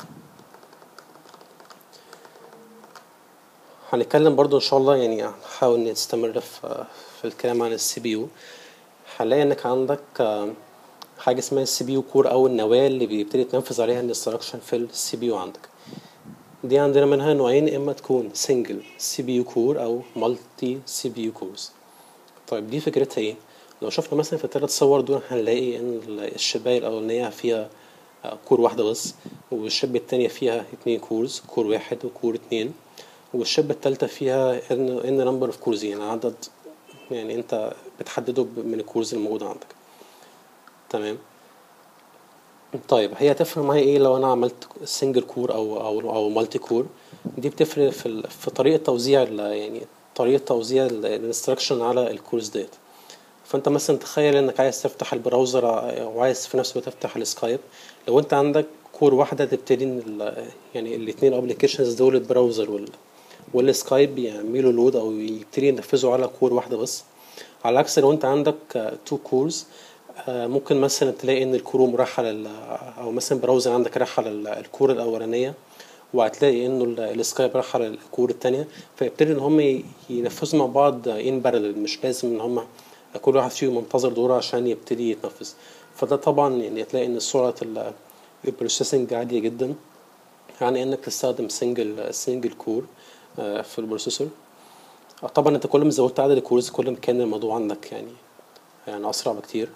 Speaker 1: هنتكلم برضو ان شاء الله يعني هنحاول نستمر في في الكلام عن السي بي يو هنلاقي انك عندك آه، حاجة اسمها السي بي يو كور او النواة اللي بيبتدي تنفذ عليها الانستراكشن في السي بي يو عندك دي عندنا منها نوعين اما تكون سنجل سي بي يو كور او مالتي سي بي يو كورز طيب دي فكرتها ايه لو شفنا مثلا في الثلاث صور دول هنلاقي ان الشباية الاولانية فيها آه، كور واحدة بس والشبة التانية فيها اتنين كورز كور واحد وكور اتنين والشبة التالتة فيها ان ان نمبر اوف كورز يعني عدد يعني انت بتحدده ب- من الكورز الموجودة عندك تمام طيب هي هتفرق معايا ايه لو انا عملت سنجل كور او او او مالتي كور دي بتفرق في ال- في طريقه توزيع ال- يعني طريقه توزيع الانستراكشن على الكورس ديت فانت مثلا تخيل انك عايز تفتح البراوزر وعايز في نفس الوقت تفتح السكايب لو انت عندك كور واحده تبتدي ان ال- يعني الاثنين ابلكيشنز دول البراوزر وال والسكايب يعملوا لود او يبتدي ينفذوا على كور واحده بس على العكس لو انت عندك تو كورز ممكن مثلا تلاقي ان الكروم راح على ال- او مثلا براوزر عندك راح على ال- الكور الاولانيه وهتلاقي انه ال- السكايب راح على الكور التانية فيبتدي ان هم ي- ينفذوا مع بعض ان بارلل مش لازم ان هم كل واحد فيهم منتظر دوره عشان يبتدي يتنفذ فده طبعا يعني هتلاقي ان سرعه ال- البروسيسنج عاليه جدا يعني انك تستخدم سنجل سنجل كور في البروسيسور طبعا انت كل ما زودت عدد الكورز كل ما كان الموضوع عندك يعني يعني اسرع بكتير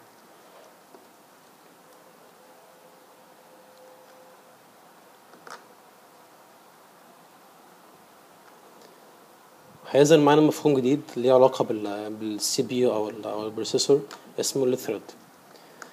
Speaker 1: هيظهر معانا مفهوم جديد ليه علاقة بال بالسي بي يو أو ال أو البروسيسور اسمه الثريد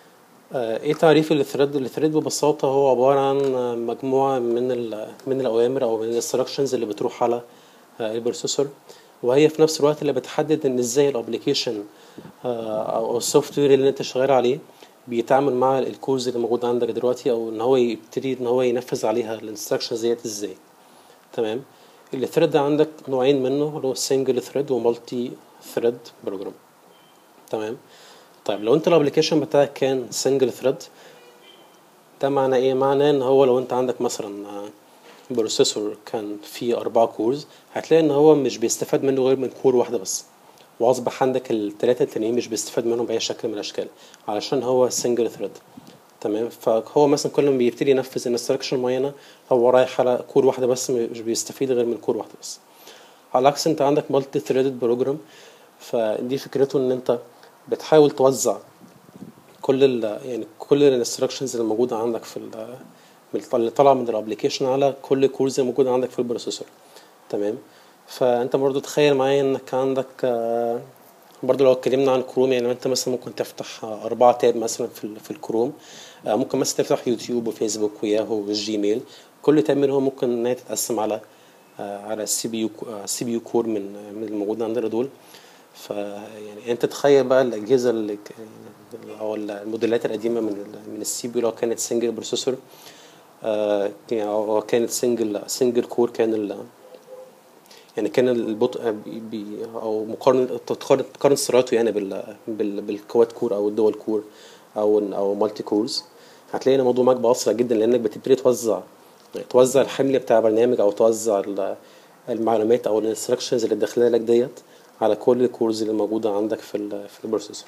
Speaker 1: آه، ايه تعريف الثريد الثريد ببساطة هو عبارة عن مجموعة من ال من الأوامر أو من الانستراكشنز اللي بتروح على آه، البروسيسور وهي في نفس الوقت اللي بتحدد ان ازاي الابلكيشن او السوفت وير اللي انت شغال عليه بيتعامل مع الكورز اللي موجود عندك دلوقتي او ان هو يبتدي ان هو ينفذ عليها الانستراكشنز ديت ازاي تمام الثريد ده عندك نوعين منه اللي هو سنجل ثريد ومالتي ثريد بروجرام تمام طيب لو انت الابلكيشن بتاعك كان سنجل ثريد ده معناه ايه معناه ان هو لو انت عندك مثلا بروسيسور كان فيه أربعة كورز هتلاقي ان هو مش بيستفاد منه غير من كور واحدة بس واصبح عندك التلاتة التانيين مش بيستفاد منهم بأي شكل من الأشكال علشان هو سنجل ثريد تمام فهو مثلا كل ما بيبتدي ينفذ انستراكشن معينة هو رايح على كور واحدة بس مش بيستفيد غير من كور واحدة بس على العكس انت عندك مالتي ثريدد بروجرام فدي فكرته ان انت بتحاول توزع كل ال يعني كل الانستراكشنز اللي موجودة عندك في ال اللي طالعة من الابلكيشن على كل كورز اللي موجودة عندك في البروسيسور تمام فانت برضو تخيل معايا انك عندك آه، برضو لو اتكلمنا عن كروم يعني انت مثلا ممكن تفتح آه، أربعة تاب مثلا في ال- في الكروم آه، ممكن مثلا تفتح يوتيوب وفيسبوك وياهو والجيميل كل تاب منهم ممكن ان هي تتقسم على آه، على السي بي يو السي بي يو كور من من الموجود عندنا دول ف يعني انت تخيل بقى الاجهزه اللي ك- او الموديلات القديمه من ال من السي بي يو لو كانت سنجل بروسيسور آه، يعني او كانت سنجل سنجل كور كان ال يعني كان البطء بي بي- او مقارنه تقارن تقارن سرعته يعني بال بال بالكواد كور او الدول كور او او مالتي كورز هتلاقي ان الموضوع معاك بقى اسرع جدا لانك بتبتدي توزع يعني توزع الحمل بتاع برنامج او توزع ال- المعلومات او الانستراكشنز اللي داخله لك ديت على كل الكورز اللي موجوده عندك في ال في البروسيسور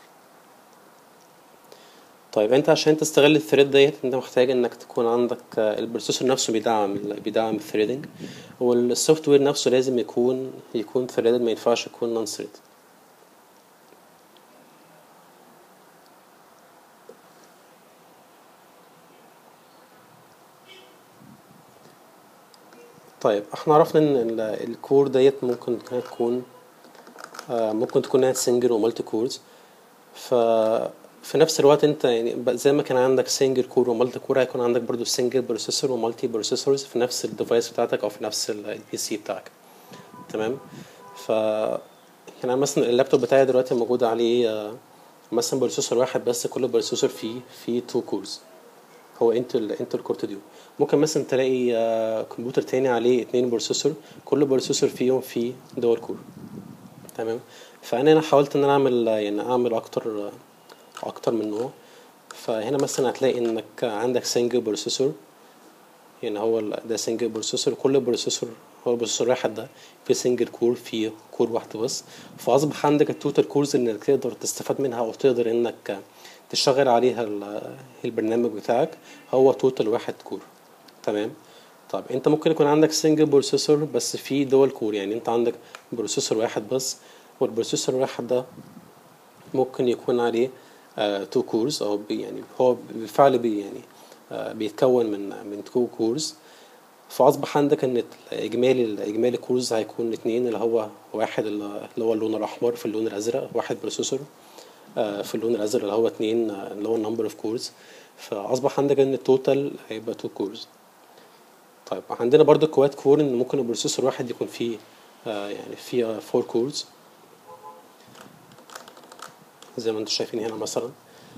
Speaker 1: طيب انت عشان تستغل الثريد ديت انت محتاج انك تكون عندك آه، البروسيسور نفسه بيدعم ال- بيدعم الثريدنج والسوفت وير نفسه لازم يكون يكون ثريدد ما ينفعش يكون نون ثريد طيب احنا عرفنا ان ال- الكور ديت ممكن إنها تكون آه، ممكن تكون انها سنجل ومالتي كورز ف في نفس الوقت انت يعني ب- زي ما كان عندك سنجل كور ومالتي كور هيكون عندك برضو سنجل بروسيسور ومالتي بروسيسورز في نفس الديفايس بتاعتك او في نفس البي سي بتاعك تمام ف يعني أنا مثلا اللابتوب بتاعي دلوقتي موجود عليه آه، مثلا بروسيسور واحد بس كل بروسيسور فيه فيه تو كورز هو انتل انتل كور ديو ممكن مثلا تلاقي آه، كمبيوتر تاني عليه اتنين بروسيسور كل بروسيسور فيهم فيه دول كور تمام فانا هنا حاولت ان انا اعمل يعني اعمل اكتر اكتر من نوع فهنا مثلا هتلاقي انك عندك سنجل بروسيسور يعني هو ال- ده سنجل بروسيسور كل بروسيسور هو البروسيسور واحد ده في سنجل كور في كور واحدة بس فأصبح عندك التوتال كورز إنك تقدر تستفاد منها أو تقدر إنك تشغل عليها ال- البرنامج بتاعك هو توتال واحد كور تمام طب انت ممكن يكون عندك سنجل بروسيسور بس في دول كور يعني انت عندك بروسيسور واحد بس والبروسيسور الواحد ده ممكن يكون عليه تو كورز او بي يعني هو بالفعل بي يعني آه، بيتكون من من تو كورز فاصبح عندك ان الاجمالي الاجمالي كورز هيكون اتنين اللي هو واحد اللي هو اللون الاحمر في اللون الازرق واحد بروسيسور آه، في اللون الازرق اللي هو اتنين آه، اللي هو النمبر اوف كورز فاصبح عندك ان التوتال هيبقى تو كورز طيب عندنا برضو كواد كور ان ممكن البروسيسور واحد يكون فيه آه، يعني فيه فور كورز زي ما انتم شايفين هنا مثلا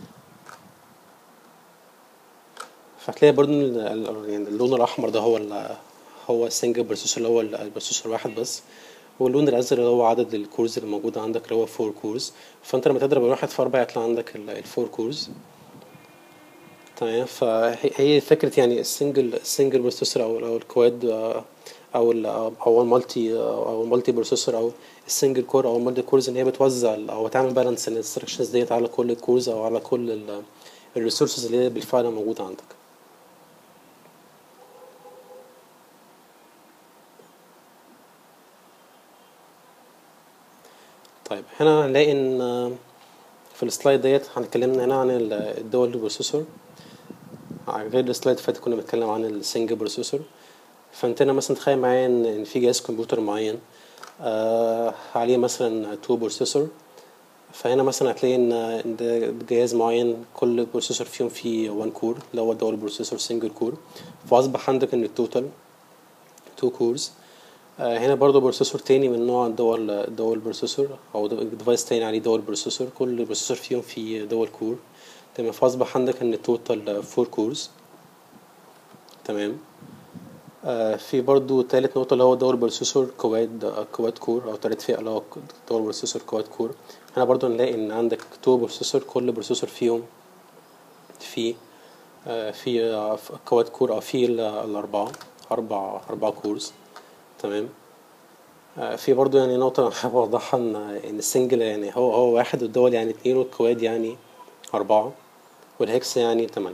Speaker 1: فهتلاقي برضو إن ال- ال- يعني اللون الاحمر ده هو ال هو السنجل بروسيسور اللي هو ال- البروسيسور واحد بس واللون الازرق اللي هو عدد الكورز اللي موجودة عندك اللي هو فور كورز فانت لما تضرب الواحد في اربعة يطلع عندك ال- الفور كورز تمام فهي هي فكرة يعني السنجل السنجل بروسيسور او او الكواد آه، او ال او المالتي او المالتي بروسيسور او السنجل كور او المالتي كورز ان هي بتوزع ال- او تعمل بالانس الانستركشنز ديت على كل الكورز او على كل الريسورسز اللي هي بالفعل موجودة عندك طيب هنا هنلاقي ان آه، في السلايد ديت هنتكلمنا هنا عن ال- الدول بروسيسور غير السلايد اللي فات كنا بنتكلم عن السنجل بروسيسور فانت هنا مثلا تخيل معايا ان إن في جهاز كمبيوتر معين آه عليه مثلا تو بروسيسور فهنا مثلا هتلاقي ان إن ده جهاز معين كل بروسيسور فيهم فيه 1 كور اللي هو دول بروسيسور سنجل كور فاصبح عندك ان التوتال 2 كورز هنا برضو بروسيسور تاني من نوع دول دول بروسيسور او ديفايس تاني عليه دول بروسيسور كل بروسيسور فيهم فيه دول كور تمام فاصبح عندك ان التوتال 4 كورز تمام آه، في برضو تالت نقطة اللي هو دور بروسيسور كواد آه، كواد كور أو تالت فئة اللي هو دور بروسيسور كواد كور هنا برضو نلاقي إن عندك تو بروسيسور كل بروسيسور فيهم في آه، في آه، كواد كور أو في ال- الأربعة أربع أربع كورز تمام آه، في برضو يعني نقطة أنا حابب أوضحها إن إن السنجل يعني هو هو واحد والدول يعني اتنين والكواد يعني أربعة والهكس يعني تمانية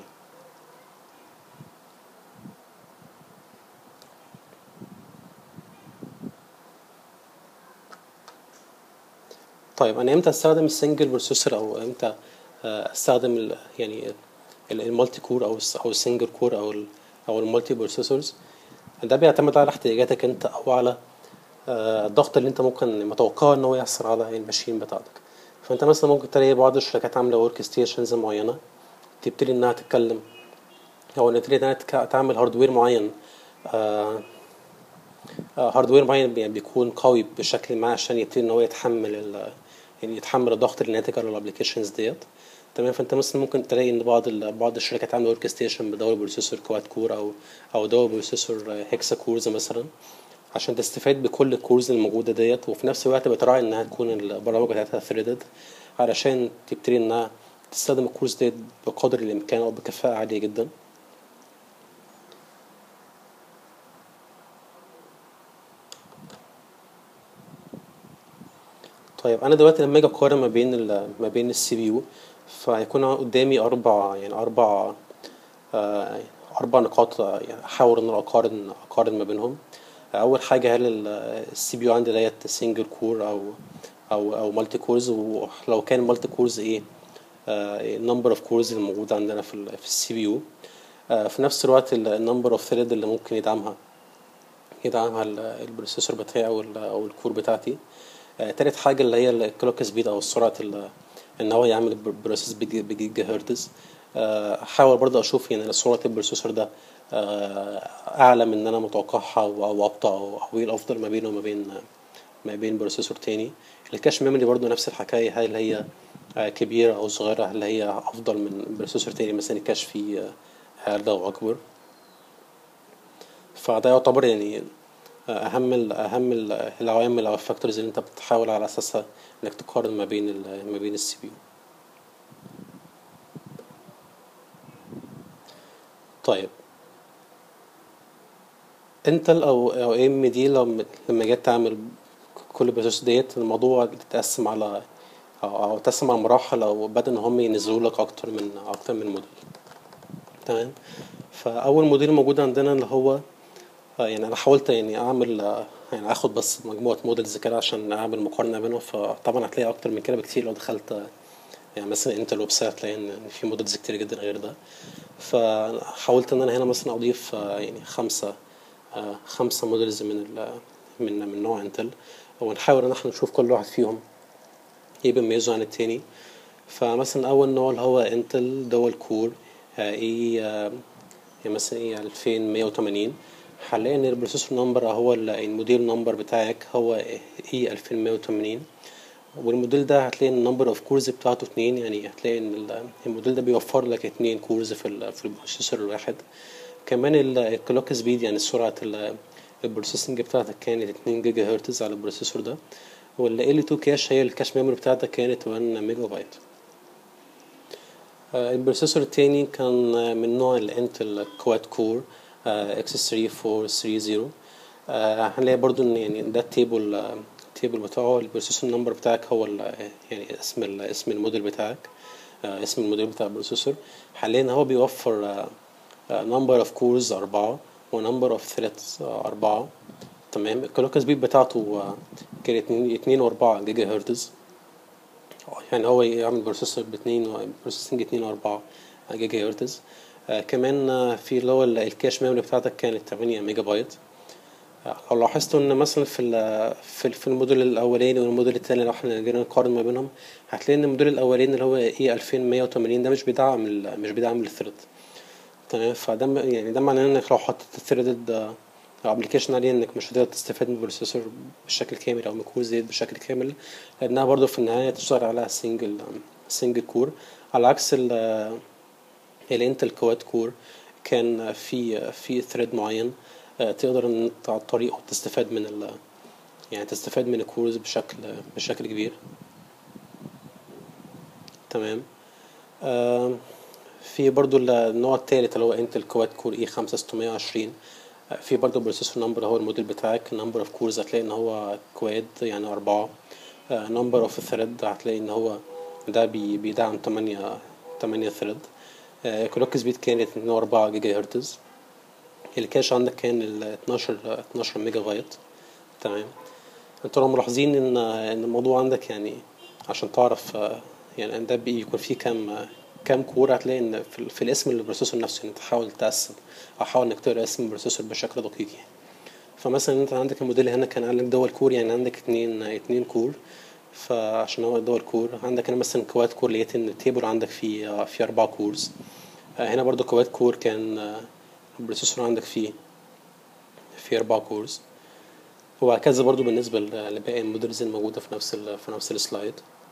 Speaker 1: طيب انا امتى استخدم السنجل بروسيسور او امتى آه، استخدم ال يعني ال- المالتي كور او الس- او السنجل كور او ال او المالتي بروسيسورز ده بيعتمد على احتياجاتك انت او على آه، الضغط اللي انت ممكن متوقعه ان هو يحصل على الماشين بتاعتك فانت مثلا ممكن تلاقي بعض الشركات عامله ورك ستيشنز معينه تبتدي انها تتكلم او ان تبتدي انها تك- تعمل هاردوير معين آه، هاردوير معين يعني بيكون قوي بشكل ما عشان يبتدي ان هو يتحمل ال يعني يتحمل الضغط اللي ناتج على الابلكيشنز ديت تمام فانت مثلا ممكن تلاقي ان بعض ال بعض الشركات عامله ورك ستيشن بدور بروسيسور كواد كور او او دور بروسيسور هيكسا كورز مثلا عشان تستفاد بكل الكورز الموجوده ديت وفي نفس الوقت بتراعي انها تكون البرامج بتاعتها ثريدد علشان تبتدي انها تستخدم الكورس ديت بقدر الامكان او بكفاءه عاليه جدا طيب انا دلوقتي لما اجي اقارن ما بين ال ما بين السي بي يو فهيكون قدامي اربع يعني اربع آه، اربع نقاط آه، يعني احاول ان انا اقارن اقارن ما بينهم اول حاجه هل السي بي يو عندي ديت سنجل كور او او او مالتي كورز ولو كان مالتي كورز ايه النمبر اوف كورز الموجود عندنا في ال في السي بي يو في نفس الوقت النمبر اوف ثريد اللي ممكن يدعمها يدعمها ال- البروسيسور بتاعي او ال او الكور بتاعتي آه، تالت حاجة اللي هي الكلوك سبيد أو سرعة ال- إن هو يعمل البروسيس بجي- بجيجا هرتز آه، أحاول برضه أشوف يعني سرعة البروسيسور ده آه، أعلى من إن أنا متوقعها أو أو أبطأ أو أو إيه الأفضل ما بينه وما بين ما بين بروسيسور تاني الكاش ميموري برضه نفس الحكاية هل هي آه، كبيرة أو صغيرة هل هي أفضل من بروسيسور تاني مثلا الكاش فيه آه، أقل أو أكبر فده يعتبر يعني اهم ال اهم ال العوامل او الفاكتورز اللي انت بتحاول على اساسها انك تقارن ما بين ال ما بين السي بي يو طيب انتل او او ام دي لما لما جت تعمل كل بروسيس ديت الموضوع اتقسم على او او اتقسم على مراحل او بدأ ان هم ينزلوا لك اكتر من اكتر من موديل تمام فاول موديل موجود عندنا اللي هو آه، يعني انا حاولت يعني اعمل آه، يعني اخد بس مجموعه موديلز كده عشان اعمل مقارنه بينهم فطبعا هتلاقي اكتر من كده بكتير لو دخلت آه، يعني مثلا انت الويب سايت هتلاقي ان إن في موديلز كتير جدا غير ده فحاولت ان انا هنا مثلا اضيف آه، يعني خمسه آه، خمسه موديلز من ال من من نوع انتل ونحاول ان احنا نشوف كل واحد فيهم ايه بيميزه عن التاني فمثلا اول نوع اللي هو انتل دول كور اي يعني مثلا ايه 2180 هنلاقي ان البروسيسور نمبر هو ال- الموديل نمبر بتاعك هو اي 2180 والموديل ده هتلاقي ان النمبر اوف كورز بتاعته اتنين يعني هتلاقي ان ال- الموديل ده بيوفر لك اتنين كورز في ال- في البروسيسور الواحد كمان ال- الكلوك سبيد يعني سرعة ال- البروسيسنج بتاعتك كانت 2 جيجا هرتز على البروسيسور ده وال L2 كاش هي الكاش ميموري بتاعتك كانت 1 ميجا بايت آه، البروسيسور التاني كان آه، من نوع الانتل كواد كور اكس 3430 آه، هنلاقي برضو ان يعني ده التيبل آه، التيبل بتاعه البروسيسور نمبر بتاعك هو ال- يعني اسم ال- اسم الموديل بتاعك آه، اسم الموديل بتاع البروسيسور هنلاقي ان هو بيوفر نمبر اوف كورز أربعة ونمبر اوف ثريدز أربعة تمام الكلوك سبيد بتاعته آه، كانت اتنين- اتنين وأربعة جيجا هرتز يعني هو يعمل بروسيسور باتنين و- بروسيسنج اتنين وأربعة جيجا هرتز آه كمان آه، في اللي هو ال- الكاش ميموري بتاعتك كانت تمانية ميجا بايت لو لاحظتوا ان مثلا في ال- في في الموديل الاولاني والموديل التاني لو احنا جينا نقارن ما بينهم هتلاقي ان الموديل الاولاني اللي هو اي 2180 ده مش بيدعم ال- مش بيدعم الثريد تمام فده م- يعني ده معناه انك لو حطيت الثريدد ابلكيشن عليه انك مش هتقدر تستفاد من البروسيسور بشكل كامل او من كور زيت بشكل كامل لانها برضه في النهايه تشتغل على سنجل سنجل كور على عكس ال الانتل كواد كور كان في في ثريد معين آه، تقدر ان انت على طريقه تستفاد من ال يعني تستفاد من الكورز بشكل بشكل كبير تمام آم، في برضو النوع التالت اللي هو انتل كواد كور اي 5620 آه، في برضو بروسيسور نمبر هو الموديل بتاعك نمبر اوف كورز هتلاقي ان هو كواد يعني أربعة نمبر اوف ثريد هتلاقي ان هو ده بي- بيدعم تمانية تمانية ثريد كلوك سبيد كانت 2.4 جيجا هرتز الكاش عندك كان ال 12 12 ميجا بايت تمام انتوا لو ملاحظين ان ان الموضوع عندك يعني عشان تعرف آه، يعني ده بي- يكون فيه كام آه، كام كور هتلاقي ان في, ال- في الاسم البروسيسور نفسه يعني تحاول تقسم او حاول انك تقرا اسم البروسيسور بشكل دقيق يعني فمثلا انت عندك الموديل هنا كان عندك دول كور يعني عندك اتنين اتنين كور فعشان هو دول كور عندك هنا مثلا كواد كور لقيت ان التيبل عندك فيه فيه اربع كورز آه، هنا برضو كواد كور كان آه، البروسيسور عندك فيه فيه اربع كورز وهكذا برضو بالنسبة ل- لباقي الموديلز الموجودة في نفس ال في نفس السلايد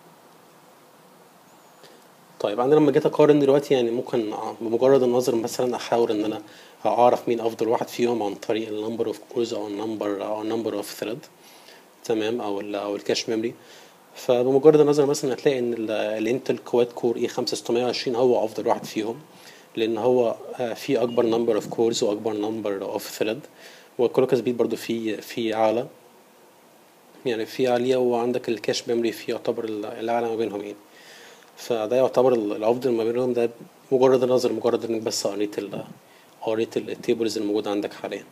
Speaker 1: طيب انا لما جيت اقارن دلوقتي يعني ممكن آه، بمجرد النظر مثلا احاول ان انا اعرف مين افضل واحد فيهم عن طريق النمبر اوف كورز او النمبر او النمبر اوف ثريد تمام او ال او الكاش ميموري فبمجرد النظر مثلا هتلاقي ان ال- الانتل كواد كور اي 5620 هو افضل واحد فيهم لان هو آه، فيه اكبر نمبر اوف كورز واكبر نمبر اوف ثريد والكلوك سبيد برضو فيه فيه اعلى يعني في عالية وعندك الكاش ميموري فيه يعتبر ال- الأعلى ما بينهم يعني فده يعتبر ال- الأفضل ما بينهم ده مجرد النظر مجرد إنك بس قريت ال قريت ال- التيبلز الموجودة عندك حاليا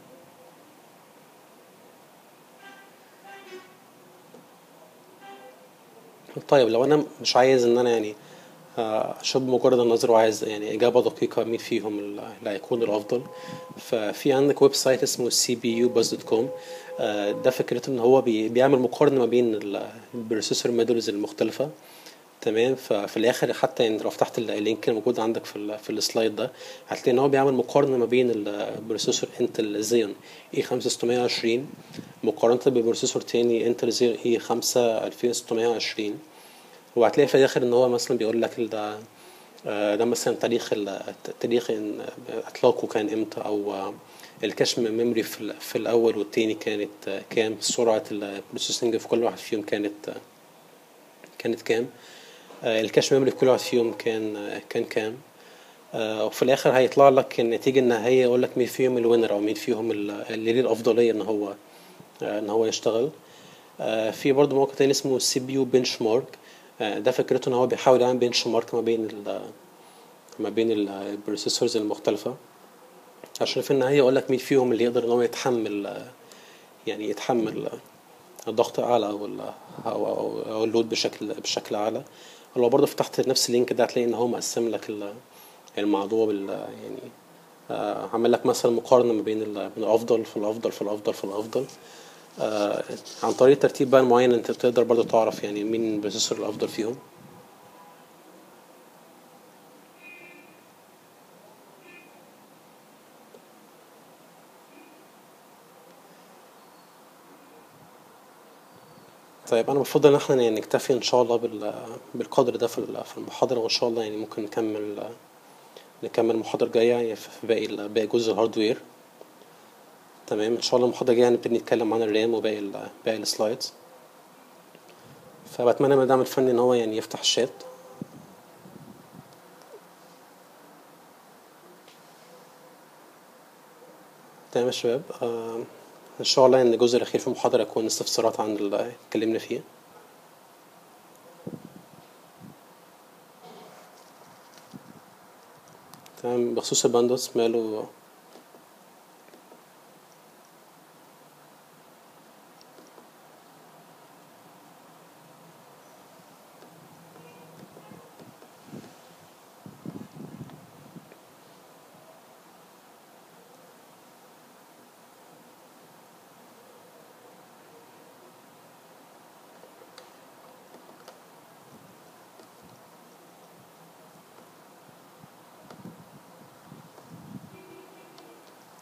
Speaker 1: طيب لو أنا مش عايز إن أنا يعني آه، أشوف بمجرد النظر وعايز يعني إجابة دقيقة مين فيهم ال- اللي هيكون الأفضل ففي عندك ويب سايت اسمه cbubuzz.com آه، ده فكرته إن هو بي- بيعمل مقارنة ما بين ال- البروسيسور موديلز المختلفة تمام ففي الاخر حتى يعني لو فتحت ال- اللينك الموجود عندك في ال في السلايد ده هتلاقي ان هو بيعمل مقارنه ما بين البروسيسور انتل زيون اي 5620 مقارنه ببروسيسور تاني انتل زيون اي 5 2620 وهتلاقي في الاخر ان هو مثلا بيقول لك ده آه، ده مثلا تاريخ ال- تاريخ إن اطلاقه كان امتى او آه، الكاش ميموري في, ال- في الاول والتاني كانت آه، كام سرعه البروسيسنج في كل واحد فيهم كانت آه، كانت كام آه، الكاش ميموري في كل واحد فيهم كان آه، كان كام آه، وفي الاخر هيطلع لك النتيجه النهائيه يقول لك مين فيهم الوينر او مين فيهم ال- اللي ليه الافضليه ان هو آه، ان هو يشتغل آه، في برضه موقع تاني اسمه سي بي يو بنش مارك ده فكرته ان هو بيحاول يعمل بنش مارك ما بين ال ما بين ال- البروسيسورز المختلفه عشان في النهايه يقول لك مين فيهم اللي يقدر ان هو يتحمل آه، يعني يتحمل الضغط اعلى او ال او او, أو اللود بشكل بشكل اعلى لو برضه فتحت نفس اللينك ده هتلاقي ان هو مقسم لك ال- الموضوع بال يعني آه، عامل لك مثلا مقارنه ما بين ال- بين الافضل في الافضل في الافضل في الافضل آه، عن طريق ترتيب بقى معين انت تقدر برضه تعرف يعني مين البروسيسور الافضل فيهم طيب انا بفضل ان احنا يعني نكتفي ان شاء الله بال- بالقدر ده في ال- في المحاضره وان شاء الله يعني ممكن نكمل نكمل المحاضره الجايه يعني في باقي ال- باقي جزء الهاردوير تمام ان شاء الله المحاضره الجايه هنبتدي نتكلم عن الرام وباقي ال- باقي السلايدز فبتمنى من الدعم الفني ان هو يعني يفتح الشات تمام يا شباب آه ان شاء الله ان الجزء الاخير في المحاضره يكون استفسارات عن اللي اتكلمنا فيه تمام بخصوص الباندوس ماله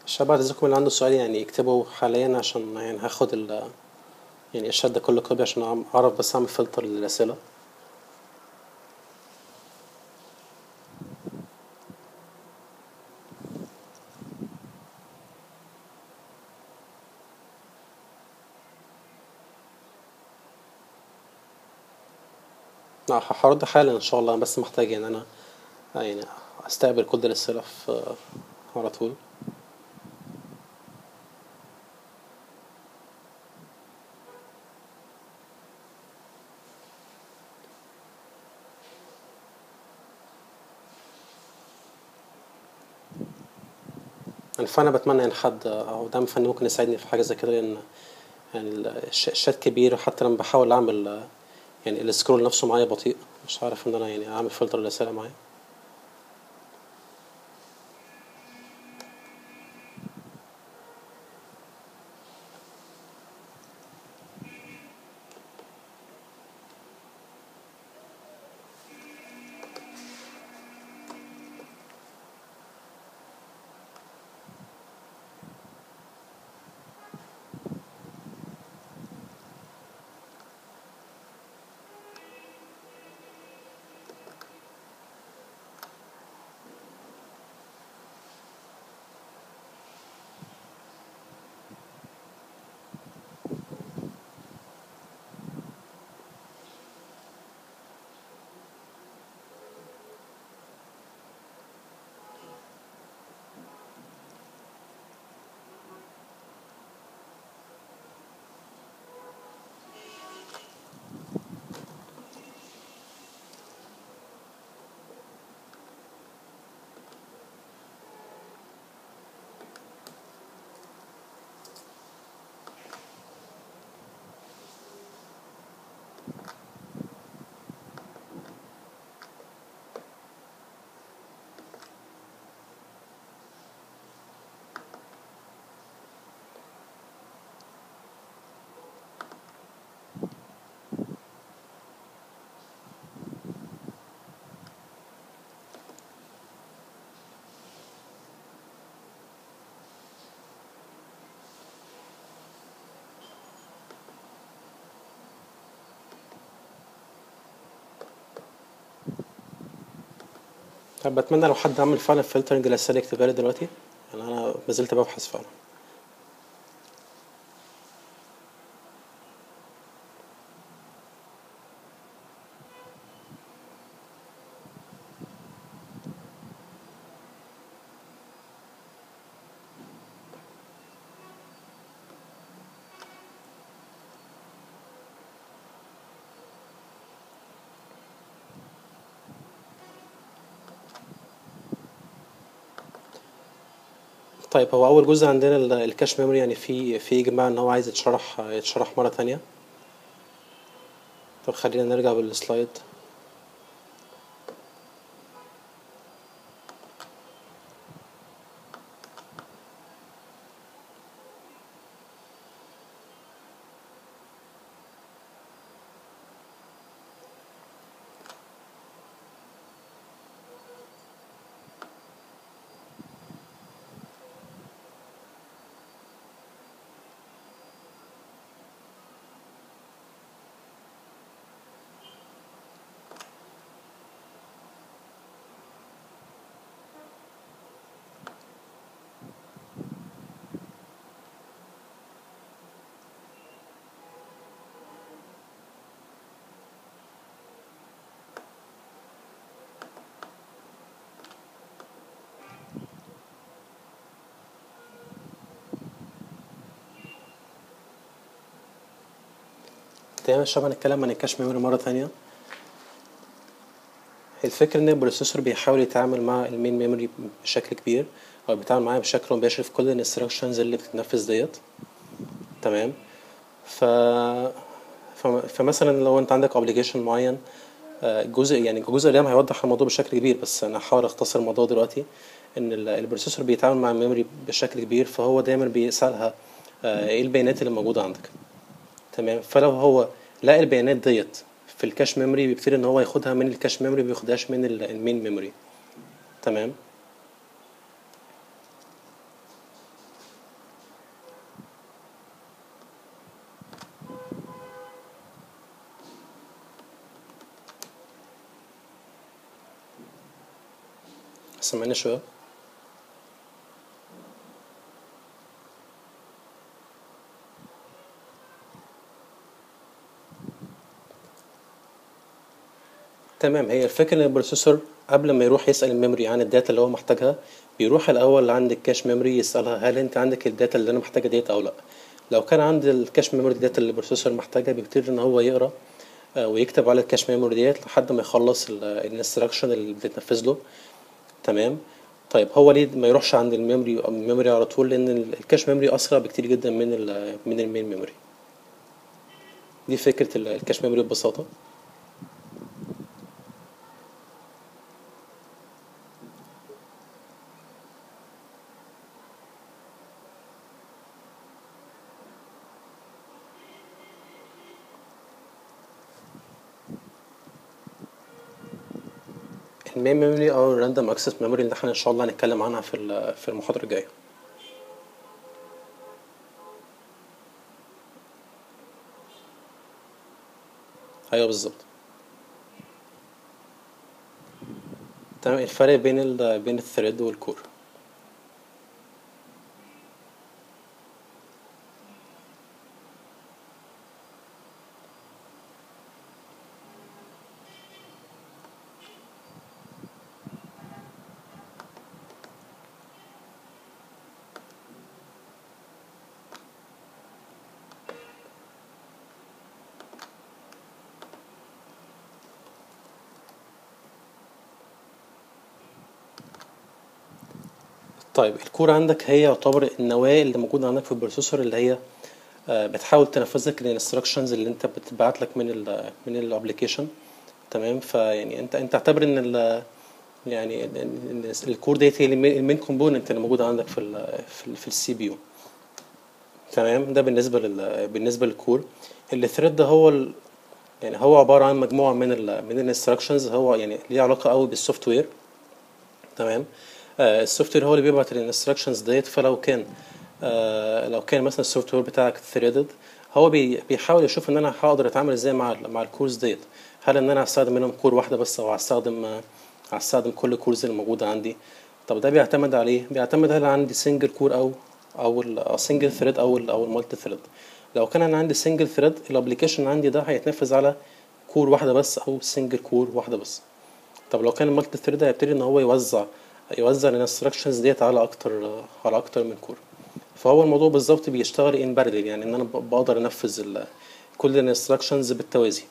Speaker 1: عشان بعد اذنكم اللي عنده سؤال يعني يكتبه حاليا عشان يعني هاخد ال يعني الشات ده كله كوبي عشان اعرف بس اعمل فلتر للاسئله لا هرد حالا ان شاء الله انا بس محتاج ان انا يعني استقبل كل الاسئله في على طول يعني فانا بتمنى ان حد او دعم فني ممكن يساعدني في حاجه زي كده لان يعني الش- الشات كبير حتى لما بحاول اعمل يعني السكرول نفسه معايا بطيء مش عارف ان انا يعني اعمل فلتر للرساله معايا طب بتمنى لو حد عمل فعلا فلترنج للرساله يكتبها لي دلوقتي يعني انا ما زلت ببحث فعلا طيب هو اول جزء عندنا ال- الكاش ميموري يعني في في اجماع ان هو عايز يتشرح يتشرح مره تانية طب خلينا نرجع بالسلايد تمام يا شباب هنتكلم عن الكاش ميموري مرة تانية الفكرة إن البروسيسور بيحاول يتعامل مع المين ميموري بشكل كبير أو بيتعامل معاها بشكل مباشر في كل الانستراكشنز اللي بتتنفذ ديت تمام ف... ف... فمثلا لو أنت عندك ابلكيشن معين آه، جزء يعني جزء الأيام هيوضح الموضوع بشكل كبير بس أنا هحاول أختصر الموضوع دلوقتي إن ال- البروسيسور بيتعامل مع الميموري بشكل كبير فهو دايما بيسألها آه، إيه البيانات اللي موجودة عندك تمام فلو هو لقى البيانات ديت في الكاش ميموري بيبتدي ان هو ياخدها من الكاش ميموري ما بياخدهاش من ال- المين ميموري تمام سامعني شوية تمام هي الفكرة ان البروسيسور قبل ما يروح يسأل الميموري عن الداتا اللي هو محتاجها بيروح الأول عند الكاش ميموري يسألها هل انت عندك الداتا اللي انا محتاجها ديت او لا لو كان عند الكاش ميموري الداتا اللي البروسيسور محتاجها بيبتدي ان هو يقرا آه، ويكتب على الكاش ميموري ديت لحد ما يخلص الانستراكشن اللي بتتنفذ له تمام طيب هو ليه ما يروحش عند الميموري الميموري على طول لان الكاش ميموري اسرع بكتير جدا من ال من المين ميموري دي فكرة ال- الكاش ميموري ببساطة المين ميموري او الراندوم اكسس ميموري اللي احنا ان شاء الله هنتكلم عنها في ال- في المحاضرة الجاية ايوه بالظبط تمام الفرق بين ال بين الثريد والكور طيب الكور عندك هي يعتبر النواة اللي موجودة عندك في البروسيسور اللي هي آه، بتحاول تنفذ لك الانستراكشنز اللي انت بتبعت لك من ال من الابلكيشن تمام فيعني انت انت اعتبر ان ال يعني ال- ال- الكور ديت هي المين كومبوننت اللي موجودة عندك في ال في, ال في السي بي يو تمام ده بالنسبة لل بالنسبة للكور الثريد ده هو ال يعني هو عبارة عن مجموعة من ال من الانستراكشنز هو يعني ليه علاقة قوي بالسوفت وير تمام آه السوفت وير هو اللي بيبعت الانستراكشنز ديت فلو كان آه لو كان مثلا السوفت وير بتاعك ثريدد هو بي بيحاول يشوف ان انا هقدر اتعامل ازاي مع ال مع الكورز ديت هل ان انا هستخدم منهم كور واحده بس او هستخدم آه، هستخدم كل الكورز اللي موجوده عندي طب ده بيعتمد على ايه بيعتمد هل عندي سنجل كور او او السنجل ثريد او ال او المالتي ثريد لو كان انا عندي سنجل ثريد الابلكيشن عندي ده هيتنفذ على كور واحده بس او سنجل كور واحده بس طب لو كان المالتي ثريد هيبتدي ان هو يوزع يوزع الانستراكشنز ديت على اكتر على اكتر من كور فهو الموضوع بالظبط بيشتغل ان بارلل يعني ان انا ب- بقدر انفذ ال- كل الانستراكشنز بالتوازي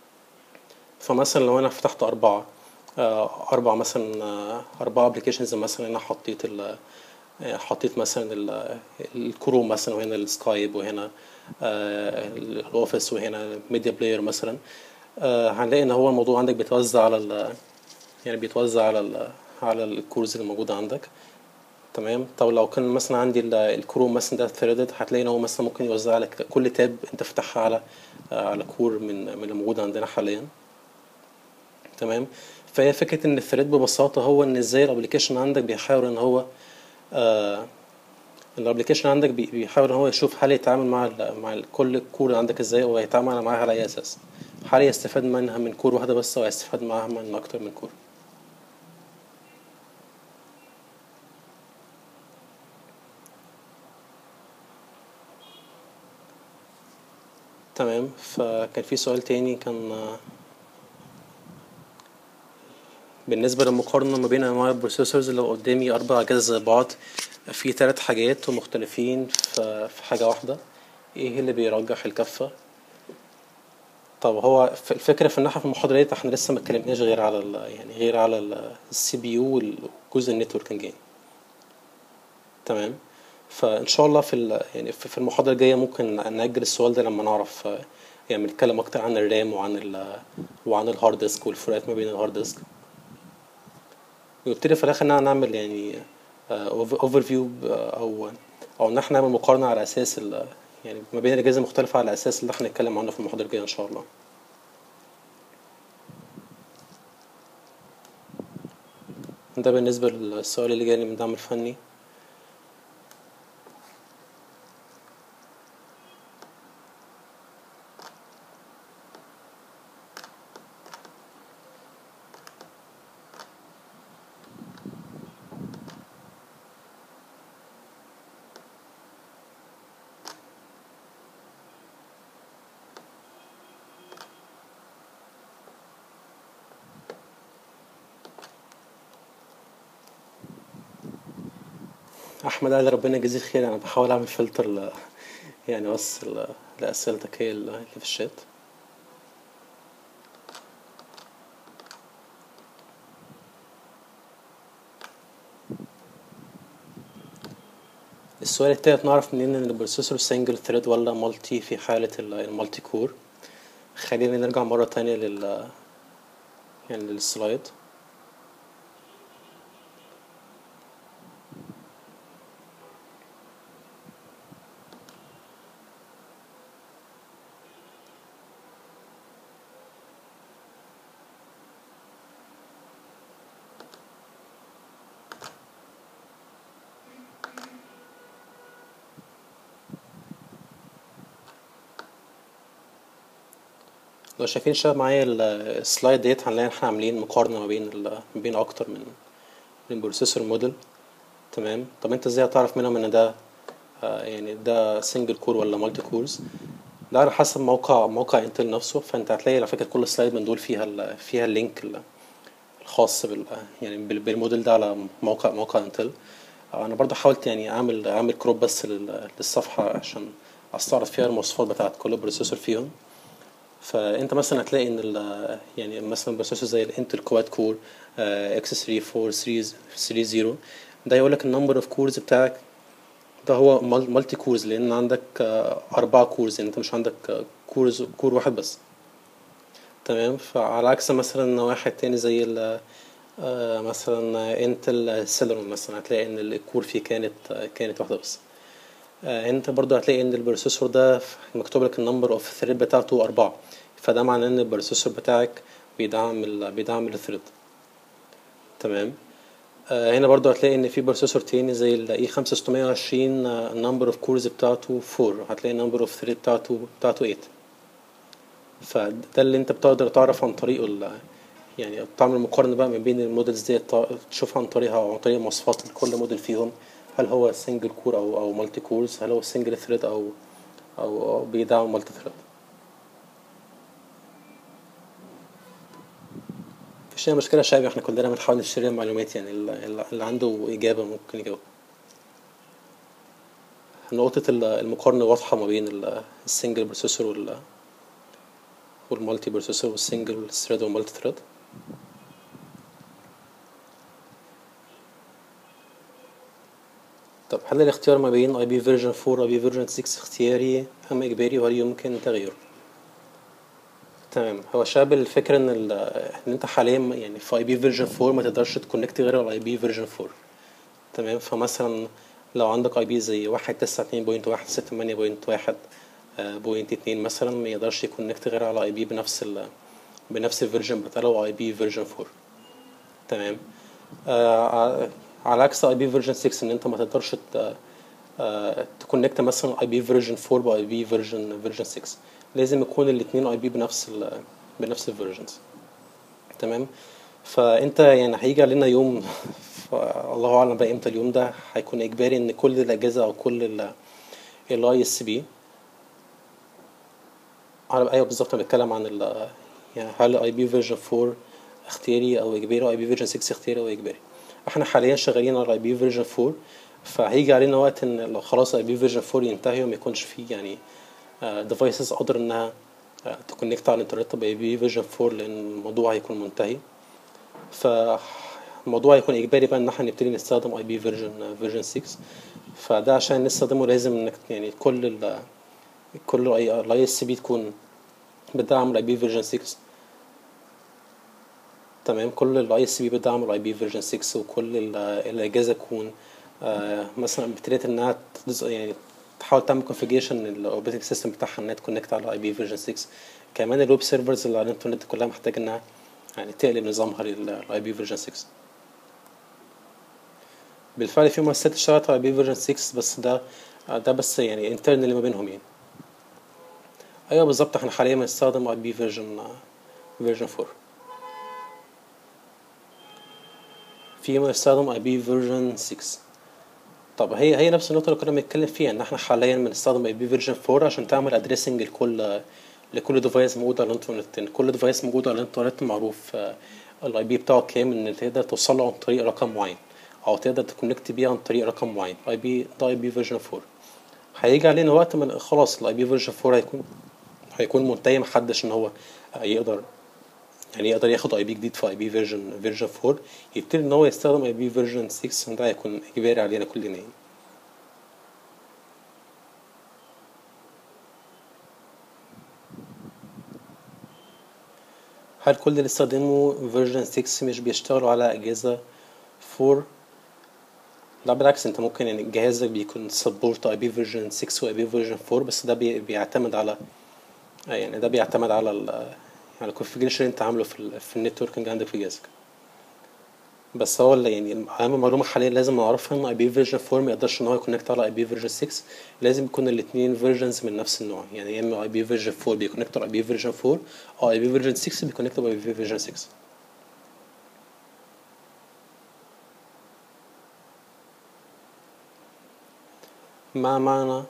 Speaker 1: فمثلا لو انا فتحت اربعة آه، اربع مثلا آه، اربع ابلكيشنز مثلا انا حطيت ال آه، حطيت مثلا ال- الكروم مثلا وهنا السكايب وهنا آه، الاوفيس وهنا ميديا بلاير مثلا آه، هنلاقي ان هو الموضوع عندك بيتوزع على ال يعني بيتوزع على ال على الكورز اللي موجودة عندك تمام طب لو كان مثلا عندي ال- الكروم مثلا ده ثريدد هتلاقي ان هو مثلا ممكن يوزع لك كل تاب انت فتحها على على كور من من اللي موجودة عندنا حاليا تمام فهي فكرة ان الثريد ببساطة هو ان ازاي الابلكيشن عندك بيحاول ان هو آه الابلكيشن عندك بي- بيحاول ان هو يشوف هل يتعامل مع ال مع ال كل كور عندك ازاي ويتعامل معاها على اي اساس هل يستفاد منها من كور واحدة بس او يستفاد معاها من اكتر من كور تمام فكان في سؤال تاني كان آه، بالنسبة للمقارنة ما بين أنواع البروسيسورز لو قدامي أربع أجهزة زي بعض في تلات حاجات ومختلفين في في حاجة واحدة إيه اللي بيرجح الكفة؟ طب هو ف- الفكرة في الناحية في المحاضرة ديت احنا لسه ما اتكلمناش غير على ال يعني غير على السي بي يو والجزء النتوركينج يعني تمام فإن شاء الله في ال يعني في في المحاضرة الجاية ممكن نأجل السؤال ده لما نعرف آه، يعني نتكلم أكتر عن الرام وعن ال وعن الهارد ديسك والفروقات ما بين الهارد ديسك ويبتدي في الاخر ان احنا نعمل يعني اوفر فيو او او ان احنا نعمل مقارنه على اساس ال- يعني ما بين الاجهزه المختلفه على اساس اللي احنا نتكلم عنه في المحاضره الجايه ان شاء الله ده بالنسبه للسؤال اللي جاني من الدعم الفني احمد قال ربنا يجزيه خير انا بحاول اعمل فلتر ل... يعني بس ل... لاسئلتك هي اللي في الشات السؤال التالت نعرف منين ان البروسيسور سنجل ثريد ولا مالتي في حالة المالتي كور خلينا نرجع مرة تانية لل يعني للسلايد لو شايفين شباب معايا السلايد ديت هنلاقي احنا عاملين مقارنة ما بين ال... ما بين أكتر من من بروسيسور موديل تمام طب انت ازاي هتعرف منهم ان ده آه يعني ده سنجل كور ولا مالتي كورز ده على حسب موقع موقع انتل نفسه فانت هتلاقي على فكرة كل سلايد من دول فيها ال... فيها اللينك الخاص بال يعني بالموديل ده على موقع موقع انتل انا برضو حاولت يعني اعمل اعمل كروب بس للصفحة عشان استعرض فيها المواصفات بتاعت كل بروسيسور فيهم فانت مثلا هتلاقي ان ال يعني مثلا بروسيسور زي الانتل كواد كور اكس 3430 ده يقول لك النمبر اوف كورز بتاعك ده هو مالتي كورز لان عندك اربعة كورز يعني انت مش عندك كورز كور واحد بس تمام فعلى عكس مثلا واحد تاني زي ال مثلا انتل سيلرون مثلا هتلاقي ان الكور فيه كانت كانت واحده بس انت برضو هتلاقي ان البروسيسور ده مكتوب لك النمبر اوف ثريد بتاعته أربعة فده معناه ان البروسيسور بتاعك بيدعم ال بيدعم الثريد تمام آه هنا برضو هتلاقي ان في بروسيسور تاني زي ال اي خمسة ستمية وعشرين النمبر اوف كورز بتاعته فور هتلاقي النمبر اوف ثريد بتاعته بتاعته ايت فده اللي انت بتقدر تعرف عن طريقه يعني تعمل مقارنة بقى ما بين المودلز ديت تشوف عن طريقها او عن طريق مواصفات كل موديل فيهم هل هو سنجل كور او او مالتي كورز هل هو سنجل ثريد او او, أو بيدعم مالتي ثريد مفيش اي مشكله شباب احنا كلنا بنحاول نشتري المعلومات يعني اللي عنده اجابه ممكن يجاوب نقطة المقارنة واضحة ما بين السنجل بروسيسور وال والمالتي بروسيسور والسنجل ثريد والمالتي ثريد طب هل الاختيار ما بين اي بي فيرجن 4 واي بي فيرجن 6 اختياري ام اجباري وهل يمكن تغييره تمام هو شاب الفكره ان ان انت حاليا يعني في اي بي فيرجن 4 ما تقدرش تكونكت غير على اي بي فيرجن 4 تمام فمثلا لو عندك اي بي زي واحد تسعة اتنين بوينت واحد ستة تمانية بوينت واحد بوينت اتنين مثلا ما يقدرش يكونكت غير على اي بي بنفس ال بنفس الفيرجن بتاعه او اي بي فيرجن 4 تمام آه على عكس اي بي فيرجن 6 ان انت ما تقدرش تكونكت مثلا اي بي فيرجن 4 باي بي فيرجن فيرجن 6 لازم يكون الاثنين اي بي بنفس ال بنفس الفيرجنز تمام فانت يعني هيجي علينا يوم الله اعلم بقى امتى اليوم ده هيكون اجباري ان كل الاجهزه او كل الاي اس بي ايوه بالظبط بنتكلم عن ال يعني هل اي بي فيرجن 4 اختياري او اجباري اي بي فيرجن 6 اختياري او اجباري احنا حاليا شغالين على اي بي فيرجن 4 فهيجي علينا وقت ان لو خلاص اي بي فيرجن 4 ينتهي وما يكونش فيه يعني ديفايسز قادر انها تكونكت على الانترنت باي بي فيرجن 4 لان الموضوع هيكون منتهي فالموضوع هيكون اجباري بقى ان احنا نبتدي نستخدم اي بي فيرجن فيرجن 6 فده عشان نستخدمه لازم انك يعني كل ال كل الاي اس بي تكون بتدعم الاي بي فيرجن 6 تمام كل الاي اس بي بتدعم الاي بي فيرجن 6 وكل الاجهزه تكون آه مثلا ابتدت انها يعني تحاول تعمل كونفيجريشن الاوبريتنج سيستم بتاعها انها تكونكت على اي بي فيرجن 6 كمان الويب سيرفرز اللي على الانترنت كلها محتاجه انها يعني تقلب نظامها للاي بي فيرجن 6 بالفعل في مؤسسات اشتغلت على اي بي فيرجن 6 بس ده ده بس يعني انترنال ما بينهم يعني ايوه بالظبط احنا حاليا بنستخدم اي بي فيرجن فيرجن 4 في بنستخدم اي بي فيرجن 6 طب هي هي نفس النقطة اللي كنا بنتكلم فيها ان احنا حاليا بنستخدم اي بي فيرجن 4 عشان تعمل ادريسنج لكل لكل ديفايس موجود على الانترنت ان كل ديفايس موجود على الانترنت معروف الاي بي بتاعه كام ان تقدر توصل له عن طريق رقم معين او تقدر تكونكت بيه عن طريق رقم معين اي بي ده اي بي فيرجن 4 هيجي علينا وقت ما خلاص الاي بي فيرجن 4 هيكون هيكون منتهي محدش ان هو يقدر يعني يقدر ياخد اي بي جديد في اي بي فيرجن فيرجن 4 يبتدي ان هو يستخدم اي بي فيرجن 6 ده هيكون اجباري علينا كلنا يعني هل كل اللي استخدموا فيرجن 6 مش بيشتغلوا على أجهزة 4 لا بالعكس انت ممكن يعني جهازك بيكون سبورت اي بي فيرجن 6 واي بي فيرجن 4 بس ده بي بيعتمد على يعني ده بيعتمد على ال على الكونفيجريشن اللي انت عامله في ال في النتوركينج عندك في جهازك بس هو اللي يعني اهم معلومه حاليا لازم نعرفها ان اي بي فيرجن 4 ما يقدرش ان هو يكونكت على اي بي فيرجن 6 لازم يكون الاثنين فيرجنز من نفس النوع يعني يا اما اي بي فيرجن 4 بيكونكت على اي بي فيرجن 4 او اي بي فيرجن 6 بيكونكت على اي بي فيرجن 6 ما معنى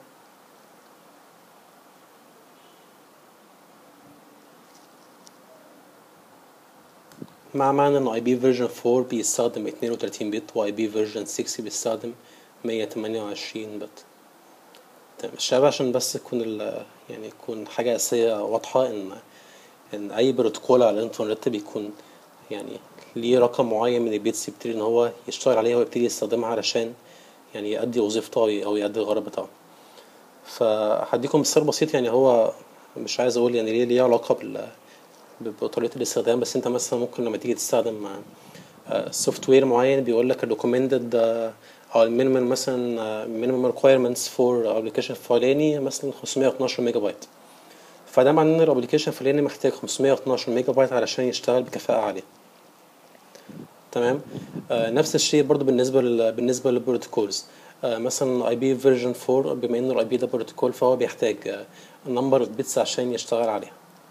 Speaker 1: مع معنى ان اي بي فيرجن 4 بيستخدم 32 بت واي بي فيرجن 6 بيستخدم 128 بت تمام الشباب عشان بس تكون ال يعني يكون حاجة أساسية واضحة إن إن أي بروتوكول على الإنترنت بيكون يعني ليه رقم معين من البيتس يبتدي إن هو يشتغل عليها ويبتدي يستخدمها علشان يعني يأدي وظيفته أو يأدي الغرض بتاعه فهديكم مثال بسيط يعني هو مش عايز أقول يعني ليه ليه علاقة بال بطريقة الاستخدام بس انت مثلا ممكن لما تيجي تستخدم سوفت وير معين بيقول لك الريكومندد او المينيمم مثلا مينيمم ريكويرمنتس فور ابلكيشن فلاني مثلا 512 ميجا بايت فده معناه ان الابلكيشن الفلاني محتاج 512 ميجا بايت علشان يشتغل بكفاءة عالية تمام آه نفس الشيء برضو بالنسبة لل بالنسبة للبروتوكولز آه مثلا اي بي فيرجن 4 بما انه الاي بي ده بروتوكول فهو بيحتاج نمبر اوف بيتس عشان يشتغل عليها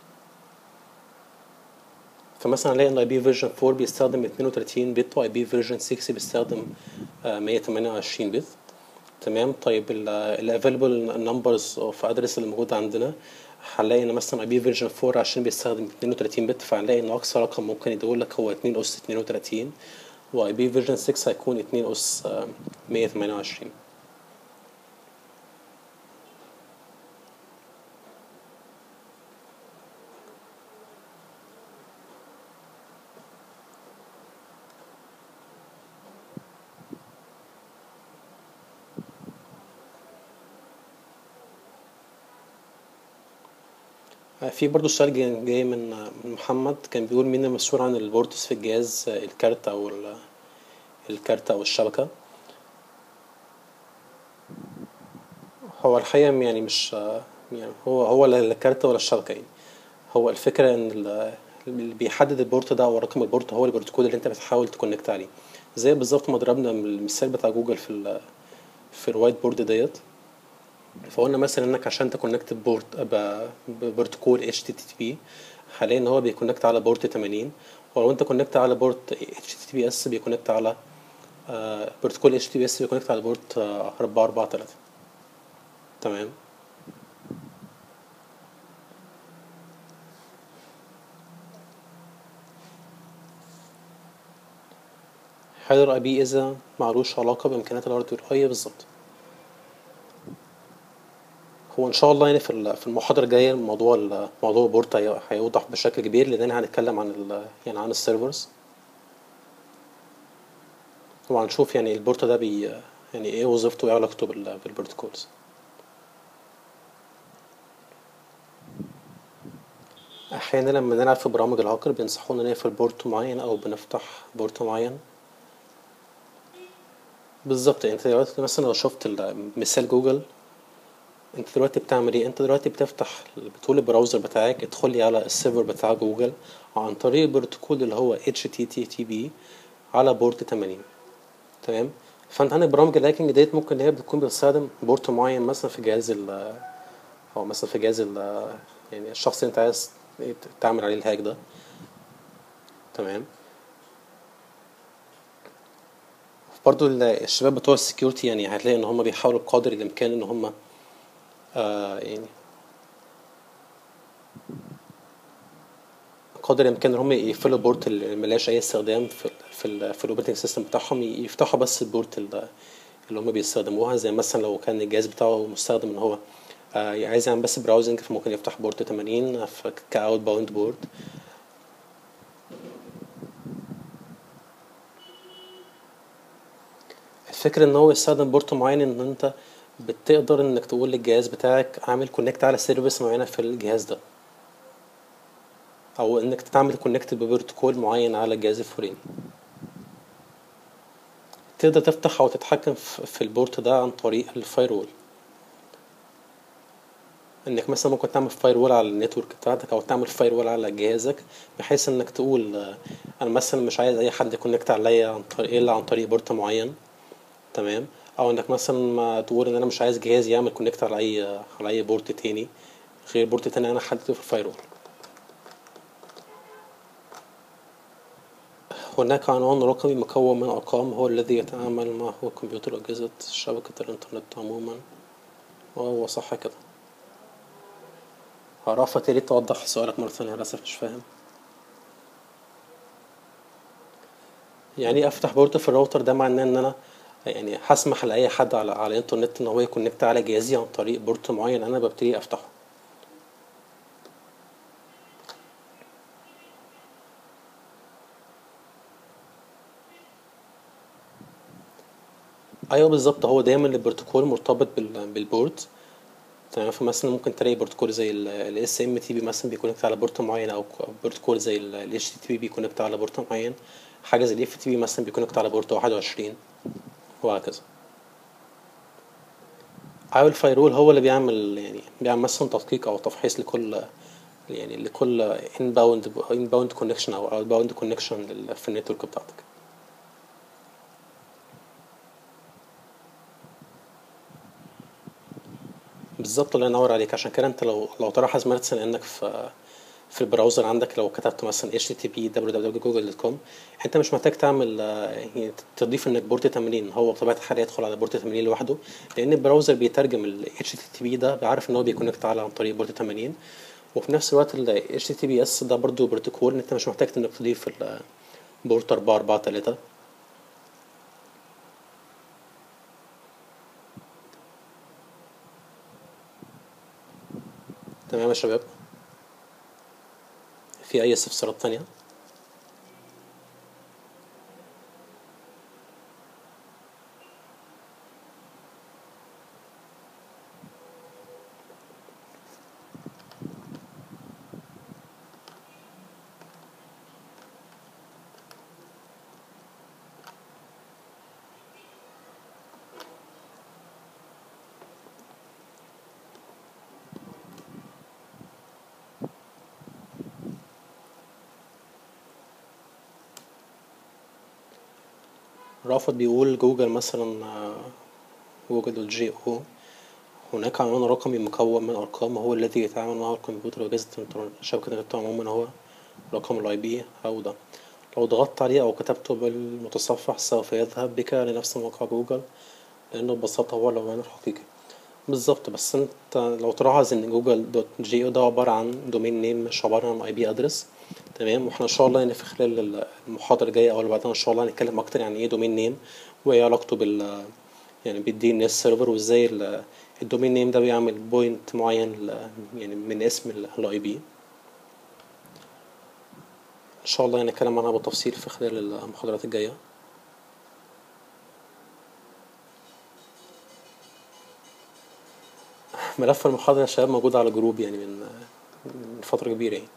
Speaker 1: فمثلا الاقي ان اي بي فيرجن 4 بيستخدم 32 بت واي بي فيرجن 6 بيستخدم 128 بت تمام طيب الافيلبل نمبرز اوف ادرس اللي موجوده عندنا هنلاقي ان مثلا اي بي فيرجن 4 عشان بيستخدم 32 بت فهنلاقي ان اقصى رقم ممكن يدور لك هو 2 اس 32 واي بي فيرجن 6 هيكون 2 اس 128 في برضه سؤال جاي من محمد كان بيقول مين المسؤول عن البورتس في الجهاز الكارت او الكارت او الشبكة هو الحقيقة يعني مش يعني هو هو لا الكارت ولا الشبكة يعني هو الفكرة ان اللي بيحدد البورت ده او رقم البورت هو البروتوكول اللي انت بتحاول تكونكت عليه زي بالظبط ما ضربنا المثال بتاع جوجل في ال في الوايت بورد ديت فقلنا مثلا انك عشان تكونكت بورت ببروتوكول اتش تي تي بي هلاقي ان هو بيكونكت على بورت 80 ولو انت كونكت على بورت اتش تي بي اس بيكونكت على بروتوكول اتش تي بي اس بيكونكت على بورت 443 تمام هل الاي بي اذا معلوش علاقة بامكانيات الهاردوير ايوه بالظبط هو ان شاء الله يعني في في المحاضره الجايه موضوع موضوع البورت هيوضح بشكل كبير لان هنتكلم عن ال يعني عن السيرفرز وهنشوف يعني البورت ده بي يعني ايه وظيفته وايه علاقته بالبروتوكولز احيانا لما نلعب في برامج الهاكر بينصحونا نقفل بورت معين او بنفتح بورت معين بالظبط انت دلوقتي مثلا لو شفت مثال جوجل انت دلوقتي بتعمل ايه انت دلوقتي بتفتح بتقول البراوزر بتاعك ادخل لي على السيرفر بتاع جوجل عن طريق البروتوكول اللي هو HTTP على بورت 80 تمام فانت عندك برامج الهاكينج ديت ممكن هي بتكون بتستخدم بورت معين مثلا في جهاز ال او مثلا في جهاز ال يعني الشخص اللي انت عايز تعمل عليه الهاك ده تمام برضو الشباب بتوع السكيورتي يعني هتلاقي ان هم بيحاولوا بقدر الامكان ان هم آه يعني قدر الامكان ان هم يقفلوا البورت اللي ملهاش اي استخدام في, في في ال في الاوبريتنج سيستم بتاعهم ي- يفتحوا بس البورت ال- اللي هم بيستخدموها زي مثلا لو كان الجهاز بتاعه مستخدم ان هو آه، عايز يعمل بس براوزنج فممكن يفتح بورت 80 كاوت باوند بورت الفكرة ان هو يستخدم بورت معين ان انت بتقدر انك تقول للجهاز بتاعك اعمل كونكت على سيرفيس معينة في الجهاز ده او انك تعمل كونكت ببروتوكول معين على الجهاز الفلاني تقدر تفتح او تتحكم في في البورت ده عن طريق الفايرول انك مثلا ممكن تعمل فايرول على النتورك بتاعتك او تعمل فايرول على جهازك بحيث انك تقول آه، انا مثلا مش عايز اي حد يكونكت عليا عن طريق الا عن طريق بورت معين تمام او انك مثلا ما تقول ان انا مش عايز جهازي يعمل كونكت على اي على اي بورت تاني غير بورت تاني انا حددته في الفايرول هناك عنوان رقمي مكون من أرقام هو الذي يتعامل معه كمبيوتر أجهزة شبكة الإنترنت عموما وهو صح كده رأفت يا ريت توضح سؤالك مرة ثانية للأسف مش فاهم يعني أفتح بورت في الراوتر ده معناه إن أنا يعني هسمح لأي حد على على الإنترنت إن هو يكونكت على جهازي عن طريق بورت معين أنا ببتدي أفتحه ايوه بالظبط هو دايما البروتوكول مرتبط بال- بالبورت تمام فمثلا ممكن تلاقي بروتوكول زي ال SMTP مثلا بيكونكت على بورت معين او ك- بروتوكول زي ال HTTP بيكونكت على بورت معين حاجه زي ال FTP مثلا بيكونكت على بورت 21 وهكذا ايوه الفايرول هو اللي بيعمل يعني بيعمل مثلا تدقيق او تفحيص لكل يعني لكل inbound inbound connection او outbound connection لل- في النتورك بتاعتك بالظبط الله ينور عليك عشان كده انت لو لو تلاحظ مثلا انك في في البراوزر عندك لو كتبت مثلا http www.google.com انت مش محتاج تعمل آه، يعني تضيف انك بورت 80 هو بطبيعه الحال يدخل على بورت 80 لوحده لان البراوزر بيترجم ال http ده بيعرف ان هو بيكونكت على عن طريق بورت 80 وفي نفس الوقت ال https ده برضو بروتوكول انت مش محتاج انك تضيف ال بورت 443 تمام يا شباب في اي استفسارات تانية رافض بيقول جوجل مثلا آه، جوجل دوت جي او هناك عنوان رقمي مكون من أرقام هو الذي يتعامل معه الكمبيوتر وأجهزة الإنترنت شبكة الإنترنت عموما هو رقم الاي بي أو ده لو ضغطت عليه أو كتبته بالمتصفح سوف يذهب بك لنفس موقع جوجل لأنه ببساطة هو العنوان الحقيقي بالظبط بس انت لو تلاحظ ان جوجل دوت جي او ده عبارة عن دومين نيم مش عبارة عن اي بي ادرس تمام واحنا ان شاء الله يعني في خلال المحاضرة الجاية او اللي بعدها ان شاء الله هنتكلم اكتر يعني ايه دومين نيم وايه علاقته بال يعني بالدي ان اس سيرفر وازاي ال- الدومين نيم ده بيعمل بوينت معين ل- يعني من اسم الاي بي ان شاء الله هنتكلم عنها بالتفصيل في خلال المحاضرات الجاية ملف المحاضرة يا شباب موجود على جروب يعني من من فترة كبيرة يعني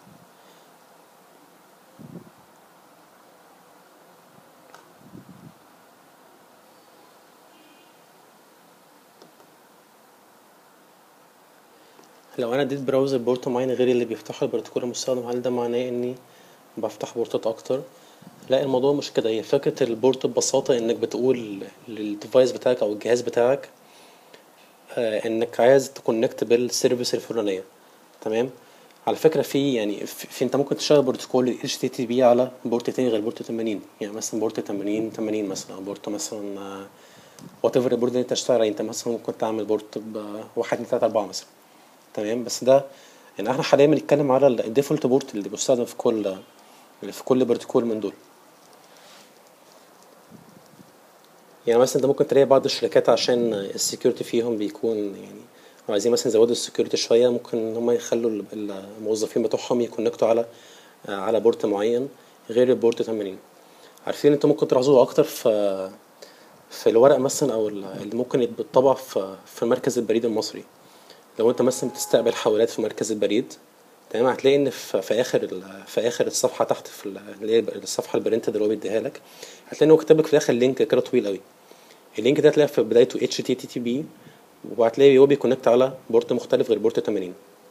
Speaker 1: لو انا اديت براوزر بورت معين غير اللي بيفتحه البروتوكول المستخدم هل ده معناه اني بفتح بورتات اكتر لا الموضوع مش كده هي فكرة البورت ببساطة انك بتقول للديفايس بتاعك او الجهاز بتاعك آه، انك عايز تكونكت بالسيرفيس الفلانية تمام على فكرة في يعني في, في انت ممكن تشغل بروتوكول ال HTTP على بورت تاني غير بورت 80 يعني مثلا بورت 80 80 مثلا أو بورت مثلا وات ايفر البورت اللي انت تشتغل عليه انت مثلا ممكن تعمل بورت ب 1 2 3 4 مثلا تمام بس ده يعني احنا حاليا بنتكلم على الديفولت بورت اللي بيستخدم في كل في كل بروتوكول من دول يعني مثلا انت ممكن تلاقي بعض الشركات عشان السكيورتي فيهم بيكون يعني عايزين مثلا يزودوا السكيورتي شويه ممكن ان هم يخلوا ال- الموظفين بتوعهم يكونكتوا على على بورت معين غير البورت 80 عارفين انتوا ممكن تلاحظوه اكتر في في الورق مثلا او ال- اللي ممكن يتطبع في في مركز البريد المصري لو انت مثلا بتستقبل حوالات في مركز البريد تمام هتلاقي ان في في اخر ال- في اخر الصفحه تحت في ال- اللي هي الصفحه البرنتد اللي هو بيديها لك هتلاقي ان هو كاتب لك في الاخر لينك كده طويل قوي اللينك ده هتلاقي في بدايته HTTP وهتلاقي هو بيكونكت على بورت مختلف غير بورت 80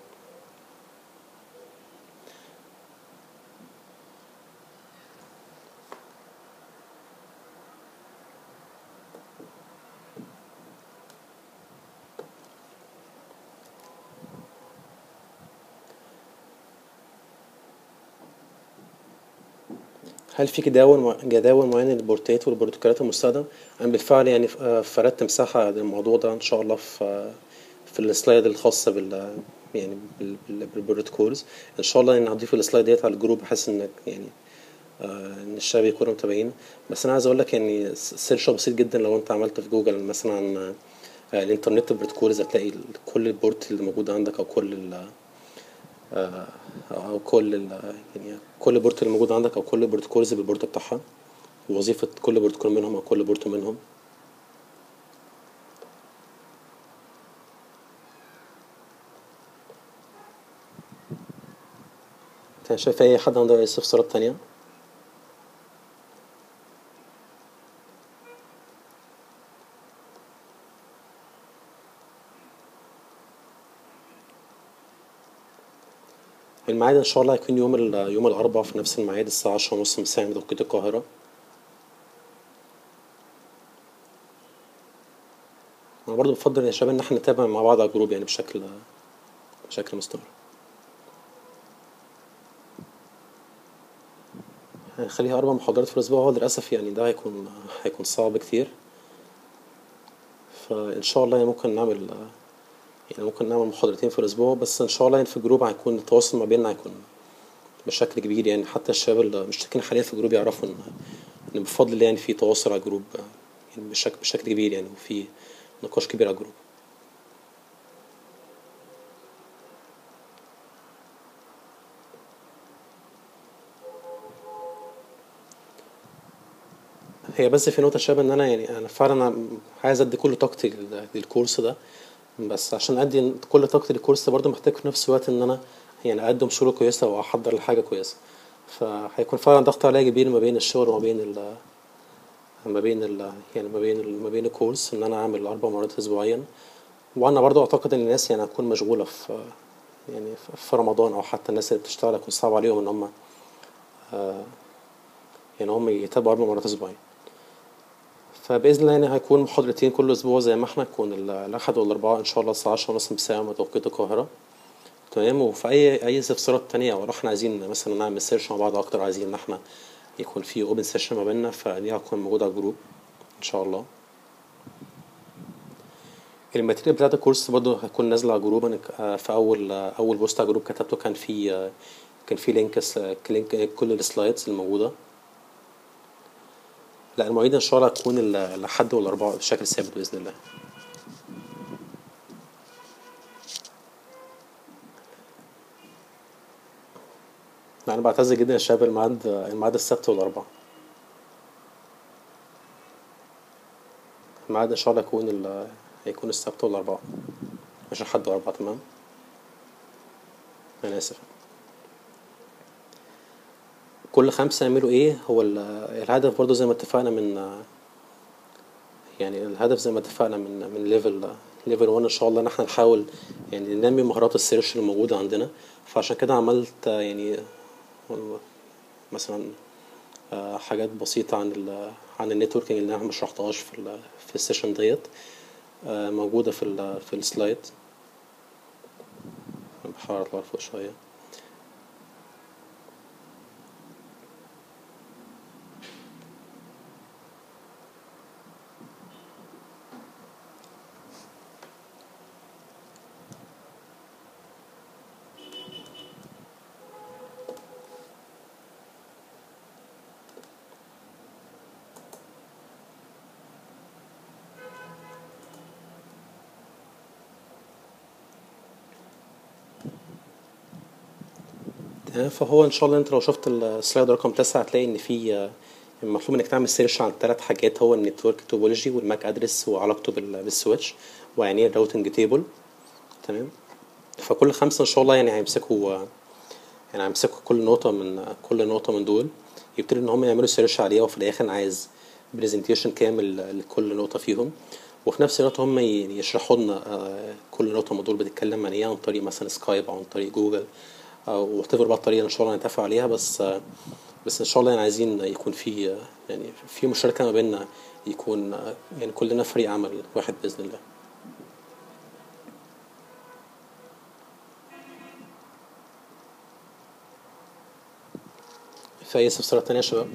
Speaker 1: هل في جداول مع- جداول معينة للبورتات والبروتوكولات المستخدمة؟ أنا بالفعل يعني ف- آه، فردت مساحة للموضوع ده إن شاء الله في في السلايد الخاصة بال يعني بال- بال- بالبروتوكولز إن شاء الله يعني هضيف السلايد ديت على الجروب بحيث إنك يعني آه، إن الشباب يكونوا متابعين بس أنا عايز أقول لك يعني س- سيرش بسيط جدا لو أنت عملت في جوجل مثلا عن آه، الإنترنت بروتوكولز هتلاقي ال- كل البورت اللي موجود عندك أو كل ال آه، او كل ال يعني كل بورت اللي موجود عندك او كل بروتوكولز بالبورت بتاعها ووظيفة كل بروتوكول منهم او كل بورت منهم انت شايف اي حد عنده اي استفسارات تانية الميعاد ان شاء الله هيكون يوم ال- يوم الاربعاء في نفس الميعاد الساعة عشرة ونص مساء بتوقيت القاهرة انا برضو بفضل يا شباب ان احنا نتابع مع بعض على الجروب يعني بشكل بشكل مستمر هنخليها أربع محاضرات في الأسبوع هو للأسف يعني ده هيكون هيكون صعب كتير فإن شاء الله يعني ممكن نعمل يعني ممكن نعمل محاضرتين في الأسبوع بس إن شاء الله يعني في الجروب هيكون التواصل ما بيننا هيكون بشكل كبير يعني حتى الشباب اللي مشتركين حاليا في الجروب يعرفوا إن إن بفضل الله يعني في تواصل على الجروب يعني بشكل بشكل كبير يعني وفي نقاش كبير على الجروب هي بس في نقطة شباب إن أنا يعني أنا فعلا عايز أدي كل طاقتي لل- للكورس ده بس عشان أدي كل طاقتي للكورس ده برضه محتاج في نفس الوقت إن أنا يعني أقدم شغل كويسة وأحضر لحاجة كويسة فهيكون فعلا ضغط عليا كبير ما بين الشغل وما بين ال ما بين ال يعني ما بين ال ما بين الكورس إن أنا أعمل أربع مرات أسبوعيا وأنا برضه أعتقد إن الناس يعني هتكون مشغولة في يعني في رمضان أو حتى الناس اللي بتشتغل هيكون صعب عليهم إن هم آه، يعني هم يتابعوا أربع مرات أسبوعيا فبإذن الله يعني هيكون محاضرتين كل أسبوع زي ما احنا يكون ال- الأحد والأربعاء إن شاء الله الساعة عشرة ونص مساء بتوقيت القاهرة تمام وفي أي أي استفسارات تانية أو لو احنا عايزين مثلا نعمل سيرش مع بعض أكتر عايزين إن احنا يكون في أوبن سيشن ما بيننا فدي هتكون موجودة على الجروب إن شاء الله الماتيريال بتاعت الكورس برضه هتكون نازلة على الجروب أنا ك- آه، في أول آه، أول بوست على الجروب كتبته كان في آه، كان في لينك لينك كل السلايدز الموجودة لا المواعيد إن شاء الله هتكون ال- الأحد والأربعاء بشكل ثابت بإذن الله أنا بعتذر جدا يا شباب الميعاد الميعاد السبت والأربعاء الميعاد إن شاء الله هيكون ال... هيكون السبت والأربعاء مش الأحد والأربعاء تمام أنا آسف كل خمسة يعملوا إيه هو ال- الهدف برضو زي ما اتفقنا من يعني الهدف زي ما اتفقنا من من ليفل ليفل 1 ان شاء الله ان احنا نحاول يعني ننمي مهارات السيرش اللي موجوده عندنا فعشان كده عملت آه، يعني مثلا آه، حاجات بسيطه عن ال عن النتوركينج اللي انا ما شرحتهاش في ال في السيشن ديت آه، موجوده في ال في السلايد بحاول اطلع فوق شويه آه، فهو ان شاء الله انت لو شفت السلايد رقم تسعة هتلاقي ان في آه، مطلوب انك تعمل سيرش عن ثلاث حاجات هو النتورك توبولوجي والماك ادرس وعلاقته بال- بالسويتش ويعني ايه الراوتنج تيبل تمام فكل خمسة ان شاء الله يعني هيمسكوا آه، يعني هيمسكوا كل نقطة من كل نقطة من دول يبتدوا ان هم يعملوا سيرش عليها وفي الاخر أنا عايز برزنتيشن كامل لكل نقطة فيهم وفي نفس الوقت هم ي- يشرحوا لنا آه، كل نقطة من دول بتتكلم عن ايه عن طريق مثلا سكايب او عن طريق جوجل او وات بقى الطريقة ان شاء الله نتفق عليها بس آه، بس ان شاء الله يعني عايزين يكون في آه، يعني في مشاركة ما بيننا يكون آه، يعني كلنا فريق عمل واحد بإذن الله في أي استفسارات تانية يا شباب؟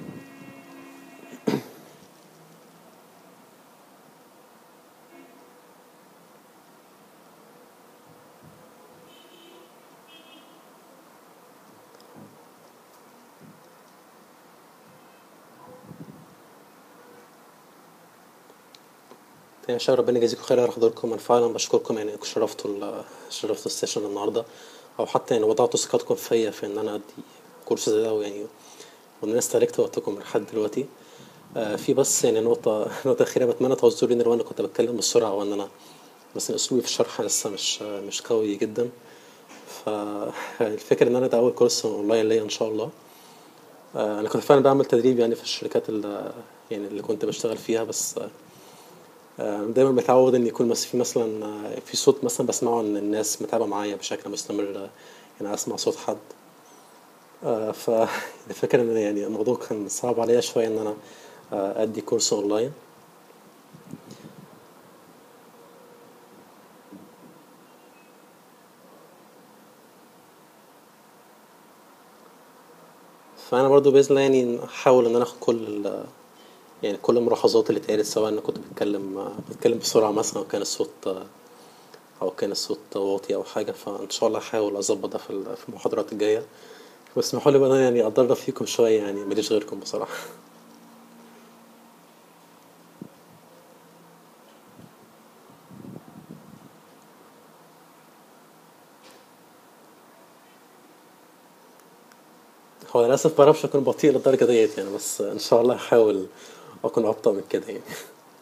Speaker 1: تمام يا شباب ربنا يجازيكم خير على حضوركم انا فعلا بشكركم يعني انكم شرفتوا ال- شرفتوا السيشن النهارده او حتى يعني وضعتوا ثقتكم فيا في ان انا ادي كورس زي ده ويعني وان انا استهلكت وقتكم لحد دلوقتي آه في بس يعني نقطة نقطة أخيرة بتمنى تعذروني لو أنا كنت بتكلم بسرعة وإن أنا مثلا أسلوبي في الشرح لسه مش مش قوي جدا فالفكرة إن أنا ده أول كورس أونلاين ليا إن شاء الله آه أنا كنت فعلا بعمل تدريب يعني في الشركات اللي يعني اللي كنت بشتغل فيها بس آه آه، دايما متعود ان يكون بس في مثلا آه، في صوت مثلا بسمعه ان الناس متابعه معايا بشكل مستمر آه، يعني اسمع صوت حد آه، فالفكرة ان يعني الموضوع كان صعب عليا شوية ان انا آه، ادي كورس اونلاين فانا برضو باذن الله يعني احاول ان انا اخد كل ال- يعني كل الملاحظات اللي اتقالت سواء انا كنت بتكلم آه، بتكلم بسرعة مثلا او كان الصوت آه، او كان الصوت واطي او حاجة فان شاء الله احاول اظبط ده في ال- في المحاضرات الجاية واسمحوا لي بقى يعني اتدرب فيكم شوية يعني ماليش غيركم بصراحة هو للأسف معرفش أكون بطيء للدرجة ديت يعني بس إن شاء الله هحاول أكون أبطأ من كده يعني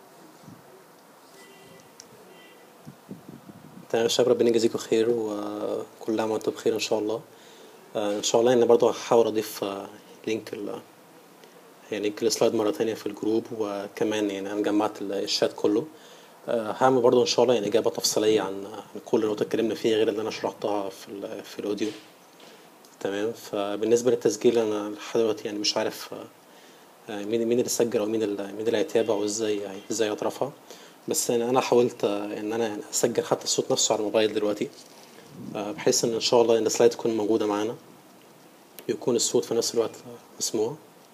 Speaker 1: تمام يا شباب ربنا يجازيكم خير وكل عام وأنتم بخير إن شاء الله آه، إن شاء الله يعني برضه هحاول أضيف آه، لينك ال يعني لينك السلايد مرة تانية في الجروب وكمان يعني أنا جمعت ال- الشات كله آه، هعمل برضه إن شاء الله يعني إجابة تفصيلية عن عن كل نقطة اتكلمنا فيها غير اللي أنا شرحتها في ال- في الأوديو تمام فبالنسبة للتسجيل أنا لحد دلوقتي يعني مش عارف آه، آه، مين مين اللي سجل او مين اللي مين اللي هيتابع وازاي يعني ازاي اترفع بس يعني انا حاولت آه، ان انا يعني اسجل حتى الصوت نفسه على الموبايل دلوقتي آه، بحيث ان ان شاء الله ان السلايد تكون موجوده معانا يكون الصوت في نفس الوقت آه، مسموع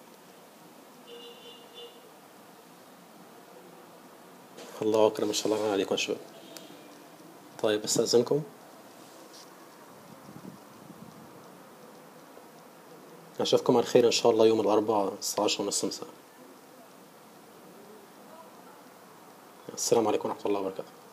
Speaker 1: الله اكرم ما شاء الله عليكم يا شباب طيب استاذنكم اشوفكم على خير ان شاء الله يوم الاربعاء الساعه 10 ونص مساء السلام عليكم ورحمه الله وبركاته